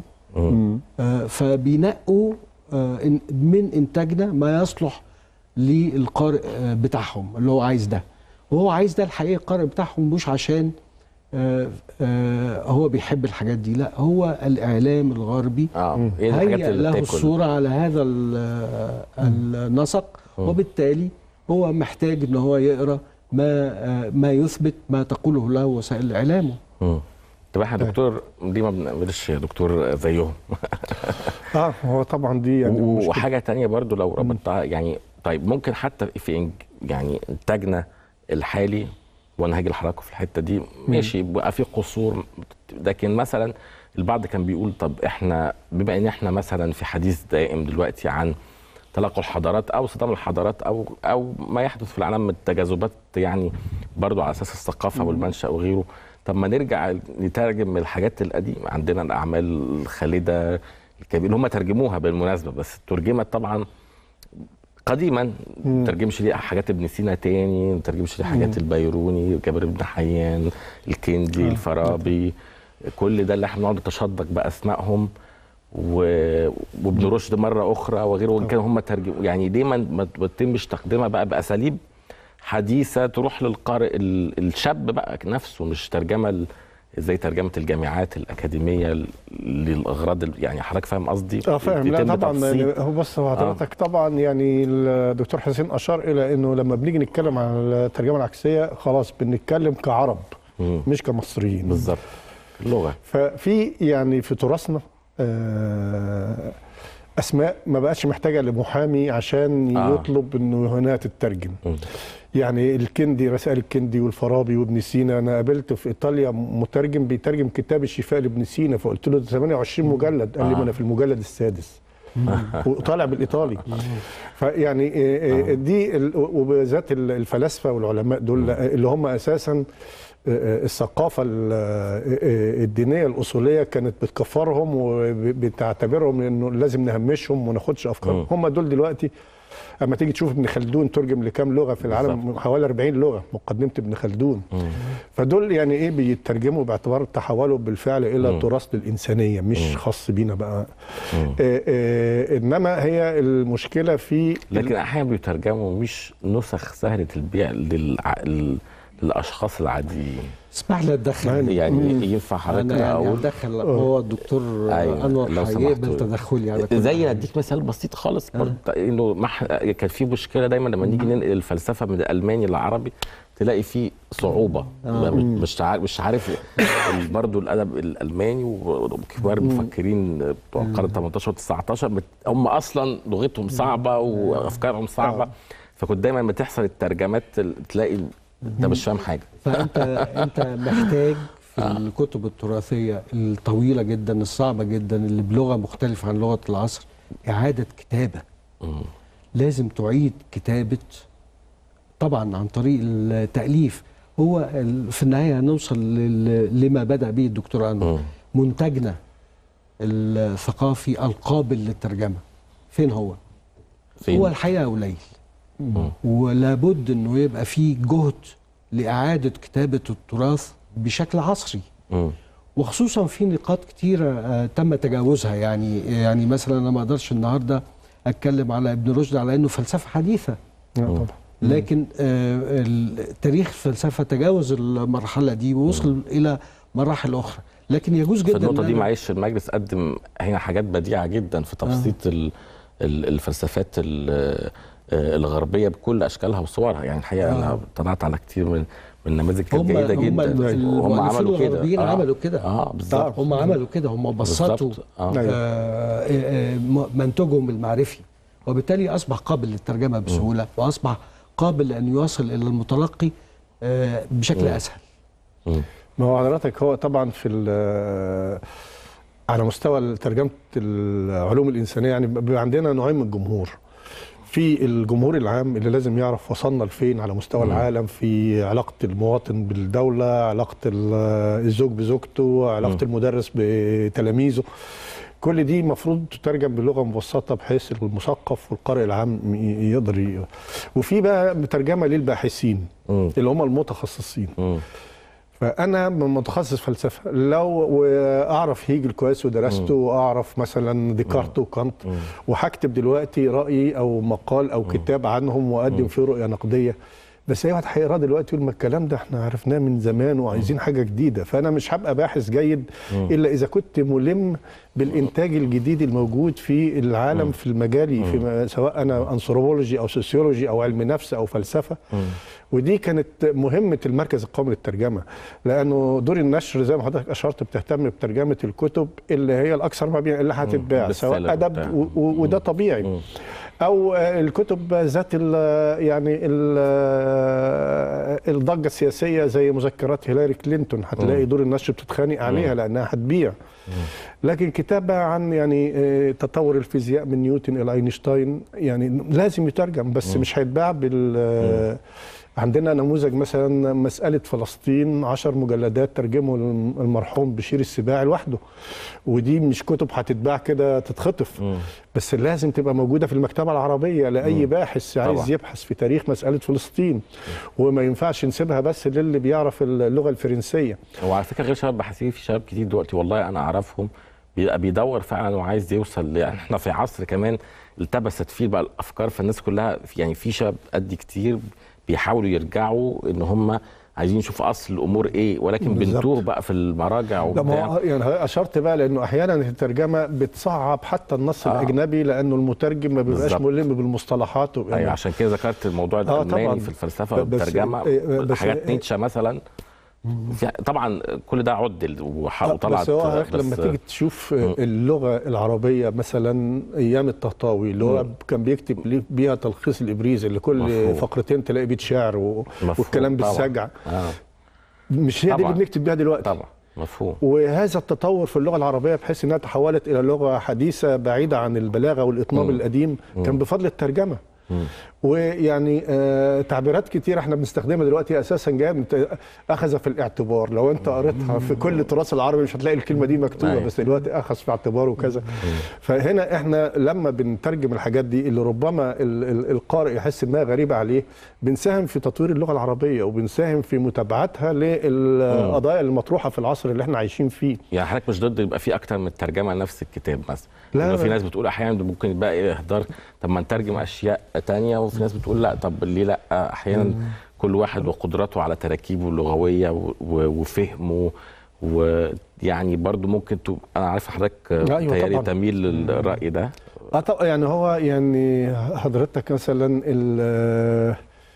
آه، فبينقوا آه، إن- من انتاجنا ما يصلح للقارئ آه، بتاعهم اللي هو عايز ده وهو عايز ده الحقيقه القارئ بتاعهم مش عشان آه، آه، هو بيحب الحاجات دي لا هو الاعلام الغربي اه ايه الحاجات هيئ اللي له بتاكل الصورة على هذا ال- النسق وبالتالي هو محتاج ان هو يقرا ما ما يثبت ما تقوله له وسائل اعلامه مم. طب احنا دكتور ليه ما بنعملش يا دكتور زيهم اه هو طبعا دي يعني و- مشكلة. وحاجه تانية برضو لو ربطتها يعني طيب ممكن حتى في إنج- يعني انتاجنا الحالي وانا هاجي لحضراتكم في الحته دي ماشي بقى في قصور لكن مثلا البعض كان بيقول طب احنا بما ان احنا مثلا في حديث دائم دلوقتي عن تلاقوا الحضارات او صدام الحضارات او او ما يحدث في العالم من تجاذبات يعني برضو على اساس الثقافه والمنشا وغيره طب ما نرجع نترجم من الحاجات القديمه عندنا الاعمال الخالده الكبيره اللي هم ترجموها بالمناسبه بس ترجمت طبعا قديما ما ترجمش ليه حاجات ابن سينا تاني ما ترجمش ليه حاجات البيروني جابر بن حيان الكندي الفارابي كل ده اللي احنا بنقعد نتشدق باسمائهم و... وابن رشد مره اخرى وغيره وان كانوا هم ترجم يعني ليه ما ما تتمش تقديمها بقى باساليب حديثه تروح للقارئ ال- الشاب بقى نفسه مش ترجمه ال- زي ترجمه الجامعات الاكاديميه ل- للاغراض ال- يعني حضرتك فاهم قصدي؟ اه فاهم لا تتم طبعا تبسيط. هو بص هو حضرتك طبعا يعني الدكتور حسين اشار الى انه لما بنيجي نتكلم عن الترجمه العكسيه خلاص بنتكلم كعرب مم. مش كمصريين بالظبط اللغه ففي يعني في تراثنا آه، اسماء ما بقاش محتاجه لمحامي عشان آه. يطلب انه هنا تترجم مم. يعني الكندي رسائل الكندي والفارابي وابن سينا انا قابلت في ايطاليا مترجم بيترجم كتاب الشفاء لابن سينا فقلت له ده 28 مجلد قال لي ما انا في المجلد السادس وطالع بالايطالي فيعني آه، آه، دي ال- وبالذات ال- الفلاسفه والعلماء دول اللي هم اساسا آه، آه، الثقافه ال- آه، آه، الدينيه الاصوليه كانت بتكفرهم وبتعتبرهم انه لازم نهمشهم وما ناخدش افكارهم هم دول دلوقتي اما تيجي تشوف ابن خلدون ترجم لكام لغه في العالم حوالي 40 لغه مقدمه ابن خلدون فدول يعني ايه بيترجموا باعتبار تحولوا بالفعل الى تراث للانسانيه مش خاص بينا بقى آه آه انما هي المشكله في لكن احيانا بيترجموا مش نسخ سهله البيع للع... لل- للاشخاص العاديين اسمح لي اتدخل يعني ينفع حضرتك انا يعني اقول اتدخل هو الدكتور أيوة، انور لو هيقبل سمحتوا. تدخلي على كل زي حاجة. اديك مثال بسيط خالص برضه انه مح... كان في مشكله دايما لما نيجي ننقل الفلسفه من الالماني للعربي تلاقي في صعوبه مش مش عارف مش عارف ال- برضه الادب الالماني وكبار المفكرين بتوع القرن 18 و 19 بت- هم اصلا لغتهم صعبه وافكارهم صعبه فكنت دايما لما تحصل الترجمات تلاقي انت مش فاهم حاجه فانت انت محتاج في الكتب التراثيه الطويله جدا الصعبه جدا اللي بلغه مختلفه عن لغه العصر اعاده كتابه لازم تعيد كتابه طبعا عن طريق التاليف هو ال- في النهايه هنوصل لل- لما بدا به الدكتور انور منتجنا الثقافي القابل للترجمه فين هو؟ فين؟ هو الحقيقه قليل ولابد انه يبقى في جهد لاعاده كتابه التراث بشكل عصري مم. وخصوصا في نقاط كتيره آه، تم تجاوزها يعني يعني مثلا انا ما اقدرش النهارده اتكلم على ابن رشد على انه فلسفه حديثه آه، طبعا لكن آه، ال- تاريخ الفلسفه تجاوز المرحله دي ووصل الى مراحل اخرى لكن يجوز في جدا النقطة إن دي أنا- معلش المجلس قدم هنا حاجات بديعة جدا في تبسيط ال- ال- الفلسفات ال- آه، الغربيه بكل اشكالها وصورها يعني الحقيقه آه. انا طلعت على كتير من من النماذج كانت هم جيده هم جدا ال- وهم المؤلفين عملوا كده الغربيين عملوا كده اه بالظبط هم عملوا كده هم بسطوا بالظبط. آه. أيوة. آه، آه، م- منتجهم المعرفي وبالتالي اصبح قابل للترجمه بسهوله واصبح قابل لان يوصل الى المتلقي آه، بشكل اسهل ما هو حضرتك هو طبعا في ال- على مستوى ترجمه العلوم الانسانيه يعني بيبقى عندنا نوعين من الجمهور في الجمهور العام اللي لازم يعرف وصلنا لفين على مستوى العالم في علاقه المواطن بالدوله علاقه ال- الزوج بزوجته علاقه المدرس بتلاميذه كل دي المفروض تترجم بلغه مبسطه بحيث المثقف والقارئ العام ي- يقدر ي... وفي بقى ترجمه للباحثين مم. اللي هم المتخصصين مم. فانا متخصص فلسفه لو واعرف هيجل كويس ودرسته واعرف مثلا ديكارت وكانت وهكتب دلوقتي رايي او مقال او كتاب عنهم واقدم فيه رؤيه نقديه بس اي واحد هيقراه دلوقتي يقول ما الكلام ده احنا عرفناه من زمان وعايزين حاجه جديده فانا مش هبقى باحث جيد الا اذا كنت ملم بالانتاج الجديد الموجود في العالم في المجالي في م- سواء انا انثروبولوجي او سوسيولوجي او علم نفس او فلسفه ودي كانت مهمه المركز القومي للترجمه لانه دور النشر زي ما حضرتك اشرت بتهتم بترجمه الكتب اللي هي الاكثر مبيعا اللي هتتباع بالسلة سواء ادب وبتاع. و- و- وده طبيعي او آه، الكتب ذات ال- يعني ال- آه، الضجه السياسيه زي مذكرات هيلاري كلينتون هتلاقي دور النشر بتتخانق عليها لانها هتبيع لكن كتابة عن يعني آه، تطور الفيزياء من نيوتن إلى أينشتاين يعني لازم يترجم بس مش هيتباع بال آه، عندنا نموذج مثلا مسألة فلسطين عشر مجلدات ترجمه الم- المرحوم بشير السباعي لوحده ودي مش كتب هتتباع كده تتخطف بس لازم تبقى موجودة في المكتبة العربية لأي باحث عايز طبعا. يبحث في تاريخ مسألة فلسطين وما ينفعش نسيبها بس للي بيعرف اللغة الفرنسية وعلى فكره غير شباب باحثين في شباب كتير دلوقتي والله انا اعرفهم بيبقى بيدور فعلا وعايز يوصل ل- يعني احنا في عصر كمان التبست فيه بقى الافكار فالناس كلها في- يعني في شباب قد كتير بيحاولوا يرجعوا ان هم عايزين يشوفوا اصل الامور ايه ولكن بالظبط. بنتوه بقى في المراجع لا ما وبتاع هو يعني اشرت بقى لانه احيانا الترجمه بتصعب حتى النص آه. آه. الاجنبي لانه المترجم ما بيبقاش بالظبط. ملم بالمصطلحات وب- ايوه عشان كده ذكرت الموضوع آه، الالماني طبعاً. في الفلسفه ب- بس- والترجمه إيه، بس- حاجات إيه. نيتشه مثلا في طبعا كل ده عدل وح- آه، وطلعت بس هو حضرتك لما تيجي تشوف اللغه العربيه مثلا ايام الطهطاوي اللي هو كان بيكتب ليه- بيها تلخيص الابريز اللي كل مفهوم. فقرتين تلاقي بيت شعر و... مفهوم والكلام طبعاً. بالسجع آه. مش هي دي طبعاً. اللي بنكتب بيها دلوقتي طبعا مفهوم وهذا التطور في اللغه العربيه بحيث انها تحولت الى لغه حديثه بعيده عن البلاغه والاطناب القديم كان بفضل الترجمه ويعني آه تعبيرات كتير احنا بنستخدمها دلوقتي اساسا جايه من ت- اخذ في الاعتبار لو انت قريتها في كل التراث العربي مش هتلاقي الكلمه دي مكتوبه أيوة. بس دلوقتي اخذ في اعتباره وكذا فهنا احنا لما بنترجم الحاجات دي اللي ربما ال- ال- القارئ يحس انها غريبه عليه بنساهم في تطوير اللغه العربيه وبنساهم في متابعتها للقضايا المطروحه في العصر اللي احنا عايشين فيه يعني حضرتك مش ضد يبقى في اكتر من ترجمه لنفس الكتاب مثلا لا، لأنه في لا. ناس بتقول احيانا ده ممكن يبقى ايه اهدار طب ما نترجم اشياء تانية وفي ناس بتقول لا طب ليه لا احيانا كل واحد وقدرته على تراكيبه اللغويه و- و- وفهمه ويعني برضو ممكن تبقى انا عارف حضرتك أيوة تياري طبعاً. تميل للراي ده اه طبعا يعني هو يعني حضرتك مثلا ال-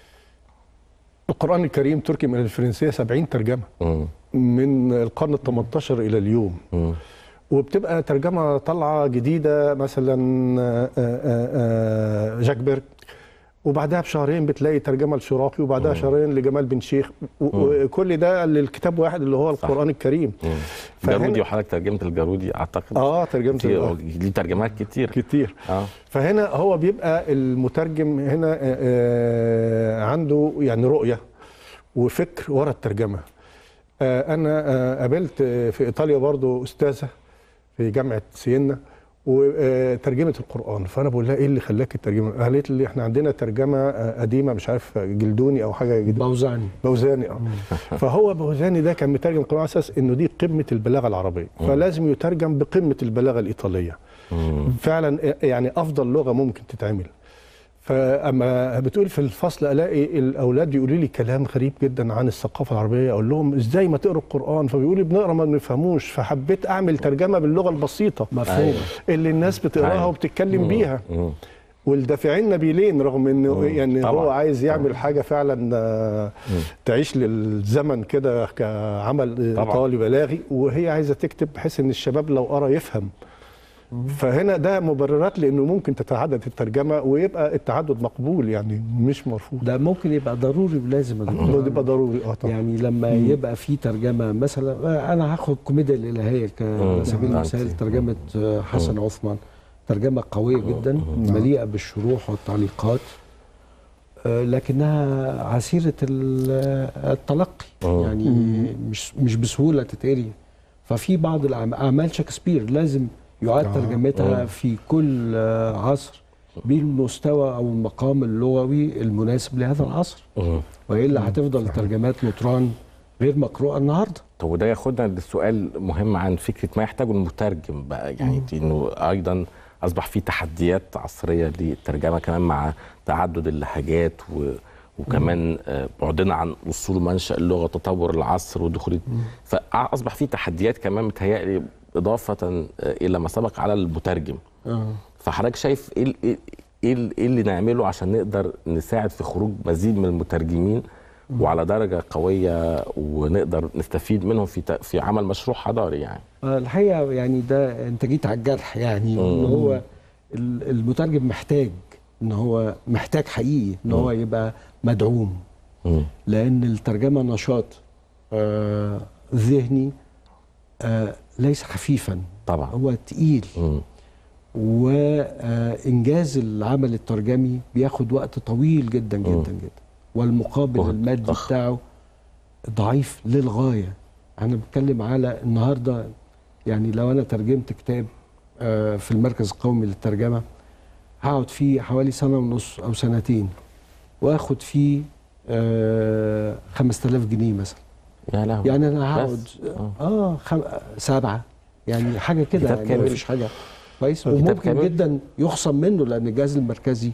القرآن الكريم ترجم إلى الفرنسية 70 ترجمة مم. من القرن ال 18 إلى اليوم مم. وبتبقى ترجمة طالعة جديدة مثلا آه، آه، آه، جاك بيرك وبعدها بشهرين بتلاقي ترجمة لشراقي وبعدها شهرين لجمال بن شيخ و- وكل ده للكتاب واحد اللي هو القرآن الكريم مم. فهنا- جارودي وحضرتك ترجمت الجارودي اعتقد اه ترجمة كتير ال- ليه ترجمات كتير كتير اه فهنا هو بيبقى المترجم هنا آه، آه، عنده يعني رؤية وفكر ورا الترجمة آه، أنا آه، قابلت آه، في إيطاليا برضو أستاذة في جامعة سينا وترجمت القرآن فأنا بقول لها إيه اللي خلاك تترجمه؟ قالت لي إحنا عندنا ترجمة آه، قديمة مش عارف جلدوني أو حاجة جديدة بوزعني بوزاني اه فهو بوزاني ده كان مترجم القرآن على أساس إنه دي قمة البلاغة العربية فلازم يترجم بقمة البلاغة الإيطالية فعلا يعني افضل لغه ممكن تتعمل فاما بتقول في الفصل الاقي الاولاد يقولوا لي كلام غريب جدا عن الثقافه العربيه اقول لهم ازاي ما تقروا القران فبيقولوا لي بنقرا ما بنفهموش فحبيت اعمل ترجمه باللغه البسيطه مفهوم اللي الناس بتقراها أيوة. وبتتكلم بيها مم. والدافعين نبيلين رغم انه مم. يعني طبعاً. هو عايز يعمل حاجه فعلا آه، تعيش للزمن كده كعمل طبعاً. ايطالي بلاغي وهي عايزه تكتب بحيث ان الشباب لو قرا يفهم فهنا ده مبررات لانه ممكن تتعدد الترجمه ويبقى التعدد مقبول يعني مش مرفوض ده ممكن يبقى ضروري ولازم يا دكتور. ده يبقى ضروري اه طبعا يعني لما يبقى في ترجمه مثلا انا هاخد كوميديا الالهيه على سبيل نعم. المثال ترجمه حسن عثمان ترجمه قويه جدا مليئه بالشروح والتعليقات آه، لكنها عسيره ال- التلقي يعني مش مش بسهوله تتقري ففي بعض الأعم- اعمال شكسبير لازم يعاد ترجمتها في كل آه، عصر بالمستوى او المقام اللغوي المناسب لهذا العصر مم. والا هتفضل الترجمات نطران غير مقروءه النهارده طب وده ياخدنا لسؤال مهم عن فكره ما يحتاجه المترجم بقى يعني دي انه ايضا اصبح في تحديات عصريه للترجمه كمان مع تعدد اللهجات و وكمان آه، بعدنا عن اصول منشا اللغه تطور العصر ودخول فاصبح في تحديات كمان متهيألي اضافه آه، الى ما سبق على المترجم فحضرتك شايف ايه ال- ايه ايه ال- إيه اللي نعمله عشان نقدر نساعد في خروج مزيد من المترجمين وعلى درجه قويه ونقدر نستفيد منهم في ت- في عمل مشروع حضاري يعني آه، الحقيقه يعني ده انت جيت على الجرح يعني ان هو ال- المترجم محتاج ان هو محتاج حقيقي ان هو يبقى مدعوم مم. لان الترجمه نشاط آه، ذهني آه، ليس خفيفا طبعا هو تقيل مم. وانجاز العمل الترجمي بياخد وقت طويل جدا جدا جدا والمقابل جهد المادي ضخم. بتاعه ضعيف للغايه انا بتكلم على النهارده يعني لو انا ترجمت كتاب آه، في المركز القومي للترجمه هقعد فيه حوالي سنه ونص او سنتين واخد فيه آه 5000 جنيه مثلا يا لهوي يعني انا هقعد بس؟ آه. اه خم... سبعه يعني حاجه كده كتاب يعني كامل؟ مفيش حاجه كويس كتاب وممكن كامل؟ جدا يخصم منه لان الجهاز المركزي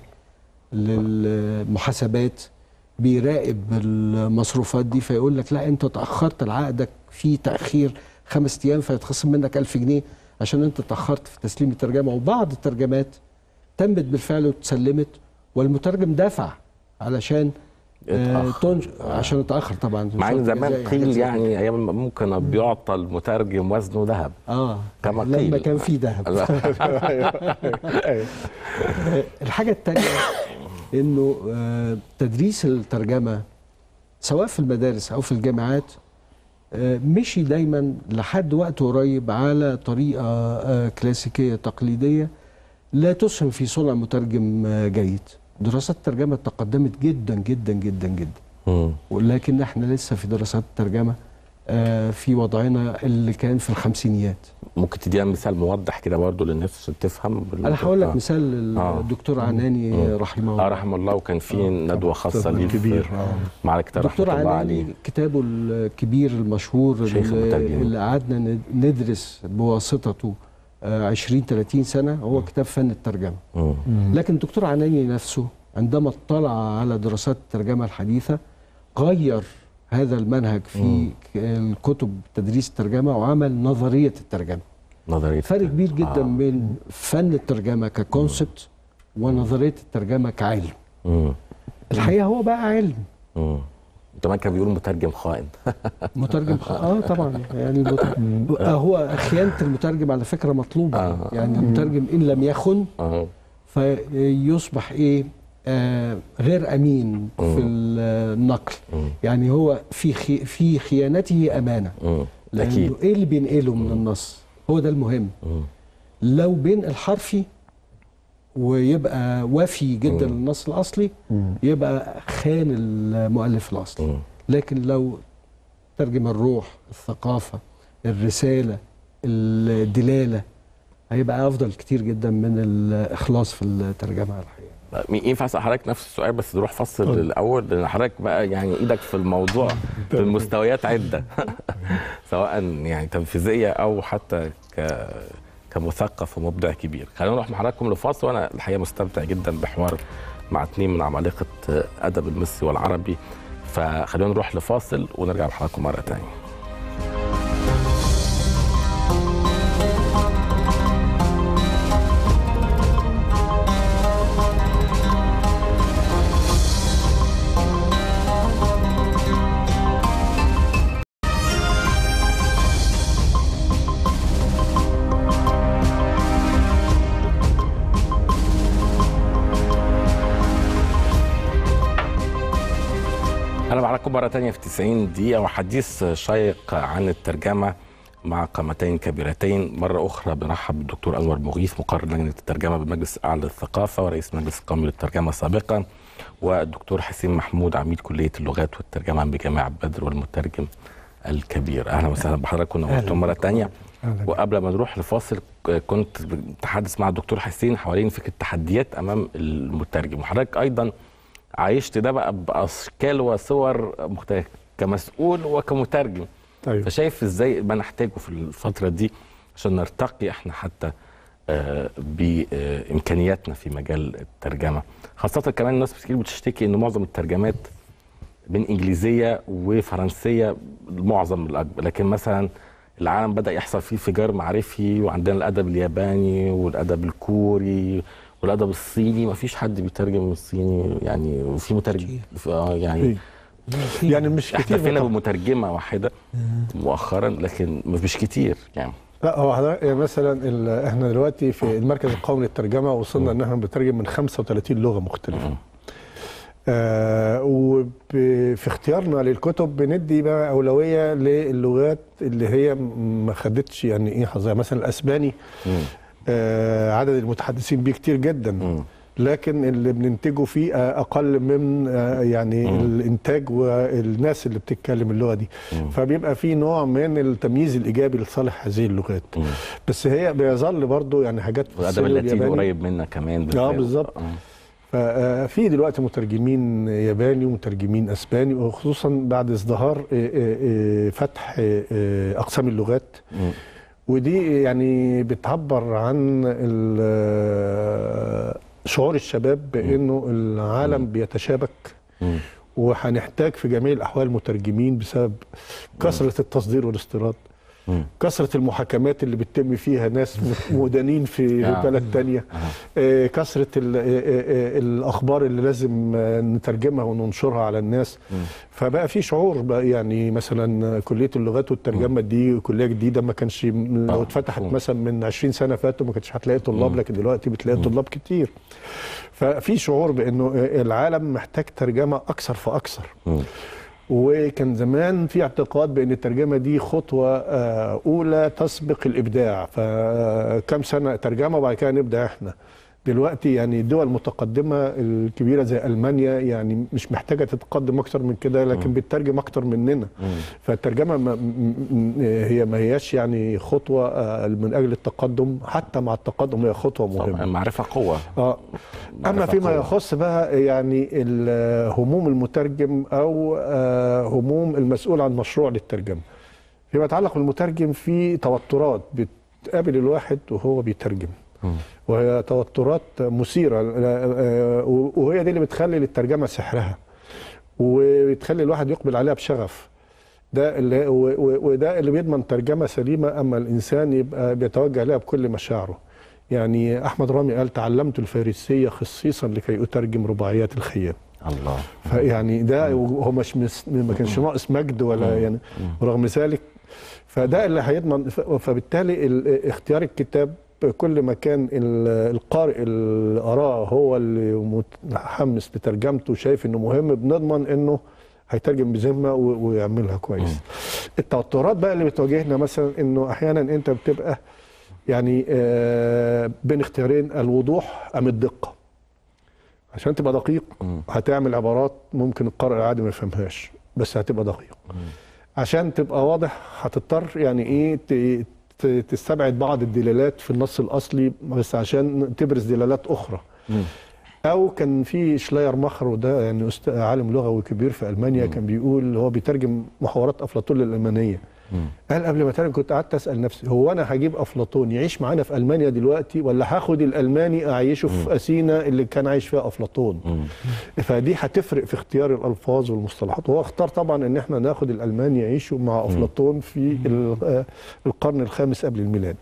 للمحاسبات بيراقب المصروفات دي فيقول لك لا انت تاخرت لعقدك في تاخير خمس ايام فيتخصم منك 1000 جنيه عشان انت تاخرت في تسليم الترجمه وبعض الترجمات تمت بالفعل واتسلمت والمترجم دفع علشان آه اتأخر. تنج... عشان اتاخر طبعا مع ان شرط زمان جزائي، حاجات قيل زي يعني ايام ما ممكن بيعطى المترجم وزنه ذهب اه كما لما قيل. كان في ذهب أيوة. الحاجه الثانيه انه آه، تدريس الترجمه سواء في المدارس او في الجامعات آه، مشي دايما لحد وقت قريب على طريقه آه، كلاسيكيه تقليديه لا تسهم في صنع مترجم آه، جيد دراسات الترجمه تقدمت جدا جدا جدا جدا مم. ولكن احنا لسه في دراسات الترجمه آه، في وضعنا اللي كان في الخمسينيات ممكن تدينا مثال موضح كده برضه للناس عشان تفهم بال- انا هقول لك آه. مثال آه. الدكتور عناني مم. رحمه اه الله رحمه الله وكان في ندوه خاصه ليه في- كبير آه. مع الكتاب الدكتور رحمه الله عناني عليه كتابه الكبير المشهور شيخ اللي, المترجمين. اللي قعدنا ند- ندرس بواسطته آه، 20 30 سنه هو كتاب فن الترجمه مم. لكن الدكتور عناني نفسه عندما اطلع على دراسات الترجمه الحديثه غير هذا المنهج في ك- الكتب تدريس الترجمه وعمل نظريه الترجمه نظريه فرق كبير جدا آه. بين فن الترجمه ككونسبت ونظريه الترجمه كعلم مم. الحقيقه هو بقى علم مم. كمان كان بيقول مترجم خائن مترجم خ... اه طبعا يعني المت... آه هو خيانه المترجم على فكره مطلوبه آه. يعني المترجم ان لم يخن اه فيصبح ايه آه غير امين في النقل مم. يعني هو في خي... في خيانته امانه مم. لانه اكيد ايه اللي بينقله من النص هو ده المهم مم. لو بينقل حرفي ويبقى وافي جدا مم. للنص الاصلي يبقى خان المؤلف الاصلي مم. لكن لو ترجم الروح الثقافة الرسالة الدلالة هيبقى أفضل كتير جدا من الإخلاص في الترجمة الحقيقة مين- ينفع اسال حضرتك نفس السؤال بس نروح فصل الاول لان حضرتك بقى يعني ايدك في الموضوع في المستويات عده سواء يعني تنفيذيه او حتى ك كمثقف ومبدع كبير خلينا نروح مع حضراتكم لفاصل وانا الحقيقه مستمتع جدا بحوار مع اثنين من عمالقه ادب المصري والعربي فخلينا نروح لفاصل ونرجع لحضراتكم مره ثانيه اهلا معكم مره تانية في 90 دقيقه وحديث شيق عن الترجمه مع قامتين كبيرتين مره اخرى بنرحب بالدكتور انور مغيث مقرر لجنه الترجمه بمجلس اعلى للثقافه ورئيس مجلس القومي للترجمه سابقا والدكتور حسين محمود عميد كليه اللغات والترجمه بجامعه بدر والمترجم الكبير اهلا وسهلا بحضراتكم نورتم مره تانية وقبل ما نروح لفاصل كنت بتحدث مع الدكتور حسين حوالين فكره تحديات امام المترجم وحضرتك ايضا عايشت ده بقى باشكال وصور مختلفه كمسؤول وكمترجم أيوة. فشايف ازاي ما نحتاجه في الفتره دي عشان نرتقي احنا حتى آه، بامكانياتنا في مجال الترجمه خاصه كمان الناس كتير بتشتكي ان معظم الترجمات بين انجليزيه وفرنسيه المعظم الاكبر لكن مثلا العالم بدا يحصل فيه انفجار معرفي وعندنا الادب الياباني والادب الكوري والادب الصيني ما فيش حد بيترجم من الصيني يعني وفي مترجم آه، يعني يعني مش احنا كتير فينا طبعاً. بمترجمه واحده مؤخرا لكن مش كتير يعني لا هو حضرتك يعني مثلا ال- احنا دلوقتي في المركز القومي للترجمه وصلنا ان احنا بنترجم من 35 لغه مختلفه. آه وفي اختيارنا للكتب بندي بقى اولويه للغات اللي هي م- ما خدتش يعني ايه زي مثلا الاسباني آه عدد المتحدثين بيه كتير جدا لكن اللي بننتجه فيه آه، اقل من آه، يعني الانتاج والناس اللي بتتكلم اللغه دي فبيبقى في نوع من التمييز الايجابي لصالح هذه اللغات بس هي بيظل برضو يعني حاجات في والادب الصيني اللاتيني والياباني. قريب منا كمان اه بالذات. بالظبط آه. ففي دلوقتي مترجمين ياباني ومترجمين اسباني وخصوصا بعد ازدهار آه، آه، آه، فتح آه، آه، اقسام اللغات ودي يعني بتعبر عن ال- آه، شعور الشباب بانه العالم بيتشابك وهنحتاج في جميع الاحوال مترجمين بسبب كثره التصدير والاستيراد كثرة المحاكمات اللي بتتم فيها ناس مدانين في آه. بلد تانية آه، كثرة ال- آه، آه، آه، الأخبار اللي لازم آه، نترجمها وننشرها على الناس فبقى في شعور بقى يعني مثلا كلية اللغات والترجمة دي كلية جديدة ما كانش لو آه، اتفتحت مفهوم. مثلا من 20 سنة فاتوا ما كانش هتلاقي طلاب لكن دلوقتي بتلاقي طلاب كتير ففي شعور بأنه العالم محتاج ترجمة أكثر فأكثر وكان زمان في اعتقاد بان الترجمه دي خطوه آه، اولى تسبق الابداع فكم سنه ترجمه وبعد كده نبدا احنا دلوقتي يعني الدول المتقدمه الكبيره زي المانيا يعني مش محتاجه تتقدم اكتر من كده لكن بتترجم اكتر مننا فالترجمه ما م- م- هي ما هياش يعني خطوه آه، من اجل التقدم حتى مع التقدم هي خطوه مهمه المعرفه قوه اه اما معرفة فيما قوة. يخص بقى يعني ال- هموم المترجم او آه، هموم المسؤول عن مشروع للترجمه فيما يتعلق بالمترجم في توترات بتقابل الواحد وهو بيترجم وهي توترات مثيره آه، وهي دي اللي بتخلي للترجمه سحرها وبتخلي الواحد يقبل عليها بشغف ده اللي و- و- وده اللي بيضمن ترجمه سليمه اما الانسان يبقى بيتوجه لها بكل مشاعره يعني احمد رامي قال تعلمت الفارسيه خصيصا لكي اترجم رباعيات الخيام الله فيعني ده هو مش مس ما كانش ناقص مجد ولا يعني ورغم ذلك فده اللي هيضمن ف- فبالتالي ال- اختيار الكتاب كل ما كان ال- القارئ اللي قراه هو اللي متحمس لترجمته شايف انه مهم بنضمن انه هيترجم بذمه و- ويعملها كويس. التوترات بقى اللي بتواجهنا مثلا انه احيانا انت بتبقى يعني آه، بين اختيارين الوضوح ام الدقه. عشان تبقى دقيق هتعمل عبارات ممكن القارئ العادي ما يفهمهاش بس هتبقى دقيق عشان تبقى واضح هتضطر يعني ايه ت- ت- تستبعد بعض الدلالات في النص الاصلي بس عشان تبرز دلالات اخرى او كان في شلاير مخر وده يعني أست- عالم لغوي كبير في المانيا كان بيقول هو بيترجم محاورات افلاطون للالمانيه قال قبل ما اترجم كنت قعدت اسال نفسي هو انا هجيب افلاطون يعيش معانا في المانيا دلوقتي ولا هاخد الالماني اعيشه في اثينا اللي كان عايش فيها افلاطون فدي هتفرق في اختيار الالفاظ والمصطلحات وهو اختار طبعا ان احنا ناخد الالماني يعيشوا مع افلاطون في ال- آه، القرن الخامس قبل الميلاد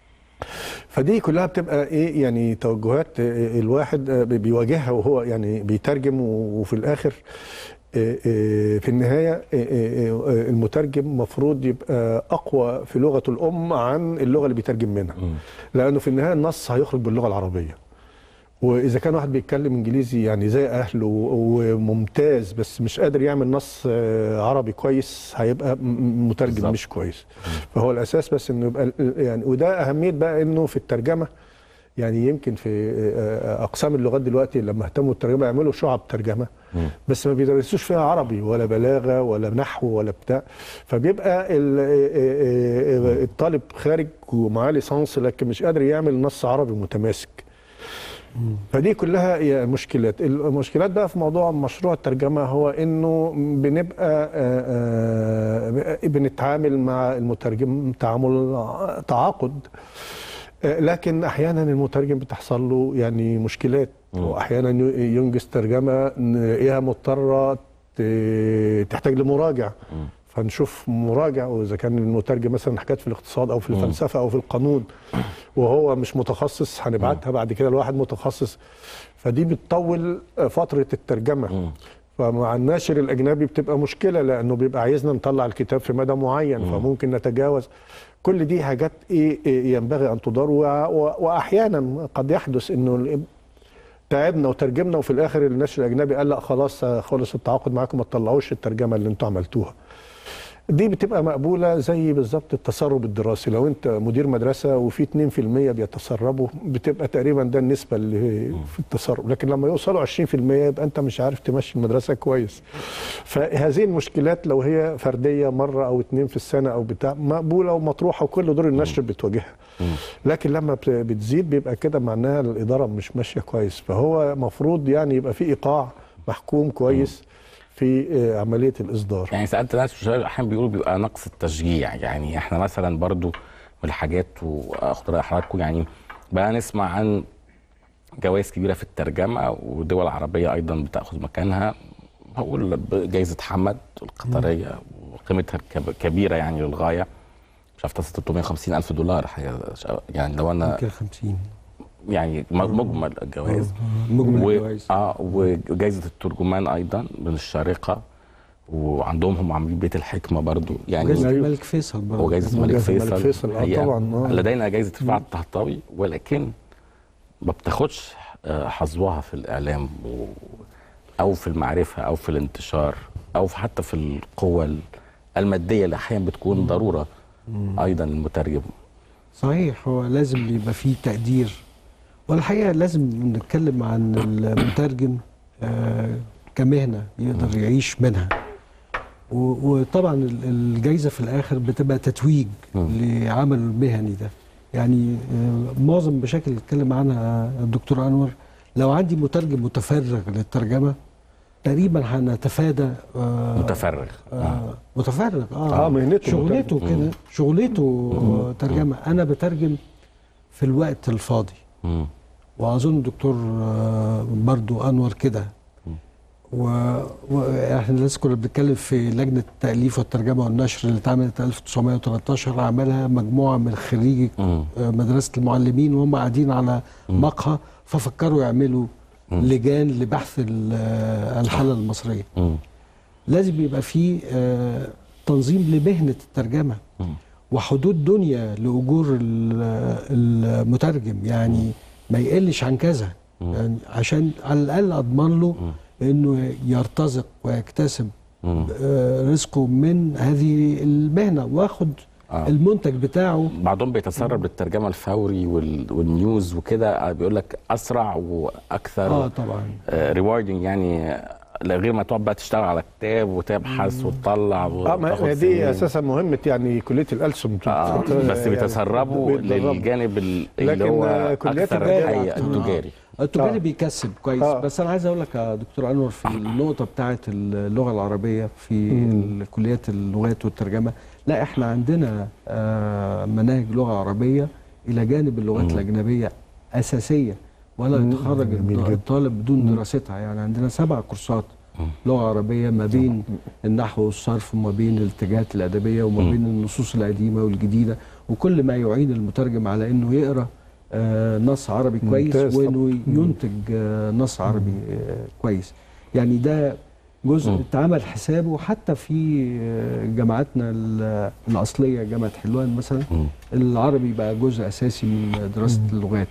فدي كلها بتبقى ايه يعني توجهات آه، الواحد آه، بيواجهها وهو يعني بيترجم وفي الاخر آه، آه، في النهايه آه، آه، آه، المترجم مفروض يبقى اقوى في لغه الام عن اللغه اللي بيترجم منها لانه في النهايه النص هيخرج باللغه العربيه واذا كان واحد بيتكلم انجليزي يعني زي اهله وممتاز بس مش قادر يعمل نص آه، عربي كويس هيبقى م- م- مترجم بالظبط. مش كويس فهو الاساس بس انه يبقى ال- يعني وده اهميه بقى انه في الترجمه يعني يمكن في آه، اقسام اللغات دلوقتي لما اهتموا بالترجمه يعملوا شعب ترجمه بس ما بيدرسوش فيها عربي ولا بلاغه ولا نحو ولا بتاع فبيبقى ال- آه، آه، آه، الطالب خارج ومعاه ليسانس لكن مش قادر يعمل نص عربي متماسك فدي كلها هي مشكلات المشكلات بقى في موضوع مشروع الترجمة هو انه بنبقى آه، آه، بنتعامل مع المترجم تعامل تعاقد آه، لكن احيانا المترجم بتحصل له يعني مشكلات واحيانا ينجز ترجمه نلاقيها مضطره ت- تحتاج لمراجع فنشوف مراجع واذا كان المترجم مثلا حاجات في الاقتصاد او في الفلسفه او في القانون وهو مش متخصص هنبعتها بعد كده لواحد متخصص فدي بتطول فتره الترجمه فمع الناشر الاجنبي بتبقى مشكله لانه بيبقى عايزنا نطلع الكتاب في مدى معين فممكن نتجاوز كل دي حاجات ايه إيه ينبغي ان تدار و- و- واحيانا قد يحدث انه ال- تعبنا وترجمنا وفي الاخر الناشر الاجنبي قال لا خلاص خلص التعاقد معاكم ما تطلعوش الترجمه اللي انتوا عملتوها دي بتبقى مقبوله زي بالظبط التسرب الدراسي لو انت مدير مدرسه وفي 2% بيتسربوا بتبقى تقريبا ده النسبه اللي في التسرب لكن لما يوصلوا 20% يبقى انت مش عارف تمشي المدرسه كويس فهذه المشكلات لو هي فرديه مره او اتنين في السنه او بتاع مقبوله ومطروحه وكل دور النشر بتواجهها لكن لما بت- بتزيد بيبقى كده معناها الاداره مش ماشيه كويس فهو مفروض يعني يبقى في ايقاع محكوم كويس في آه، عمليه الاصدار يعني سالت ناس شوية احيانا بيقولوا بيبقى نقص التشجيع يعني احنا مثلا برضو من الحاجات واخد راي حضراتكم يعني بقى نسمع عن جوائز كبيره في الترجمه ودول عربيه ايضا بتاخذ مكانها هقول جائزه حمد القطريه وقيمتها كب- كبيره يعني للغايه مش عارف تصل 350 الف دولار حاجه يعني لو انا يمكن 50 يعني م- مجمل الجوائز مجمل و... الجوائز اه وجائزه الترجمان ايضا من الشارقه وعندهم هم عاملين بيت الحكمه برضو يعني جائزة أيوه. الملك فيصل برضه وجائزه الملك وجائزة فيصل الملك فيصل، آه هي طبعاً، آه. لدينا جائزه رفاعة الطهطاوي ولكن ما بتاخدش آه، حظوها في الاعلام و... او في المعرفه او في الانتشار او في حتى في القوه الماديه اللي احيانا بتكون ضروره ايضا المترجم صحيح هو لازم يبقى فيه تقدير والحقيقه لازم نتكلم عن المترجم آه، كمهنه يقدر يعيش منها و- وطبعا ال- الجايزه في الاخر بتبقى تتويج لعمله المهني ده يعني آه، معظم المشاكل اللي اتكلم عنها الدكتور انور لو عندي مترجم متفرغ للترجمه تقريبا هنتفادى آه، متفرغ آه. آه متفرغ آه، اه, مهنته شغلته مترجم. كده شغلته آه، ترجمه انا بترجم في الوقت الفاضي مم. واظن الدكتور آه، برضو انور كده و- واحنا لسه كنا بنتكلم في لجنه التاليف والترجمه والنشر اللي اتعملت 1913 عملها مجموعه من خريجي مم. آه، مدرسه المعلمين وهم قاعدين على مقهى ففكروا يعملوا لجان لبحث ال- آه، الحاله المصريه مم. لازم يبقى في آه، تنظيم لمهنه الترجمه وحدود دنيا لاجور ال- المترجم يعني ما يقلش عن كذا يعني عشان على الاقل اضمن له انه يرتزق ويكتسب مم. آه، رزقه من هذه المهنه واخد آه. المنتج بتاعه بعضهم بيتسرب للترجمه الفوري وال... والنيوز وكده بيقول لك اسرع واكثر اه طبعا ريواردنج يعني آه، لا غير ما تقعد بقى تشتغل على كتاب وتبحث وتطلع اه ما وتاخد ما سنين. دي اساسا مهمه يعني كليه الألسن آه بت- بس يعني بيتسربوا بيتدربوا. للجانب ال- لكن، اللي هو آه، كليات اكثر التجارة- الحقيقة التجاري التجاري آه. بيكسب كويس آه. بس انا عايز اقول لك يا دكتور انور في النقطه بتاعه اللغه العربيه في ال- كليات اللغات والترجمه لا احنا عندنا آه، مناهج لغه عربيه الى جانب اللغات الاجنبيه اساسيه ولا يتخرج جميل جدا. الطالب بدون دراستها يعني عندنا سبع كورسات لغه عربيه ما بين النحو والصرف وما بين الاتجاهات الادبيه وما بين النصوص القديمه والجديده وكل ما يعين المترجم على انه يقرا آه، نص عربي كويس ممتاز وانه ينتج آه، نص عربي آه، كويس يعني ده جزء اتعمل حسابه حتى في آه، جامعاتنا ال- الاصليه جامعه حلوان مثلا العربي بقى جزء اساسي من دراسه اللغات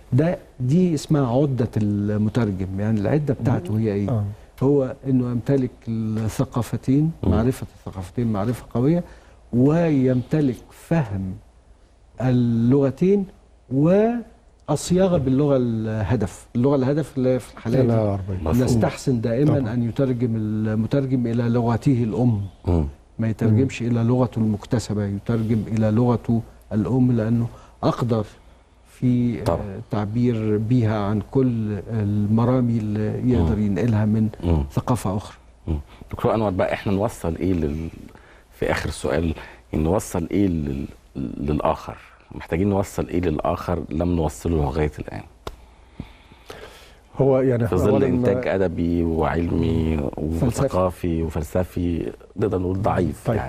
ده دي اسمها عده المترجم يعني العده بتاعته هي ايه آه. هو انه يمتلك الثقافتين معرفه الثقافتين معرفه قويه ويمتلك فهم اللغتين والصياغه باللغه الهدف اللغه الهدف اللي هي في الحالات لا دي عربية مفهوم. نستحسن دائما طبعا. ان يترجم المترجم الى لغته الام مم. ما يترجمش الى لغته المكتسبه يترجم الى لغته الام لانه اقدر في طبعا. آه، تعبير بيها عن كل المرامي اللي يقدر ينقلها من مم. ثقافه اخرى مم. دكتور انور بقى احنا نوصل ايه لل... في اخر سؤال إن نوصل ايه لل... للاخر محتاجين نوصل ايه للاخر لم نوصله لغايه الان هو يعني في ظل أولاً انتاج ادبي وعلمي وثقافي وفلسفي نقدر نقول ضعيف طيب. يعني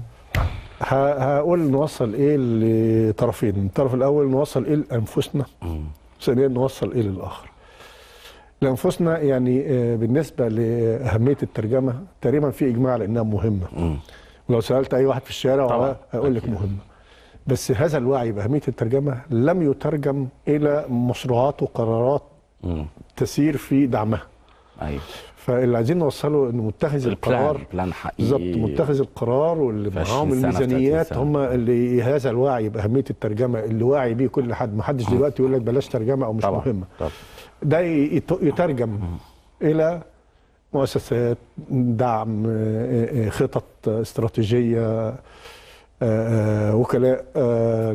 ه- هقول نوصل ايه لطرفين الطرف الاول نوصل ايه لانفسنا مم. ثانيا نوصل ايه للاخر لانفسنا يعني آه، بالنسبه لاهميه الترجمه تقريبا في اجماع على انها مهمه مم. ولو سالت اي واحد في الشارع طبعاً. هيقول لك أكيد. مهمه بس هذا الوعي باهميه الترجمه لم يترجم الى مشروعات وقرارات مم. تسير في دعمها ايوه فاللي عايزين نوصله ان متخذ القرار البلان بلان حقيقي بالظبط متخذ القرار واللي في معاهم 20 سنة، في 30 الميزانيات سنة. هم اللي هذا الوعي باهميه الترجمه اللي واعي بيه كل حد ما حدش دلوقتي يقول لك بلاش ترجمه او مش طبعا مهمه طبعا ده يت- يترجم الى مؤسسات دعم آه، آه، خطط استراتيجيه آه، آه، وكلاء آه،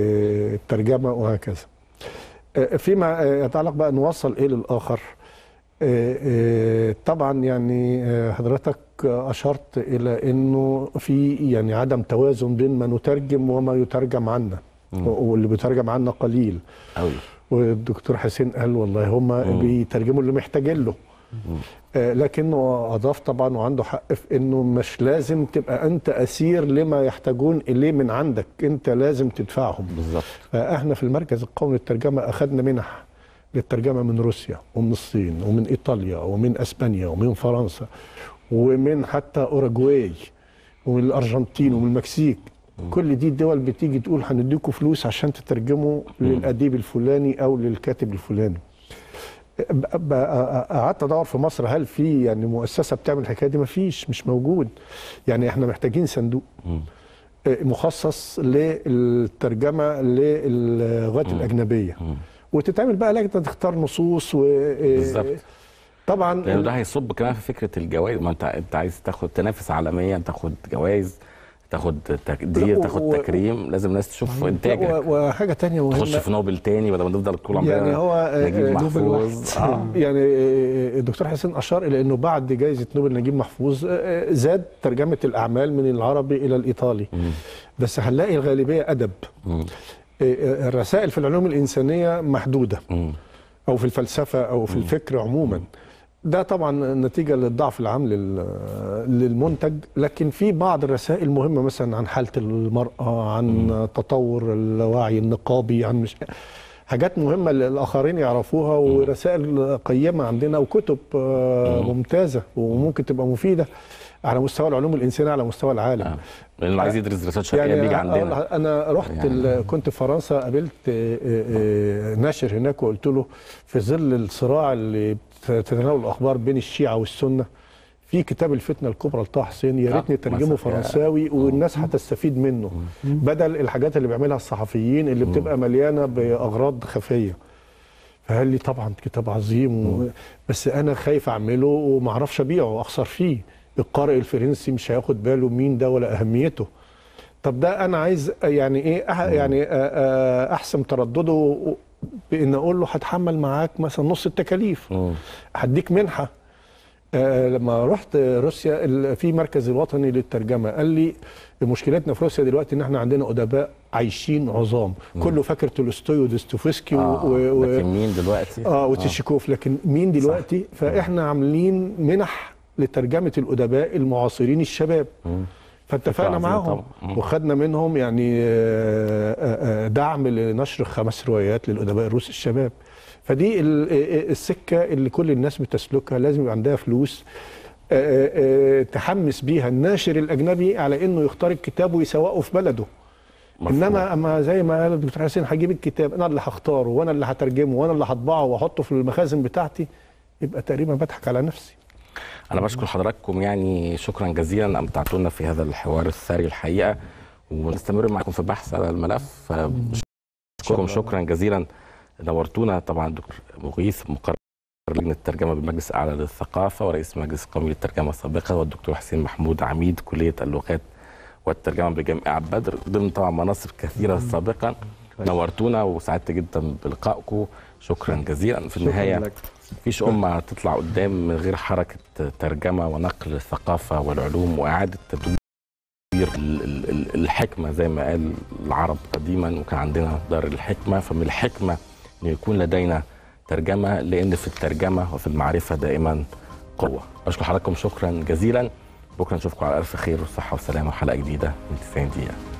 للترجمه وهكذا آه، فيما آه، يتعلق بقى نوصل ايه للاخر آه، آه، طبعا يعني آه، حضرتك اشرت الى انه في يعني عدم توازن بين ما نترجم وما يترجم عنا واللي بيترجم عنا قليل قوي والدكتور حسين قال والله هم مم. بيترجموا اللي محتاجين له آه، لكنه اضاف طبعا وعنده حق في انه مش لازم تبقى انت اسير لما يحتاجون اليه من عندك انت لازم تدفعهم بالظبط فاحنا في المركز القومي للترجمه اخذنا منح للترجمه من روسيا ومن الصين ومن ايطاليا ومن اسبانيا ومن فرنسا ومن حتى اوروجواي ومن الارجنتين ومن المكسيك كل دي الدول بتيجي تقول هنديكوا فلوس عشان تترجموا للاديب الفلاني او للكاتب الفلاني ب- ب- قعدت ادور في مصر هل في يعني مؤسسه بتعمل الحكايه دي مفيش مش موجود يعني احنا محتاجين صندوق مم. مخصص للترجمه للغات الاجنبيه مم. وتتعمل بقى لجنه تختار نصوص و بالظبط. طبعا لانه ده هيصب كمان في فكره الجوائز ما انت انت عايز تاخد تنافس عالميا تاخد جوائز تاخد تقدير لا، و- تاخد و- تكريم لازم الناس تشوف لا، انتاجك و- وحاجه تانية تخش مهمه في نوبل تاني بدل ما نفضل طول عمرنا يعني هو آه، نجيب آه، محفوظ آه. يعني آه، الدكتور حسين اشار الى انه بعد جائزه نوبل نجيب محفوظ آه، آه، زاد ترجمه الاعمال من العربي الى الايطالي مم. بس هنلاقي الغالبيه ادب مم. آه، آه، الرسائل في العلوم الانسانيه محدوده مم. او في الفلسفه او في الفكر عموما ده طبعا نتيجه للضعف العام لل- للمنتج لكن في بعض الرسائل مهمه مثلا عن حاله المراه عن تطور الوعي النقابي عن مش حاجات مهمه للاخرين يعرفوها ورسائل قيمه عندنا وكتب آه، ممتازه وممكن تبقى مفيده على مستوى العلوم الانسانيه على مستوى العالم آه. لانه اللي عايز يدرس دراسات شرقيه بيجي عندنا أقول- انا رحت يعني. يعني كنت في فرنسا قابلت آه، آه، ناشر هناك وقلت له في ظل الصراع اللي بتتناول الاخبار بين الشيعه والسنه في كتاب الفتنه الكبرى لطه حسين يا آه، ريت نترجمه مثلا. فرنساوي والناس هتستفيد منه بدل الحاجات اللي بيعملها الصحفيين اللي بتبقى مليانه باغراض خفيه فقال لي طبعا كتاب عظيم و... بس انا خايف اعمله وما اعرفش ابيعه واخسر فيه القارئ الفرنسي مش هياخد باله مين ده ولا اهميته طب ده انا عايز يعني ايه أح يعني آه، آه، احسم تردده بان اقول له هتحمل معاك مثلا نص التكاليف مم. هديك منحه آه، لما رحت روسيا ال- في مركز الوطني للترجمه قال لي مشكلتنا في روسيا دلوقتي ان احنا عندنا ادباء عايشين عظام كله فاكر تولستوي ودوستويفسكي و- آه. و- و- لكن مين دلوقتي اه وتشيكوف لكن مين دلوقتي فاحنا عاملين منح لترجمه الادباء المعاصرين الشباب مم. فاتفقنا عظيم معاهم طبعا. مم. وخدنا منهم يعني آه، آه، آه، دعم لنشر خمس روايات للادباء الروس الشباب فدي ال- آه، آه، السكه اللي كل الناس بتسلكها لازم يبقى عندها فلوس آه، آه، تحمس بيها الناشر الاجنبي على انه يختار الكتاب ويسوقه في بلده مفهوم. انما اما زي ما قال الدكتور حسين هجيب الكتاب انا اللي هختاره وانا اللي هترجمه وانا اللي هطبعه واحطه في المخازن بتاعتي يبقى تقريبا بضحك على نفسي انا بشكر حضراتكم يعني شكرا جزيلا امتعتونا في هذا الحوار الثري الحقيقه ونستمر معكم في البحث على الملف اشكركم شكرا جزيلا نورتونا طبعا دكتور مغيث مقرر لجنه الترجمه بالمجلس الاعلى للثقافه ورئيس مجلس قومي للترجمه السابقه والدكتور حسين محمود عميد كليه اللغات والترجمه بجامعه بدر ضمن طبعا مناصب كثيره سابقا نورتونا وسعدت جدا بلقائكم شكرا جزيلا في النهايه لك. مفيش أمة تطلع قدام من غير حركة ترجمة ونقل الثقافة والعلوم وإعادة تدوير ال- ال- ال- الحكمة زي ما قال العرب قديما وكان عندنا دار الحكمة فمن الحكمة أن يكون لدينا ترجمة لأن في الترجمة وفي المعرفة دائما قوة أشكر حضراتكم شكرا جزيلا بكرة نشوفكم على ألف خير والصحة والسلامة وحلقة جديدة من 90 دقيقة